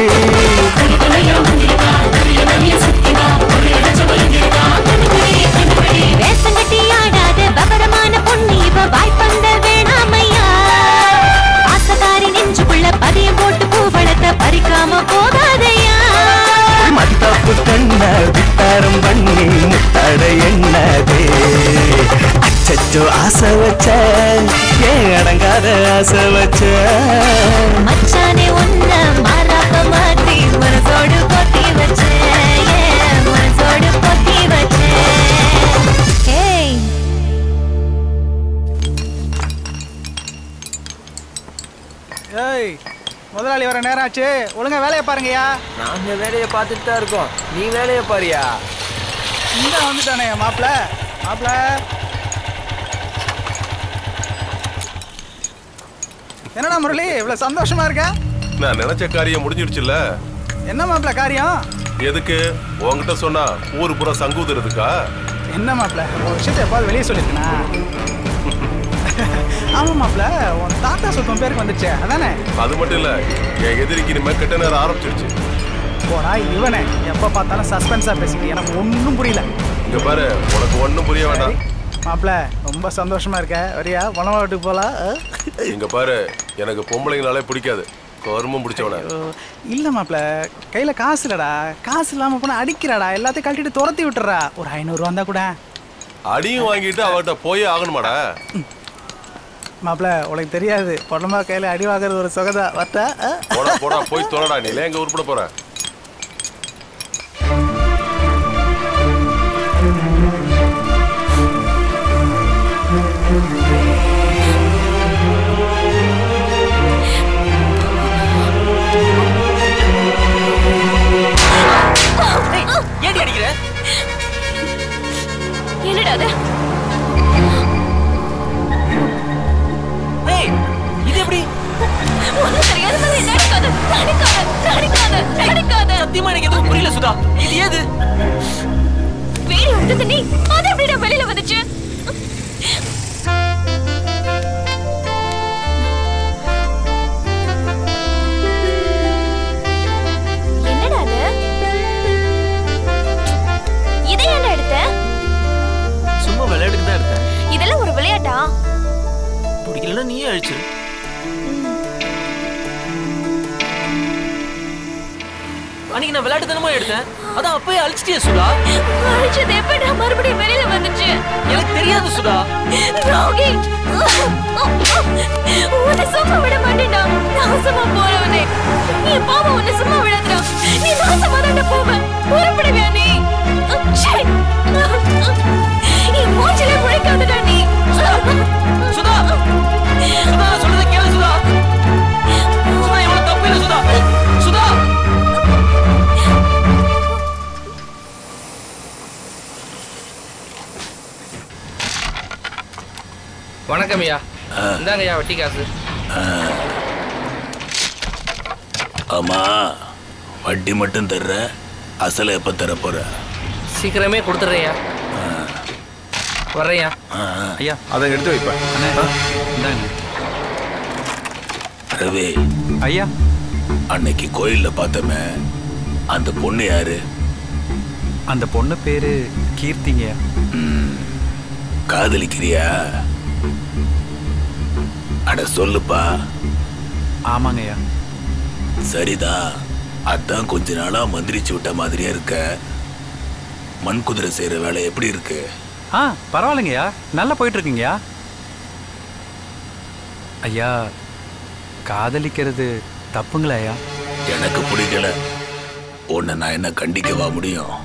வேஷங்கட்டி ஆடாத விவரமான பொண்ணு இவ வாய்ப்பந்த வேணாமையா ஆசகாரி நெஞ்சுக்குள்ள பதியம் போட்டு பூவளத்தை பறிக்காம போகாதையா மத்தாப்பு கண்ண வித்தாரம் பண்ணி முத்தாட எண்ணாதே அச்சச்சோ ஆசை வச்ச ஏன் அடங்காத ஆசை வச்ச மச்சானே உன்னை மாறாப்ப மாத்தி மனசோடு பொத்தி வச்சேன் ஏன் மனசோடு பொத்தி வச்சேன் ஏய் ஏய் முதலாளி வர நேரம் ஆச்சு ஒழுங்கா வேலையை பாருங்கய்யா நாங்க வேலையை பார்த்துட்டு தான் இருக்கோம் நீ வேலையை பாரியா இந்த வந்துட்டானே மாப்பிள மாப்பிள என்னடா முரளி இவ்வளவு சந்தோஷமா இருக்க நான் நினைச்ச காரியம் முடிஞ்சிடுச்சுல்ல என்ன மாப்பிள காரியம் எதுக்கு உன்கிட்ட சொன்னா ஊர் புறம் சங்கூதுறதுக்கா என்ன மாப்பிள ஒரு விஷயத்தை எப்பாவது வெளியே சொல்லிருக்கனா ஆமா மாப்பிள உன் தாத்தா சொத்தம் பேருக்கு வந்துச்சே அதானே அது மட்டும் இல்ல என் எதிரிக்கு இனிமே கெட்ட நேரம் ஆரம்பிச்சிருச்சு போடா இவனே எப்ப பார்த்தாலும் சஸ்பென்ஸா பேசிட்டு எனக்கு ஒன்றும் புரியல இங்க பாரு உனக்கு ஒண்ணும் புரிய வேண்டாம் மாப்பிள ரொம்ப சந்தோஷமா இருக்க வரியா பணம் வீட்டுக்கு போலாம் ஆ? இங்க பாரு எனக்கு பொம்பளைங்கனாலே பிடிக்காது கருமம் பிடிச்சவன இல்ல மாப்ள கையில காசு இல்லடா காசு இல்லாம போனா அடிக்கிறாடா எல்லாத்தையும் கழட்டிட்டு துரத்தி விட்டுறா ஒரு ஐநூறு வந்தா கூட அடியும் வாங்கிட்டு அவர்கிட்ட போயே ஆகணுமாடா மாப்ள உனக்கு தெரியாது பொண்ணமா கையில அடி வாங்குறது ஒரு சுகதா வரட்டா ஆ? போடா போடா போய் தொலைடா நீ எங்க உருப்பிட போற ஏடி அடிக்கிற என்னடா அது ஏய் இது எப்படி ஒண்ணும் தெரியாத மாதிரி நடிக்காத நடிக்காத நடிக்காத நடிக்காத சத்தியமா எனக்கு எதுவும் புரியல சுதா இது ஏது வீடியோ எடுத்தது நீ அது எப்படிடா வெளியில வந்துச்சு என்னடா அது இதை ஏன்டா எடுத்த சும்மா விளையாட்டுக்கு தான் எடுத்தேன் இதெல்லாம் ஒரு விளையாட்டா பிடிக்கலன்னா நீயே அழிச்சிரு அன்னைக்கு நான் விளையாட்டு தானமா எடுத்தேன் அதான் அப்பயே அழிச்சிட்டியா சுதா அழிச்சது எப்படிடா மறுபடியும் வெளியில வந்துச்சு எனக்கு தெரியாது சுதா ரோகி உன்னை சும்மா விட மாட்டேன்டா நாசமா போறவனே என் பாவம் உன்னை சும்மா விடாதடா நீ நாசமா தான்டா போவ உருப்படவியா நீ ச்சே. என் மூஞ்சிலே முழிக்காதடா நீ சுதா சுதா நான் சொல்றதை கேளு சுதா சுதா இவ்வளவு தப்பு இல்ல சுதா சுதா வணக்கம் ஐயா இந்தாங்க ஐயா வட்டி காசு ஆமா வட்டி மட்டும் தர்ற அசலை எப்ப தர போற சீக்கிரமே கொடுத்துட்றேயா வர்றேயா ஐயா அதை எடுத்து வைப்பேன் இந்தாங்க ரவி ஐயா அன்னைக்கு கோயில்ல பார்த்தோமே அந்த பொண்ணு யாரு அந்த பொண்ணு பேரு கீர்த்திங்கய்யா காதலிக்கிறியா அட சொல்லுப்பா ஆமாங்கய்யா சரிதான் அதான் கொஞ்ச நாளா மந்திரிச்சு விட்ட மாதிரியே இருக்க மண் குதிரை செய்யற வேலை எப்படி இருக்கு ஆ பரவாயில்லைங்கய்யா நல்லா போயிட்டு இருக்குங்கய்யா ஐயா காதலிக்கிறது தப்புங்களா ஐயா எனக்கு பிடிக்கல உன்னை நான் என்ன கண்டிக்கவா முடியும்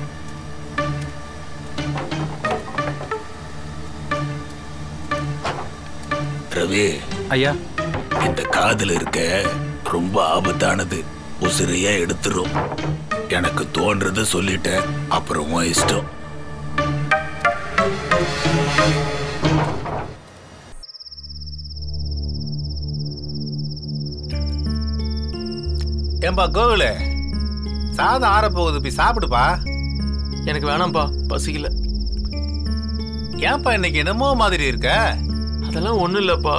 ரவி ஐயா இந்த காதல் இருக்க ரொம்ப ஆபத்தானது உசிரையா எடுத்துரும் எனக்கு தோன்றத சொல்லிட்டேன் அப்புறம் உன் இஷ்டம் ஏன்பா கோகுலு சாதம் ஆறப்போகுது போய் சாப்பிடுப்பா எனக்கு வேணாம்ப்பா பசிக்கல ஏன்பா இன்னைக்கு என்னமோ மாதிரி இருக்க அதெல்லாம் ஒண்ணும் இல்லப்பா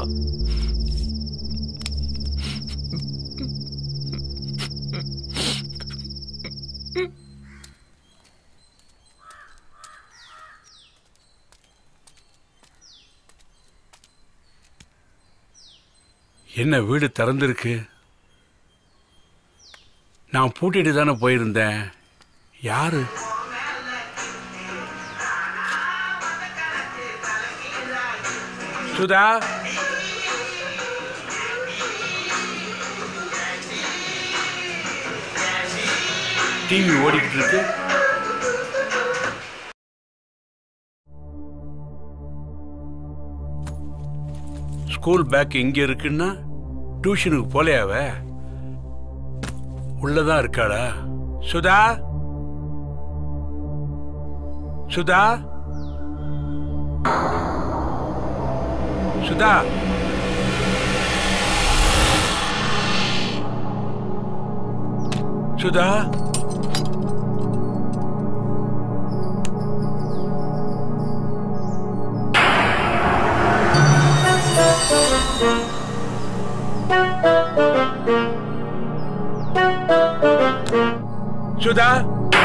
என்ன வீடு திறந்திருக்கு நான் பூட்டிட்டு தானே போயிருந்தேன் யாரு சுதா டிவி ஓடிக்கிட்டு இருக்கு ஸ்கூல் பேக் இங்க இருக்குன்னா டியூஷனுக்கு போலையா அவ உள்ளதான் இருக்காளா சுதா சுதா சுதா சுதா சுதா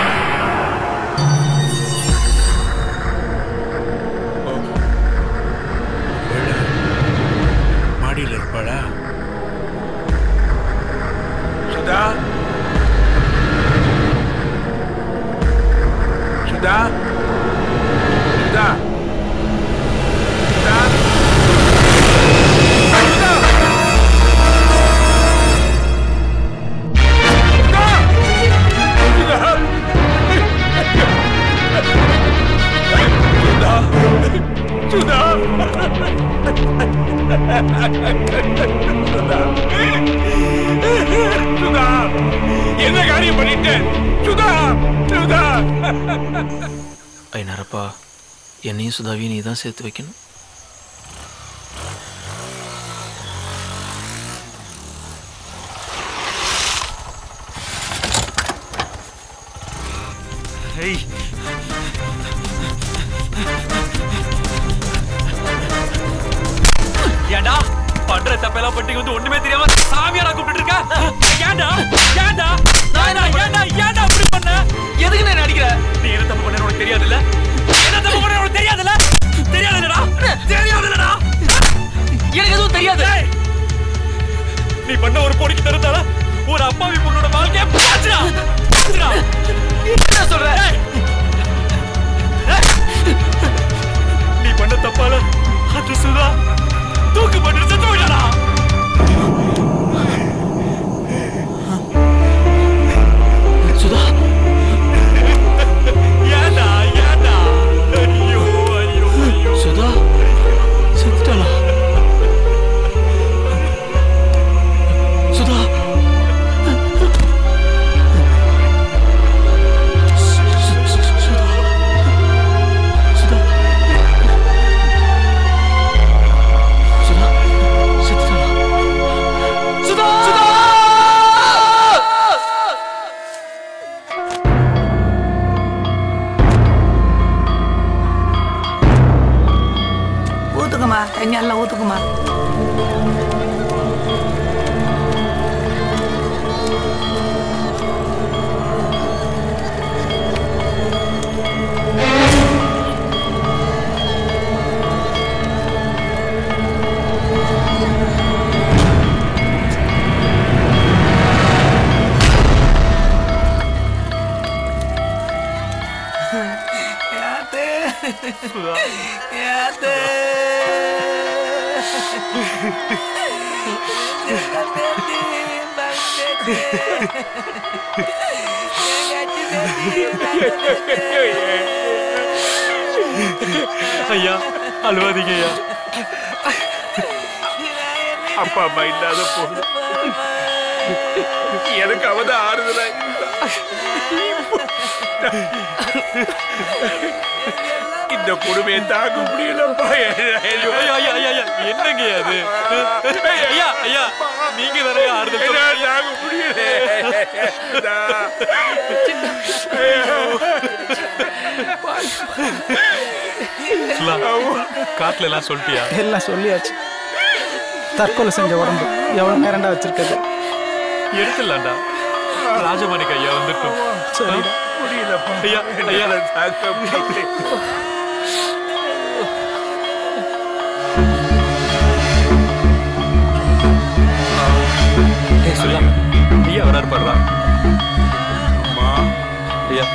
மாடியில் இருப்பாளா சுதா சுதா சுதா சுதா சுதா சுதா சுதா என்ன காரியம் பண்ணிட்டேன் சுதா சுதா ஐநரப்பா என்னையும் சுதாவையும் நீ தான் சேர்த்து வைக்கணும் ஏய் ஏண்டா பண்ற தப்பெல்லாம் பட்டி வந்து ஒண்ணுமே தெரியாம சாமியாரா கூப்பிட்டு இருக்க ஏண்டா ஏண்டா ஏண்டா ஏண்டா ஏண்டா அப்படி பண்ண எதுக்கு நான் அடிக்கிற நீ என்ன தப்பு பண்ண உனக்கு தெரியாதுல்ல என்ன தப்பு பண்ண உனக்கு தெரியாதுல்ல தெரியாதுல்லடா தெரியாதுல்லடா எனக்கு எதுவும் தெரியாது நீ பண்ண ஒரு பொடிக்கு தருந்தால ஒரு அப்பாவி பொண்ணோட வாழ்க்கைய பாத்துடா பாத்துடா என்ன சொல்ற ஏய், நீ பண்ண தப்பால அது சுதா தூக்கு போட்டு செத்து போயிட்டாடா சுதா ஏண்டா ஏண்டா ஐயோ ஐயோ ஐயோ சுதா செத்துட்டாளா சுதா சுதா சுதா ஊத்துக்குமா தண்ணி எல்லாம் ஊத்துக்குமா யாத்தே யாத்தே ஐயா அழுவாதீங்க ஐயா அப்பா அம்மா இல்லாத பொண்ணு எனக்கு அவதான் ஆறுதலா இருந்தா. இந்த கொடுமையை தாங்க முடியலப்பா ஐயோ ஐயா ஐயா ஐயா ஐயா என்னங்க அது ஐயா ஐயா நீங்க தானே ஆறுதல் என்னால சொல்றீங்க. தாங்க முடியல சுலா, காட்டுல எல்லாம் சொல்லிட்டியா எல்லாம் சொல்லியாச்சு தற்கொலை செஞ்ச உடம்பு எவ்வளோ நேரண்டா வச்சிருக்கிறது எடுத்துடலாம்டா ராஜமாணிக்கு ஐயா வந்துட்டோம் சரி முடியலப்பா ஐயா ஐயா என்னால தாங்க முடியல ஏய் சுலா ஐயா வராரு பாடுறா அம்மா ஐயா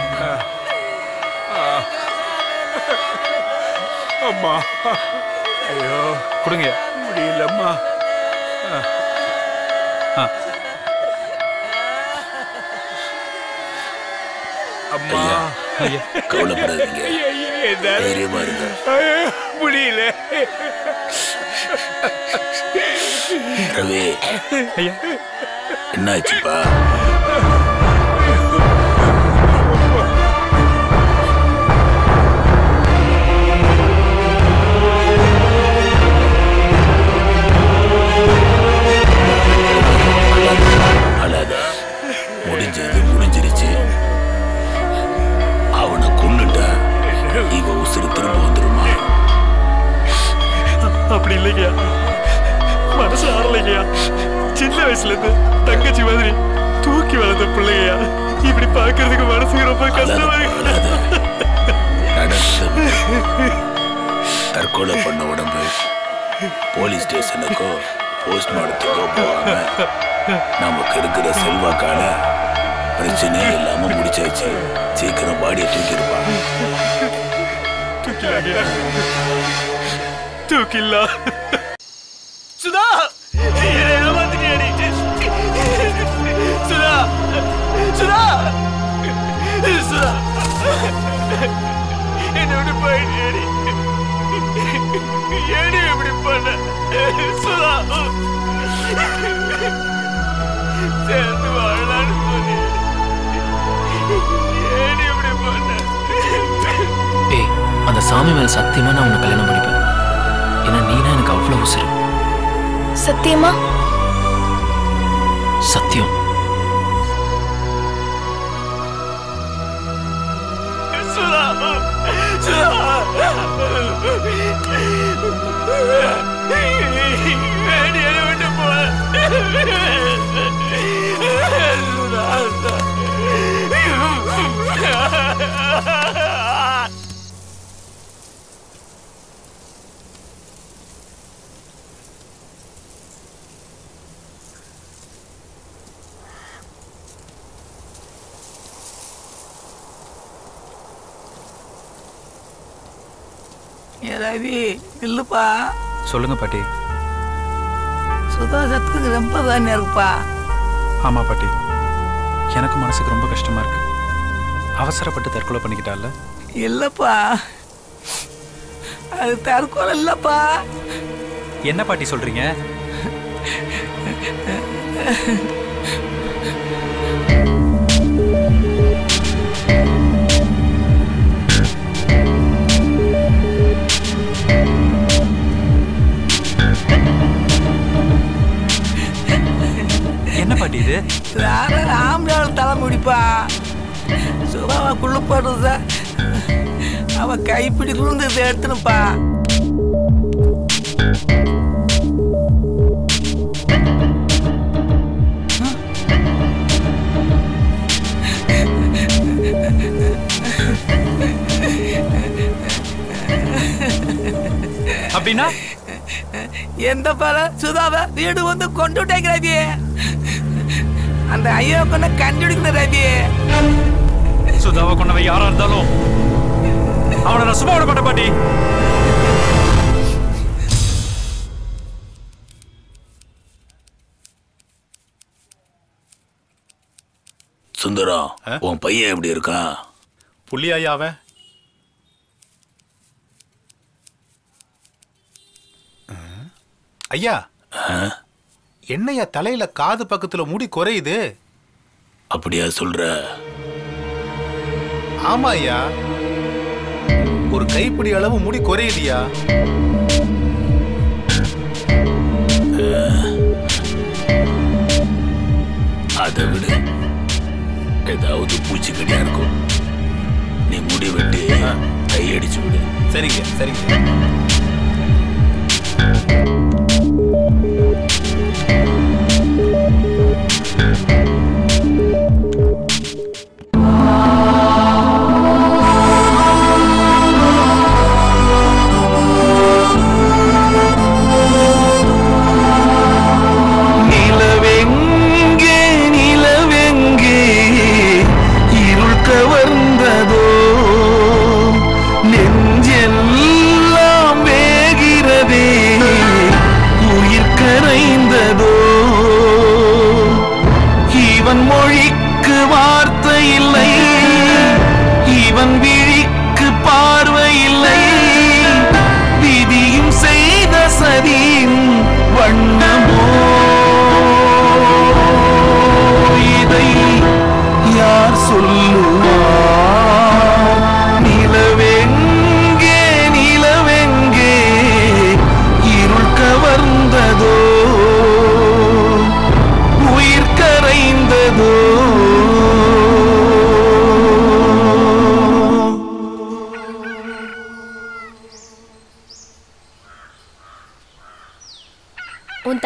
அம்மா ஐயோ கொடுங்க முடியலம்மா ஆ. அம்மா ஐயா கவலைப்படாதீங்க ஐயா, ஐயா, என்னால- தைரியமா இருங்க ஐயோ, முடியல ரவி என்னாச்சுப்பா அழாத முடிஞ்சது முடிஞ்சிருச்சு அவனை கொன்னுட்டா இவ உசுறு திரும்ப வந்துருமா அப்படி இல்லைங்கய்யா மனசு ஆறலைங்கய்யா சின்ன வயசுல இருந்து தங்கச்சி மாதிரி தூக்கி வளர்ந்த பிள்ளைங்கய்யா இப்படி பாக்குறதுக்கு மனசுக்கு ரொம்ப கஷ்டமா இருக்கு நடந்தது தற்கொலை பண்ண உடம்பு போலீஸ் ஸ்டேஷனுக்கோ போஸ்ட்மார்ட்டத்துக்கோ போகாம நமக்கு இருக்கிற செல்வாக்கால பிரச்சனையே இல்லாம முடிச்சாச்சு சீக்கிரம் பாடியை தூக்கியிருப்பான் தூக்கிலாங்கய்யா தூக்கில்லா சுதா என்னை ஏமாத்திட்டியாடி சுதா சுதா சுதா என்ன விட்டு போயிட்டியாடி ஏடி இப்படி பண்ண சுதா சேர்ந்து வாழலான்னு சொன்னி ஏடி இப்படி பண்ண ஏய் அந்த சாமி மேல சத்தியமா நான் உன்னை கல்யாணம் பண்ணிப்பேன் ஏன்னா நீனா எனக்கு அவ்வளவு உசுரு சத்தியமா சத்தியம் சுதா சுதா வேடி என்னை விட்டு போ சுதா ஏ ரவி இல்லப்பா சொல்லுங்க பாட்டி சுதா சத்துக்கு ரொம்ப தானே இருக்குப்பா ஆமா பாட்டி எனக்கு மனசுக்கு ரொம்ப கஷ்டமா இருக்கு அவசரப்பட்டு தற்கொலை பண்ணிக்கிட்டால இல்லப்பா அது தற்கொலை இல்லப்பா என்ன பாட்டி சொல்றீங்க என்ன பாட்டி இது வேற ஆம்பளை தலைமுடிப்பா சுபாவா குள்ள போடுறத அவ கைப்பிடிக்குள்ள இதை எடுத்துனுப்பா அப்படின்னா எந்த பல சுதாவை வீடு வந்து கொண்டுட்டேங்க ரவி அந்த ஐயோ கொண்டு கண்டுபிடிக்கணும் ரவி சுதாவை கொண்டவை யாரா இருந்தாலும் அவனை நான் சும்மா விட மாட்டேன் பாட்டி சுந்தரம் உன் பையன் எப்படி இருக்கான் புள்ளியாயா அவன் ஐயா என்னையா தலையில காது பக்கத்துல முடி குறையுது அப்படியா சொல்ற ஆமா ஐயா ஒரு கைப்பிடி அளவு முடி குறையுதுயா அதை விடு ஏதாவது பூச்சிக்கடியா இருக்கும் நீ முடி வெட்டி கையடிச்சு விடு சரிங்க சரிங்க நிலவெங்கே நிலவெங்கே இருள் கவர்ந்ததோ நெஞ்செல்லாம் வேகிறதே உயிர் கரைந்ததோ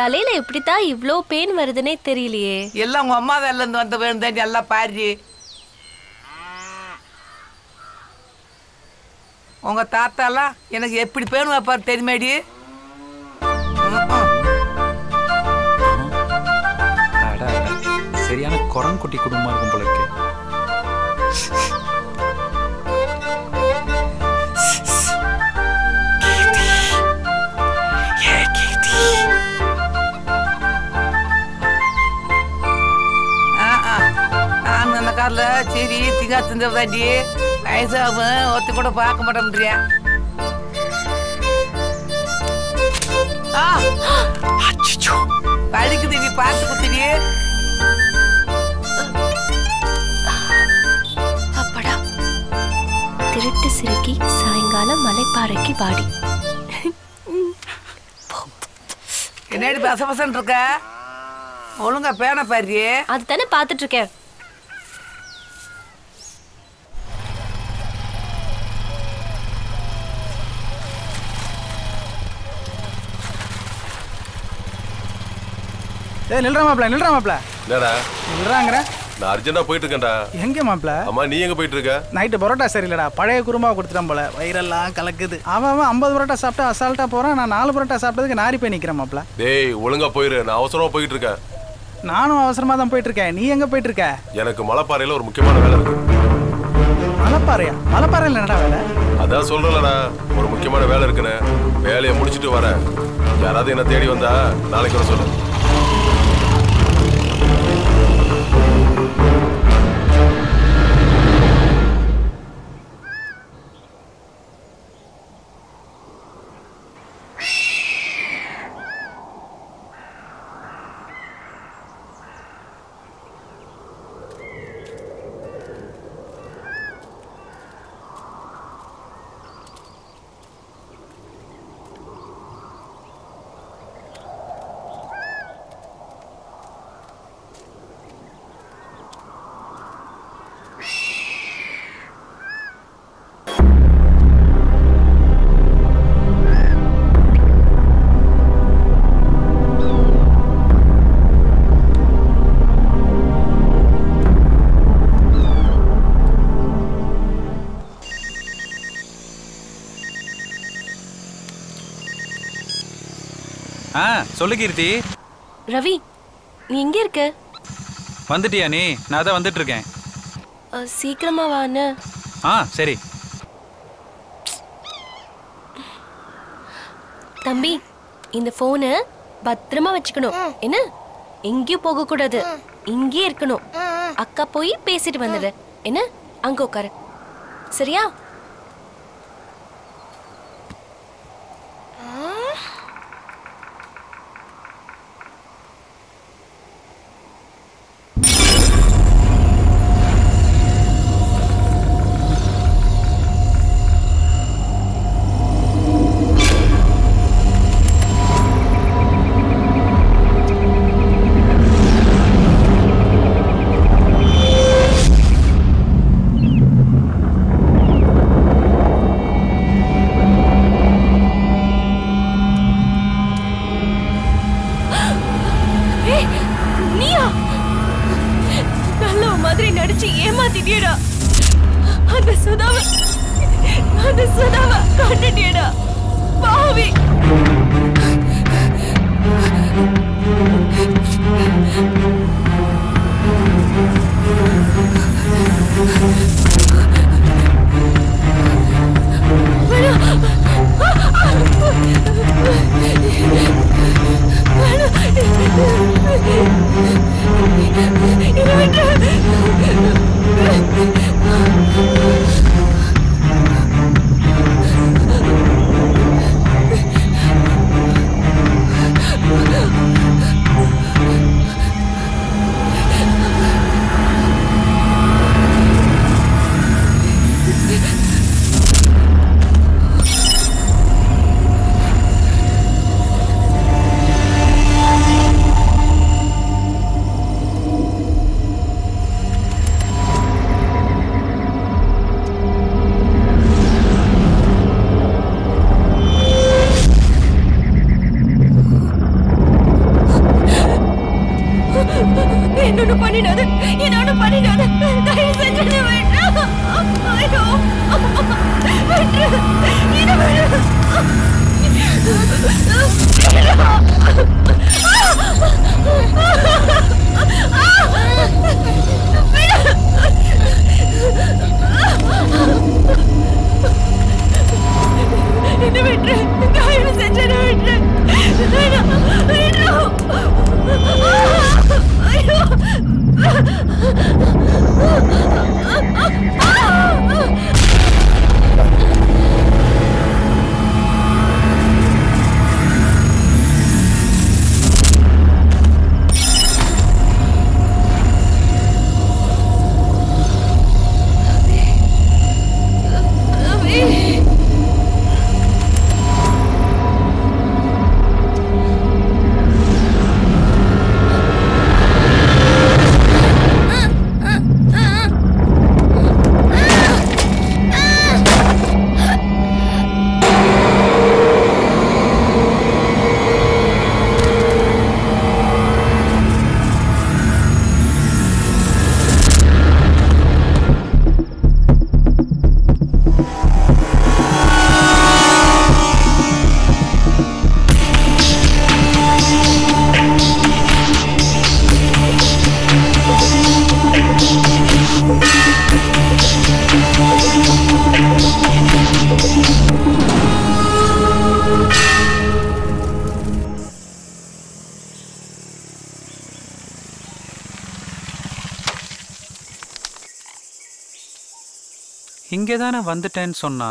தலையில எப்படித்தான் இவ்ளோ பெயின் வருதுன்னே தெரியலையே எல்லாம் உங்க அம்மா வேலைல இருந்து வந்த வேணும் தான் எல்லாம் பாரு உங்க தாத்தாலாம் எனக்கு எப்படி பேணும் வைப்பார் தெரியுமாடி அட, அட. சரியான குரங்குட்டி குடும்பமா இருக்கும் போல இருக்கு ஆ, ஆ. நான் அந்த காரில் சரி திகா தின்றதாண்டி வயசாகும் ஒருத்த கூட பார்க்க மாட்டேன்றியா ஆ வலிக்குது நீ பார்த்து குத்துடி அப்படா திருட்டு சிறுக்கி சாயங்காலம் மலைப்பாறைக்கு வாடி என்னடி பச பசன்னு இருக்க ஒழுங்கா பேன பாரு அதுதானே பார்த்துட்டு இருக்கேன் ஏய் நில்றா மாப்ள நில்றா மாப்ள என்னடா நில்றாங்கிற நான் அர்ஜென்ட்டா போயிட்டு இருக்கேன்டா எங்க மாப்ள அம்மா நீ எங்க போயிட்டு இருக்க நைட்டு பரோட்டா சரியில்லடா பழைய குருமா கொடுத்துட்டான் போல வயிறெல்லாம் கலக்குது அவன் அவன் ஐம்பது பரோட்டா சாப்பிட்டா அசால்ட்டா போறான் நான் நாலு பரோட்டா சாப்பிட்டதுக்கு நாரி போய் நிக்கிறேன் மாப்ள டேய் ஒழுங்கா போயிரு நான் அவசரமா போயிட்டு இருக்கேன் நானும் அவசரமா தான் போயிட்டு இருக்கேன் நீ எங்க போயிட்டு இருக்க எனக்கு மலைப்பாறையில ஒரு முக்கியமான வேலை இருக்கு மலைப்பாறையா மலைப்பாறையில் என்னடா வேலை அதான் சொல்றேன்லடா ஒரு முக்கியமான வேலை இருக்குன்னு வேலையை முடிச்சிட்டு வரேன் யாராவது என்ன தேடி வந்தா நாளைக்கு வர சொல்லு ஆ சொல்லு கீர்த்தி ரவி நீ எங்க இருக்க வந்துட்டியா நீ நான் தான் வந்துட்டு இருக்கேன் அ, சீக்கிரமா வான்னு ஆ சரி தம்பி இந்த போனை பத்திரமா வச்சுக்கணும் என்ன எங்கேயும் போக கூடாது இங்கே இருக்கணும் அக்கா போய் பேசிட்டு வந்துடு என்ன அங்க உட்காரு சரியா ஏய், நீயா நல்ல மாதிரி நடிச்சு ஏமாத்திட்டியடா அந்த சுதாவ அந்த சுதாவ காட்டுட்டியடா பாவி ஒண்ணு பண்ணிடாத என்ன ஒண்ணு பண்ணிடாத தயவு செஞ்சு என்ன விட்டுரு ஐயோ விட்டுரு என்ன விடு என்ன விட்டுரு தயவு செஞ்சு என்ன விட்டுரு விட்டுரு ஐயோ இங்கே தானே வந்துட்டேன்னு சொன்னா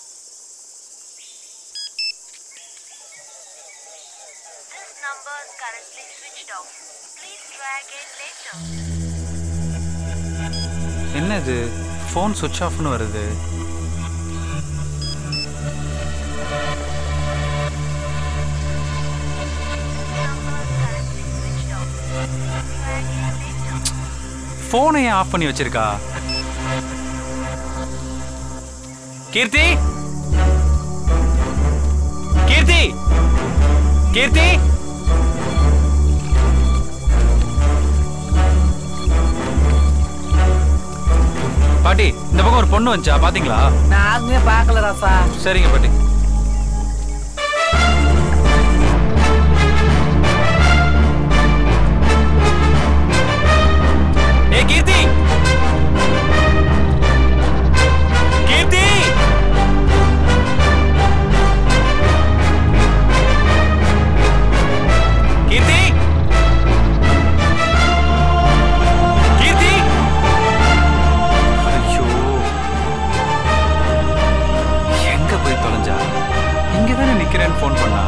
என்ன இது ஃபோன் சுவிட்ச் ஆஃப்னு வருது ஃபோனை ஏன் ஆஃப் பண்ணி வச்சிருக்கா கீர்த்தி கீர்த்தி கீர்த்தி பாட்டி இந்த பக்கம் ஒரு பொண்ணு வந்துச்சா பாத்தீங்களா நான் யாருமே பார்க்கல ராசா சரிங்க பாட்டி ஏ கீர்த்தி கீர்த்தி கீர்த்தி கீர்த்தி ஐயோ எங்க போய் தொலைஞ்சா இங்க தானே நிக்கிறேன்னு ஃபோன் பண்ணா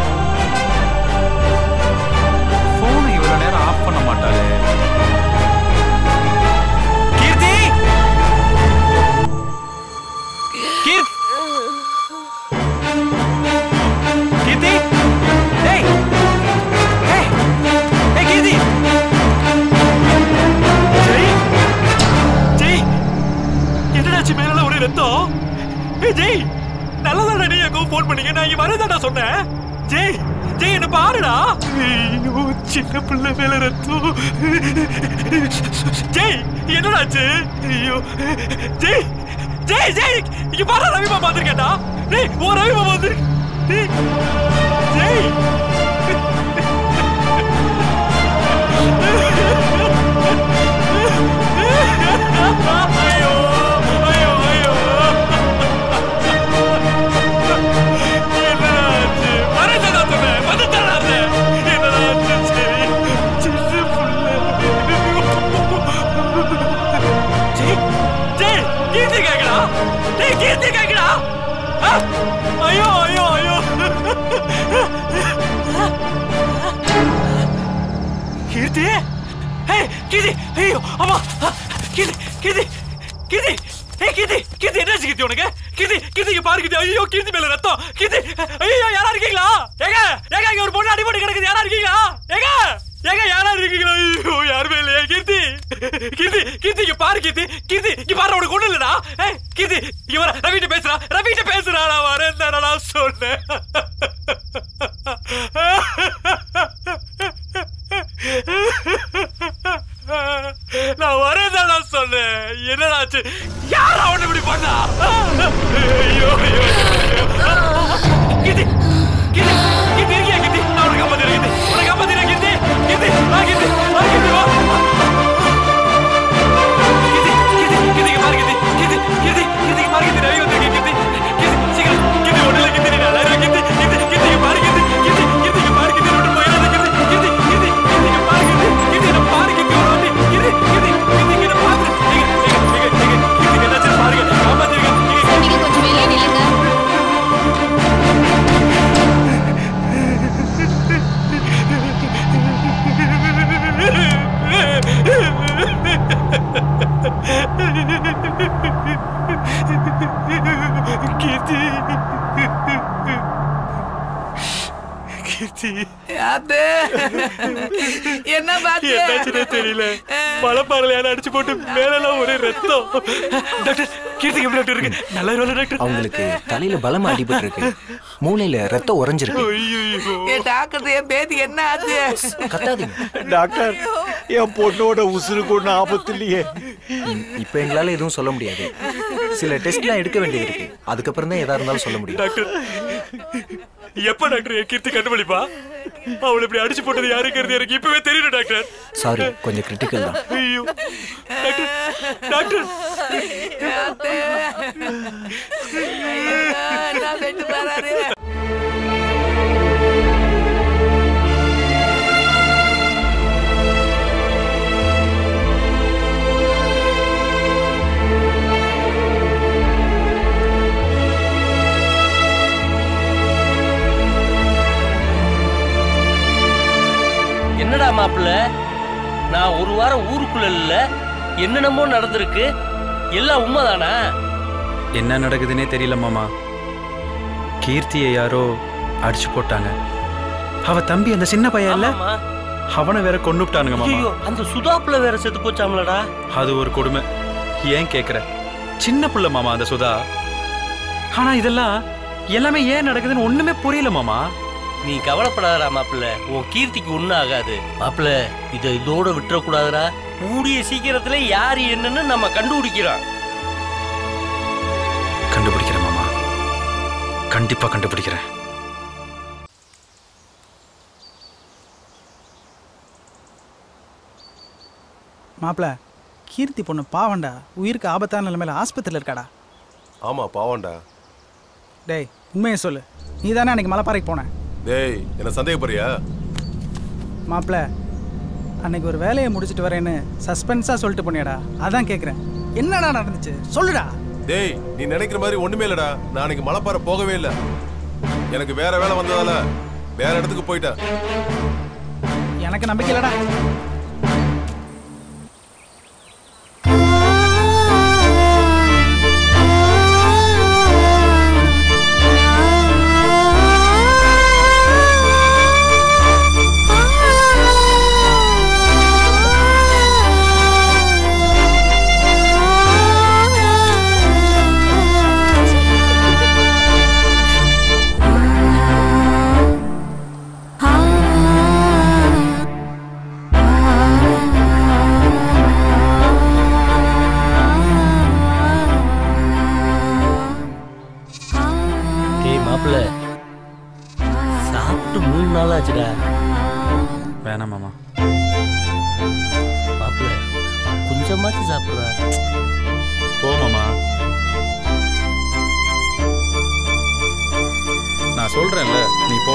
ஃபோனை இவ்வளவு நேரம் ஆஃப் பண்ண மாட்டாளே கீர்த்தி கீர் கீர்த்தி டேய் டேய் டேய் கீர்த்தி ஜெய் ஜெய் என்னடாச்சு மேல ஒரே ரத்தம் ஏய் ஜெய் நல்லதாடா நீ எங்க ஃபோன் பண்ணீங்க நான் இங்க வரதாடா சொன்னேன் ஜெய் ஜெய் என்ன பாருடா ஐயோ சின்ன பிள்ளை மேல ரத்தம் ஜெய் என்னடாச்சு ஐயோ ஜெய் ஜெய் ஜெய் இங்க பாரு ரவி மாமா வந்திருக்கேன்டா டேய் ஓ ரவி மாமா வந்து டேய் ஜெய் ஐயோ ஐயோ ஐயோ என்னடாச்சு வரதா சொன்னேன் வந்துட்டாடா என்னடாச்சு சரி சின்ன புள்ள ஜெய் ஜெய் கீர்த்தி கேக்குடா டேய் கீர்த்தி கேக்குடா ஆ! ஐயோ ஐயோ ஐயோ கீர்த்தி ஏய் கீர்த்தி ஐயோ அம்மா ஆ! கீர்த்தி கீர்த்தி கீர்த்தி ஏய் கீர்த்தி கீர்த்தி என்னாச்சு கீர்த்தி உனக்கு கீர்த்தி கீர்த்தி இங்க பாரு கீர்த்தி ஐயோ கீர்த்தி மேல ரத்தம் கீர்த்தி ஐயோ யாரா இருக்கீங்களா ஏங்க ஏங்க இங்க ஒரு பொண்ணு அடிபட்டு கிடக்குது யாரா இருக்கீங்களா ஏங்க ஏங்க யாரா இருக்கீங்களா ஐயோ யாருமே இல்லையே கீர்த்தி கீர்த்தி கீர்த்தி இங்க பாரு கீர்த்தி கீர்த்தி இங்க பாரு உனக்கு ஒண்ணு இல்லடா ஏய் கீர்த்தி இங்க வர ரவிட்ட பேசுறா ரவிட்ட பேசுறா நான் வரேன் நான் சொன்னேன் என்னடா ஆச்சு யார் அவனை இப்படி பண்ணா ஐயோ ஐயோ கிதி கிதி கிதி இருக்கியா கிதி நான் உனக்கு காப்பாத்திர கிதி உனக்கு காப்பாத்திர கிதி கிதி வா கிதி வா கிதி வா கிதி கிதி கிதிக்கு பாரு கிதி கிதி கிதி கிதிக்கு பாரு கிதி நிறைய வந்திருக்கு கிதி கிதி சீக்கிரம் கிதி ஒண்ணுல கிதி நீ நல்லா இரு, கிதி கிதி கிதிக்கு பாரு கிதி கிதி கிதிக்கு பாரு கிதி ஒண்ணு போயிடாத கிதி கிதி கிதி கிதிக்கு பாரு கிதி கிதி நான் பாரு கிதி ஒரு வாட்டி கிதி கிதி கிதி கிதி பாரு கிதி கிதி கிதி கிதி என்னாச்சு பாருங்க காப்பாத்திருங்க நீங்க கொஞ்சம் வெளியே நில்லுங்க கீர்த்தி கீர்த்தி யாத்து என்ன பாத்து என்னாச்சுன்னே தெரியல மலைப்பாறையில அடிச்சு போட்டு மேலெல்லாம் ஒரே ரத்தம் டாக்டர் கீர்த்திக்கு எப்படி டாக்டர் இருக்கு நல்லா இருவல டாக்டர் அவங்களுக்கு தலையில பலமா அடிபட்டு இருக்கு மூளையில ரத்தம் உறைஞ்சிருக்கு ஏ டாக்டர் என் பேத்திக்கு என்ன ஆச்சு கத்தாதீங்க டாக்டர் என் பொண்ணோட உசுருக்கு ஒன்றும் ஆபத்து இல்லையே ம், இப்ப எங்களால எதுவும் சொல்ல முடியாது சில டெஸ்ட்லாம் எடுக்க வேண்டியது இருக்கு அதுக்கப்புறம் தான் எதா இருந்தாலும் சொல்ல முடியும் டாக்டர் எப்ப டாக்டர் என் கீர்த்தி கண்டுபிடிப்பா அவளை இப்படி அடிச்சு போட்டது யாருக்கிறது எனக்கு இப்பவே தெரியணும் டாக்டர் சாரி கொஞ்சம் கிரிட்டிக்கல் தான் ஐயோ டாக்டர் டாக்டர் யாத்து என்ன செஞ்சு பாரு என்னடா மாப்பிள்ள நான் ஒரு வாரம் ஊருக்குள்ள இல்ல என்னென்னமோ நடந்திருக்கு எல்லாம் உண்மைதானா என்ன நடக்குதுன்னே தெரியல மாமா கீர்த்தியை யாரோ அடிச்சு போட்டாங்க அவ தம்பி அந்த சின்ன பையன் இல்ல ஆமாமா. அவனை வேற கொன்னுட்டானுங்க மாமா ஐயோ அந்த சுதாப்புல வேற செத்து போச்சாம்லடா அது ஒரு கொடுமை ஏன் கேக்குற சின்ன புள்ள மாமா அந்த சுதா ஆனா இதெல்லாம் எல்லாமே ஏன் நடக்குதுன்னு ஒண்ணுமே புரியல மாமா நீ கவலைப்படாதடா மாப்பிள்ள உன் கீர்த்திக்கு ஒண்ணும் ஆகாது மாப்பிள்ள இதை இதோட விட்டுறக்கூடாதுடா கூடிய சீக்கிரத்துல யாரு என்னன்னு நம்ம கண்டுபிடிக்கிறோம் கண்டுபிடிக்கிறேன் மாமா கண்டிப்பா கண்டுபிடிக்கிறேன் மாப்பிள கீர்த்தி பொண்ணு பாவண்டா உயிருக்கு ஆபத்தான நிலைமையில ஆஸ்பத்திரியில் இருக்காடா ஆமா பாவம்டா டேய் உண்மையை சொல்லு நீ தானே அன்னைக்கு மலைப்பாறைக்கு போன டேய் என்ன சந்தேகப்படுறியா மாப்பிள அன்னைக்கு ஒரு வேலையை முடிச்சிட்டு வரேன்னு சஸ்பென்ஸாக சொல்லிட்டு போனியாடா அதான் கேட்குறேன் என்னடா நடந்துச்சு சொல்லுடா டேய் நீ நினைக்கிற மாதிரி ஒண்ணுமே இல்லடா நான் அன்னைக்கு மலைப்பாறை போகவே இல்லை எனக்கு வேற வேலை வந்ததால வேற இடத்துக்கு போயிட்டேன் எனக்கு நம்பிக்கை இல்லடா டேய் மாப்பிள்ள சாப்பிட்டு மூணு நாள் ஆச்சுடா வேணாம் மாமா மாப்பிள்ள கொஞ்சமாச்சும் சாப்பிடுறா போ மாமா நான் சொல்றேன்ல நீ போ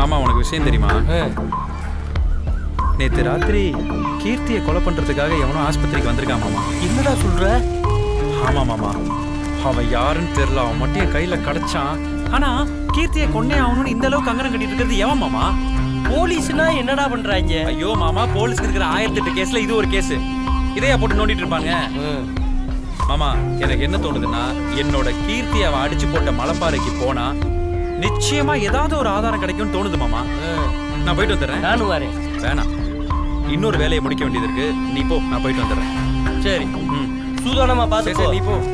மாமா உனக்கு விஷயம் தெரியுமா நேத்து ராத்திரி கீர்த்தியை கொலை பண்றதுக்காக எவனோ ஆஸ்பத்திரிக்கு வந்திருக்கான் மாமா என்னடா சொல்ற ஆமா மாமா அவன் யாருன்னு தெரியல அவன் மட்டும் என் கையில கிடைச்சான் ஆனா கீர்த்தியை கொன்னே ஆகணும்னு இந்த அளவுக்கு அங்கரம் கட்டிட்டு இருக்கிறது எவன் மாமா போலீஸ்னா என்னடா பண்றாங்க ஐயோ மாமா போலீஸ்க்கு இருக்கிற ஆயிரத்தி எட்டு கேஸ்ல இது ஒரு கேஸ் இதையா போட்டு நோண்டிட்டு இருப்பாங்க மாமா எனக்கு என்ன தோணுதுன்னா என்னோட கீர்த்தி அவன் அடிச்சு போட்ட மலைப்பாறைக்கு போனா நிச்சயமா ஏதாவது ஒரு ஆதாரம் கிடைக்கும்னு தோணுது மாமா நான் போயிட்டு வந்துடுறேன் நானும் வரேன் வேணாம் இன்னொரு வேலையை முடிக்க வேண்டியது இருக்கு நீ போ நான் போயிட்டு வந்துடுறேன் சரி ம் சூதானமா சரி, பார்த்து சரி, நீ போ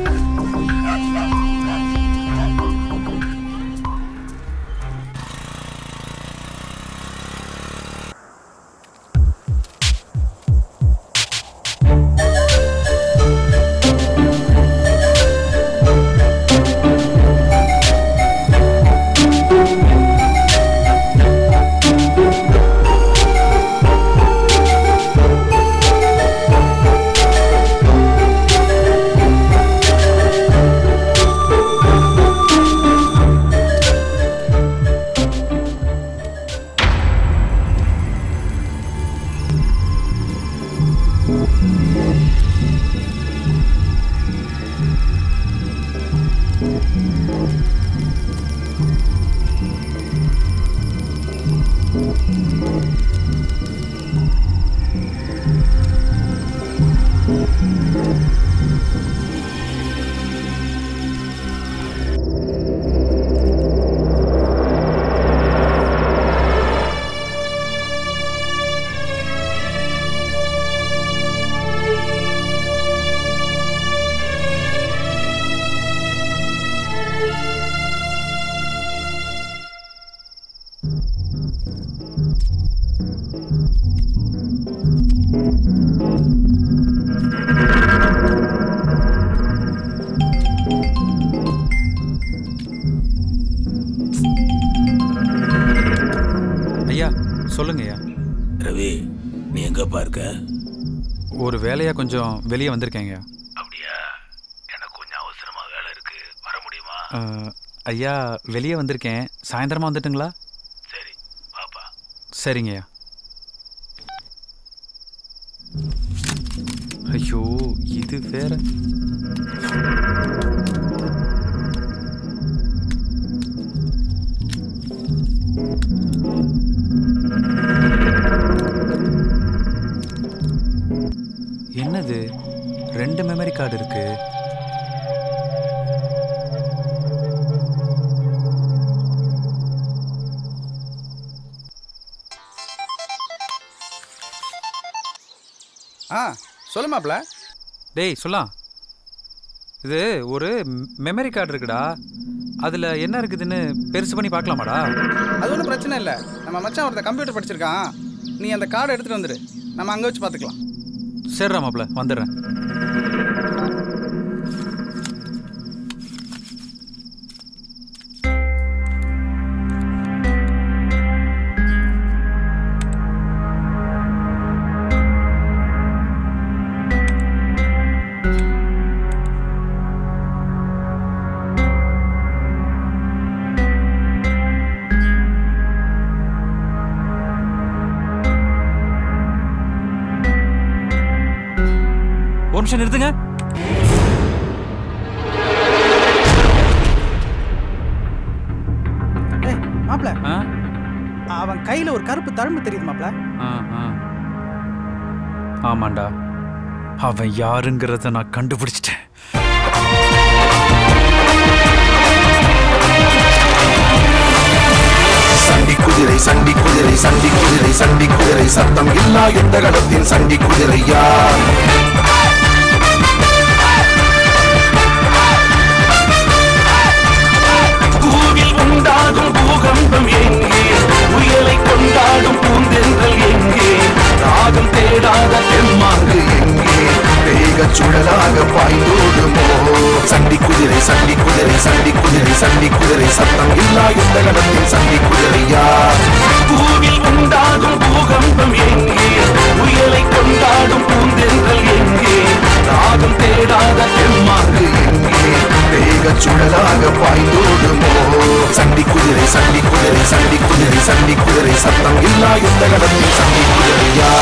ஐயா சொல்லுங்க ஐயா ரவி நீ எங்கப்பா இருக்க ஒரு வேலையா கொஞ்சம் வெளியே வந்திருக்கேங்க அப்படியா எனக்கு கொஞ்சம் அவசரமா வேலை இருக்கு வர முடியுமா அஹ், ஐயா வெளியே வந்திருக்கேன் சாயந்தரமா வந்துட்டுங்களா சரி பாப்பா சரிங்கய்யா ஐயோ இது வேற என்னது ரெண்டு மெமரி கார்டு இருக்கு ஆ சொல்லு மாப்ள டேய் சொல்லலாம் இது ஒரு மெமரி கார்டு இருக்குடா அதுல என்ன இருக்குதுன்னு பெருசு பண்ணி பார்க்கலாமாடா அது ஒன்றும் பிரச்சனை இல்லை நம்ம மச்சான் ஒருத்தன் கம்ப்யூட்டர் படிச்சிருக்கான் நீ அந்த கார்டை எடுத்துட்டு வந்துடு நம்ம அங்கே வச்சு பார்த்துக்கலாம் சரிடா மாப்ள வந்துடுறேன் ஒரு நிமிஷம் நிறுத்துங்க ஏய் மாப்ள ஆ அவன் கையில் ஒரு கருப்பு தழும்பு தெரியுது மாப்ள ஆ, ஆ. ஆமாண்டா அவன் யாருங்கிறத நான் கண்டுபிடிச்சிட்டேன் சண்டி குதிரை சண்டி குதிரை சண்டி குதிரை சண்டி குதிரை சத்தம் இல்லா எந்த கடத்தின் சண்டி குதிரை யார் பூவில் உண்டாகும் பூகம்பம் எங்கே புயலை கொண்டாடும் பூந்தென்றல் எங்கே ராகம் தேடாத தெம்மாங்கு எங்கே வேகச் சுழலாக பாய்ந்தோடுமோ சண்டி குதிரை சண்டி குதிரை சண்டி குதிரை சண்டி குதிரை சத்தம் இல்லா எந்த கடத்தின் சண்டி குதிரை யார் பூவில் உண்டாகும் பூகம்பம் எங்கே புயலை கொண்டாடும் பூந்தென்றல் எங்கே ராகம் தேடாத தெம்மாங்கு எங்கே வேகச் சுழலாக பாய்ந்தோடுமோ சண்டி குதிரை சண்டி குதிரை சண்டி குதிரை சண்டி குதிரை சத்தம் இல்லா இந்த கடத்தில் சண்டி குதிரையா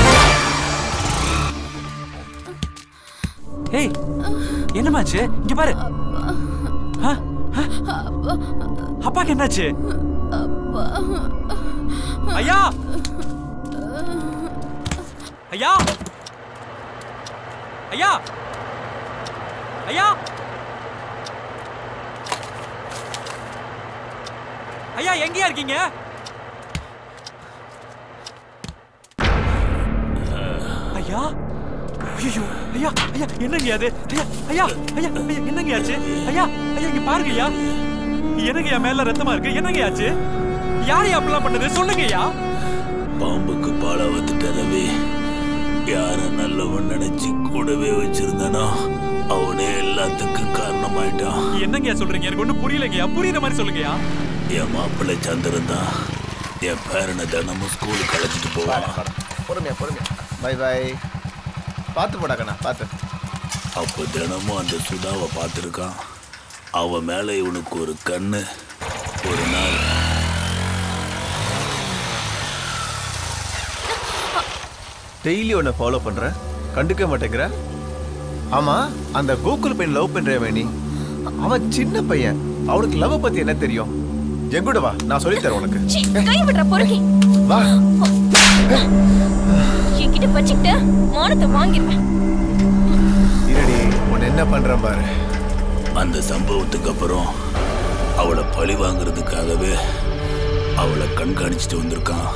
ஏய் என்னமாச்சு இங்க பாரு ஆ? ஆ? அப்பாக்கு என்னாச்சு ஐயா ஐயா ஐயா ஐயா ஐயா எங்கேயா இருக்கீங்க ஐயா ஐயோ ஐயா ஐயா என்னங்க அது ஐயா ஐயா ஐயா ஐயா என்னங்க ஆச்சு ஐயா ஐயா இங்க பாருங்க ஐயா என்னங்க ஐயா மேல ரத்தமா இருக்கு என்னங்க ஆச்சு யார் அப்படிலாம் பண்ணது சொல்லுங்க ஐயா பாம்புக்கு பால வந்துட்ட ரவி யார நல்லவன் நினைச்சு கூடவே வச்சிருந்தானோ அவனே எல்லாத்துக்கும் காரணமாயிட்டான் என்னங்க சொல்றீங்க எனக்கு ஒண்ணும் புரியலங்கய்யா புரியுற மாதிரி சொல்லுங்கய்யா என் மாப்பிள்ளை சந்திரன் தான் என் பேரனை தினமும் ஸ்கூலுக்கு அழைச்சிட்டு போவான் பொறுமையா பொறுமையா பை பை பார்த்து போடா கண்ணா பார்த்து அப்போ தினமும் அந்த சுதாவை பார்த்துருக்கான் அவ மேல இவனுக்கு ஒரு கண்ணு ஒரு நாள் டெய்லி உன்னை ஃபாலோ பண்றேன் கண்டுக்க மாட்டேங்கிற ஆமா அந்த கோகுல் பையன் லவ் பண்றேன் நீ அவன் சின்ன பையன் அவனுக்கு லவ் பத்தி என்ன தெரியும் என் கூட வா நான் சொல்லி தரேன் உனக்கு சீ, கை விடுற பொறுக்கி வா என்கிட்ட வச்சுக்கிட்டு மானத்தை வாங்கிடுவேன் இருடி உன்னை என்ன பண்றேன் பாரு அந்த சம்பவத்துக்கு அப்புறம் அவளை பழி வாங்குறதுக்காகவே அவளை கண்காணிச்சுட்டு வந்திருக்கான்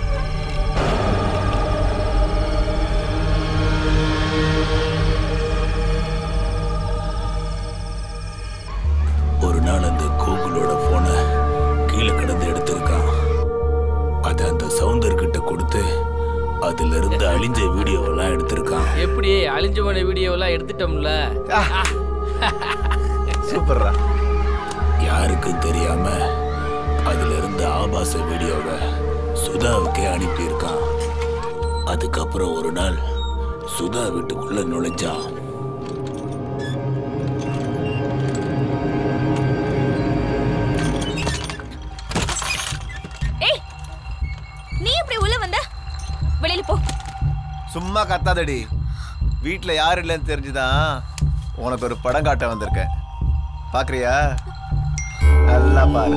ஒரு நாள் அந்த கோகுலோட போனை கீழே கிடந்து எடுத்திருக்கான் அதை அந்த சவுந்தர் கிட்ட கொடுத்து அதுல இருந்து அழிஞ்ச வீடியோவெல்லாம் எடுத்திருக்கான் எப்படி அழிஞ்சு போன வீடியோவெல்லாம் எடுத்துட்டோம்ல சூப்பர்ரா யாருக்கும் தெரியாம அதுல இருந்த ஆபாச வீடியோவை சுதாவுக்கே அனுப்பியிருக்கான் அதுக்கப்புறம் ஒரு நாள் சுதா வீட்டுக்குள்ள நுழைஞ்சான் ஏய் நீ எப்படி உள்ள வந்த வெளியில போ சும்மா கத்தாதடி வீட்ல யார் இல்லைன்னு தெரிஞ்சுதான் உனக்கு ஒரு படம் காட்ட வந்திருக்கேன் பாக்குறியா நல்லா பாரு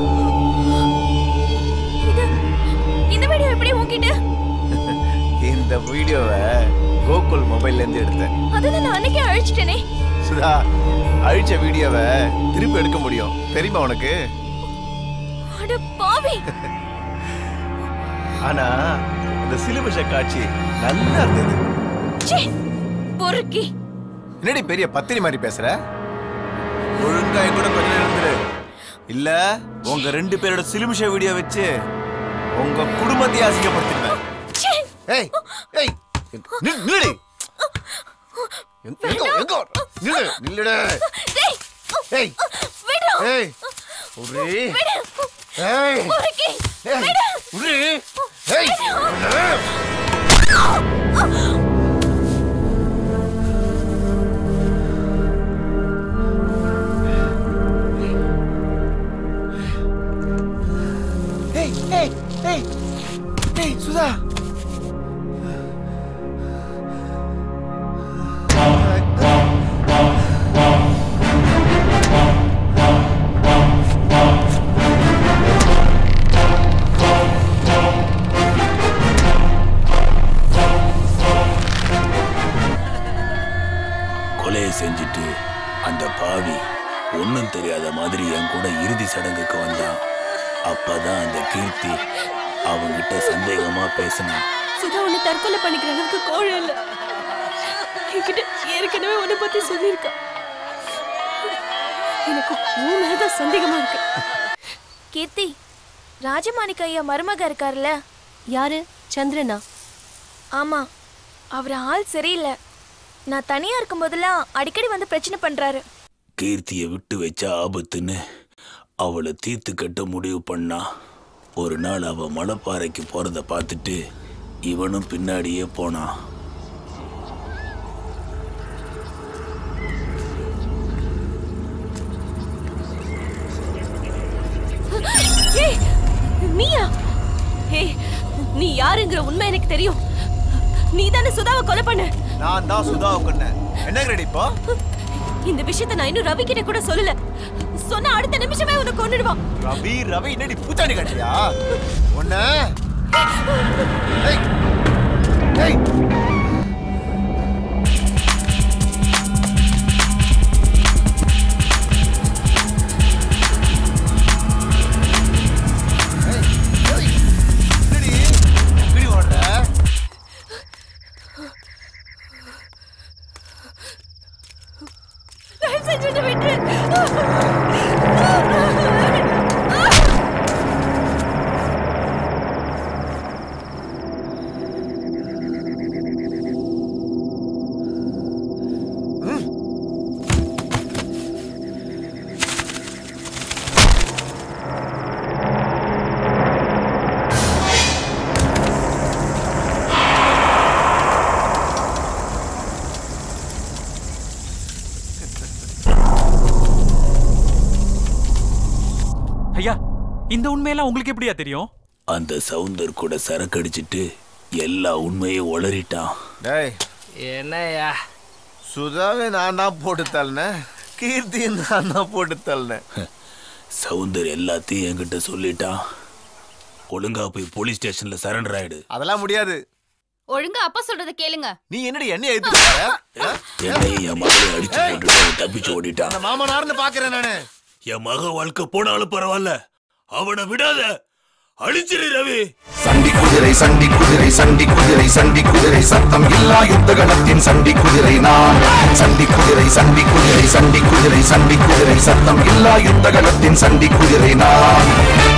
இது இந்த வீடியோ எப்படி உன்கிட்ட இந்த வீடியோவை கோகுல் மொபைல்ல இருந்து எடுத்தேன் அதுதான் நான் அன்னைக்கே அழிச்சிட்டேனே சுதா அழிச்ச வீடியோவை திருப்பி எடுக்க முடியும் தெரியுமா உனக்கு அட பாவி ஆனா இந்த சிலுமிஷ காட்சி நல்லா இருந்தது ச்சே பொறுக்கி என்னடி பெரிய பத்தினி மாதிரி பேசுற ஒழுங்கா என் கூட கொஞ்ச நேரம் இருந்துரு இல்ல உங்க ரெண்டு பேரோட சிலுமிஷ வீடியோ வச்சு உங்க குடும்பத்தையே அசிங்கப்படுத்திடுவேன் ஏய் ஏய் நில்- நில்லுடி எங்க- எங்க எங்க வர? நில்லு நில்லுடா டேய் ஏய் விடு ஏய் உரி விடு ஏய் பொறுக்கி ஏய் விடு உரி ஏய் ஏய் ஏய் ஏய் ஏய் சுதா கொலையை செஞ்சுட்டு அந்த பாவி ஒன்றும் தெரியாத மாதிரி என் கூட இறுதி சடங்குக்கு வந்தான் அப்பதான் அந்த கீர்த்தி அவங்கிட்ட சந்தேகமா பேசினான் சுதா உன்னை தற்கொலை பண்ணிக்கிற அளவுக்கு கோழ இல்ல என்கிட்ட ஏற்கனவே உன்னை பத்தி சொல்லியிருக்கா எனக்கு உன் மேலதான் சந்தேகமா இருக்கு கீர்த்தி ராஜமாணிக்க ஐயா மருமக இருக்கார்ல யாரு சந்திரனா ஆமா அவர் ஆள் சரியில்லை நான் தனியா இருக்கும் போதெல்லாம் அடிக்கடி வந்து பிரச்சனை பண்றாரு கீர்த்தியை விட்டு வச்ச ஆபத்துன்னு அவளை தீர்த்து கட்ட முடிவு பண்ணா ஒரு நாள் அவ மலைப்பாறைக்கு போறத பார்த்துட்டு இவனும் பின்னாடியே போனான் நீயா ஹே நீ யாருங்கிற உண்மை எனக்கு தெரியும் நீ தானே சுதாவை கொலை பண்ண நான் தான் சுதாவை கொன்னேன் என்ன ரெடி இப்போ இந்த விஷயத்த நான் இன்னும் ரவி கிட்ட கூட சொல்லல சொன்ன அடுத்த நிமிஷமே உன்னை கொன்னுடுவான் ரவி ரவி என்னடி பூச்சாண்டி கட்டியா ஒண்ணு ஏய் தயவு செஞ்சு என்னை விட்டுரு ஐயா இந்த உண்மையெல்லாம் உங்களுக்கு எப்படியா தெரியும் அந்த சவுந்தர் கூட சரக்கு அடிச்சிட்டு எல்லா உண்மையும் உளறிட்டான் டேய் என்னையா சுதாவை நான் தான் போட்டு தள்ளினேன் கீர்த்தியும் நான் தான் போட்டு தள்ளினேன் சவுந்தர் எல்லாத்தையும் என்கிட்ட சொல்லிட்டான் ஒழுங்கா போய் போலீஸ் ஸ்டேஷன்ல சரண்டர் ஆயிடு அதெல்லாம் முடியாது ஒழுங்கா அப்பா சொல்றத கேளுங்க நீ என்னடி என்ன எழுத்து என்னையும் என் மகளை அடிச்சு போட்டுட்டு அவன் தப்பிச்சு ஓடிட்டான் அந்த மாமனார்னு பாக்குறேன் நானு என் மக வாழ்க்கை போனாலும் பரவாயில்ல அவனை விடாத அழிச்சிரு ரவி சண்டி குதிரை சண்டி குதிரை சண்டி குதிரை சண்டி குதிரை சத்தம் இல்லா யுத்த களத்தின் சண்டி குதிரை நான் சண்டி குதிரை சண்டி குதிரை சண்டி குதிரை சண்டி குதிரை சத்தம் இல்லா யுத்த களத்தின் சண்டி குதிரை நான்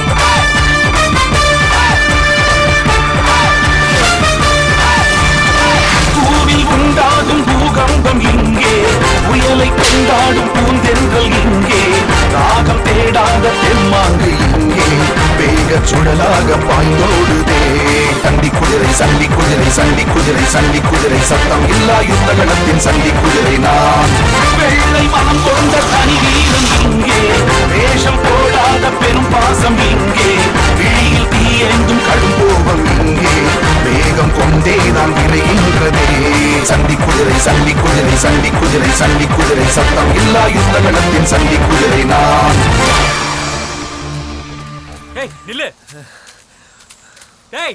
பூவில் உண்டாகும் பூகம்பம் இங்கே புயலை கொண்டாடும் பூந்தென்றல் இங்கே ராகம் தேடாத தெம்மாங்கு இங்கே வேக சுழலாக பாய்ந்தோடுதே சண்டி குதிரை சண்டி குதிரை சண்டி குதிரை சண்டி குதிரை சத்தம் இல்லா யுத்த களத்தின் சண்டி குதிரை நான் வெள்ளை மனம் கொண்ட தனி வீரம் இங்கே வேஷம் போடாத பெரும் பாசம் இங்கே விழியில் தீயெங்கும் கடும் கோபம் இங்கே வேகம் கொண்டே நான் விரைகின்றதே சண்டி குதிரை சண்டி குதிரை சண்டி குதிரை சண்டி குதிரை சத்தம் இல்லா யுத்த களத்தின் சண்டி குதிரை நான் ஏய் நில்லு ஏய்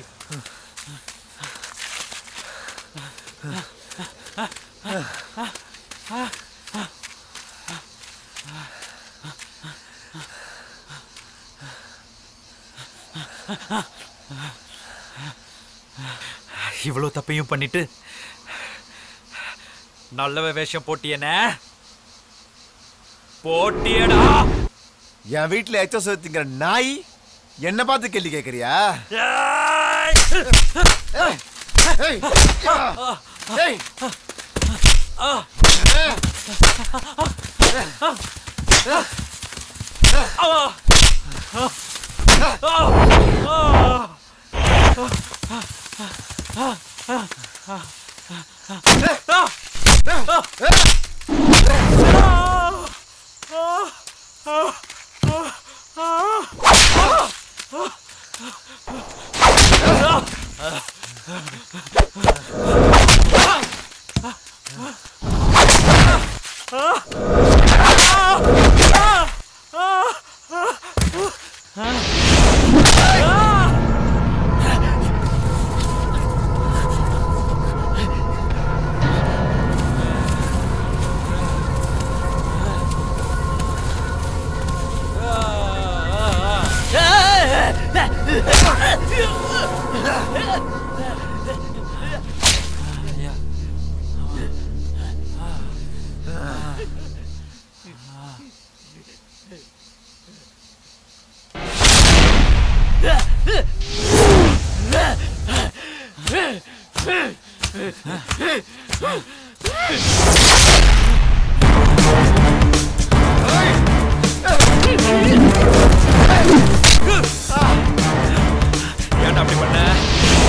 இவ்வளோ தப்பையும் பண்ணிட்டு நல்லவ வேஷம் போட்டியனே போட்டியடா என் வீட்டுல எச்ச திங்கிற நாய் என்ன பார்த்து கேள்வி கேட்கறியா ஏய், ஏய், ஏய். ஏன்டா அப்படி பண்ண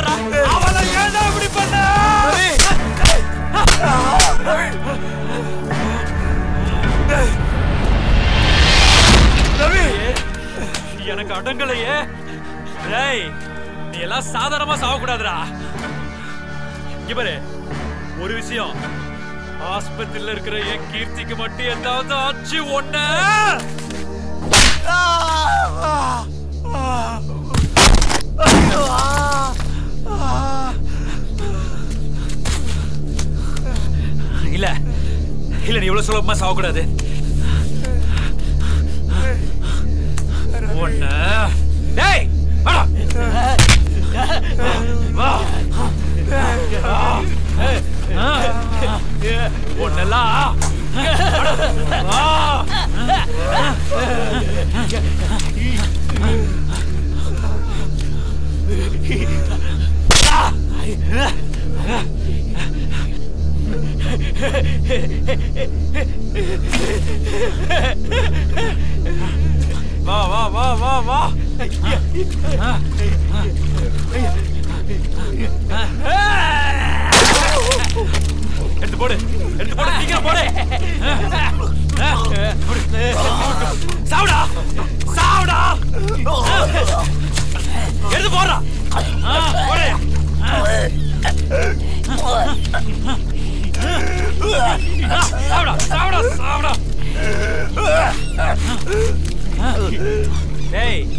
பாடுறா அவளை ஏன்டா இப்படி பண்ண எனக்கு அடங்கலையே டேய் நீ எல்லாம் சாதாரணமா சாவக்கூடாதுடா இங்க பாரு ஒரு விஷயம் ஆஸ்பத்திரியில இருக்கிற என் கீர்த்திக்கு மட்டும் ஏதாவது ஆச்சு ஒண்ணு இல்ல இல்ல நீ இவ்வளவு சுலபமா சாவக்கூடாது ஒண்ணு டேய் வாடா வா ஒன்னெல்லாம் வா வா வா வா வா வா எடுத்து போடு எடுத்து போடு சீக்கிரம் போடு சாவுடா சாவுடா எடுத்து போடுறா போடு சாவுடா சாவுடா சாவுடா டேய்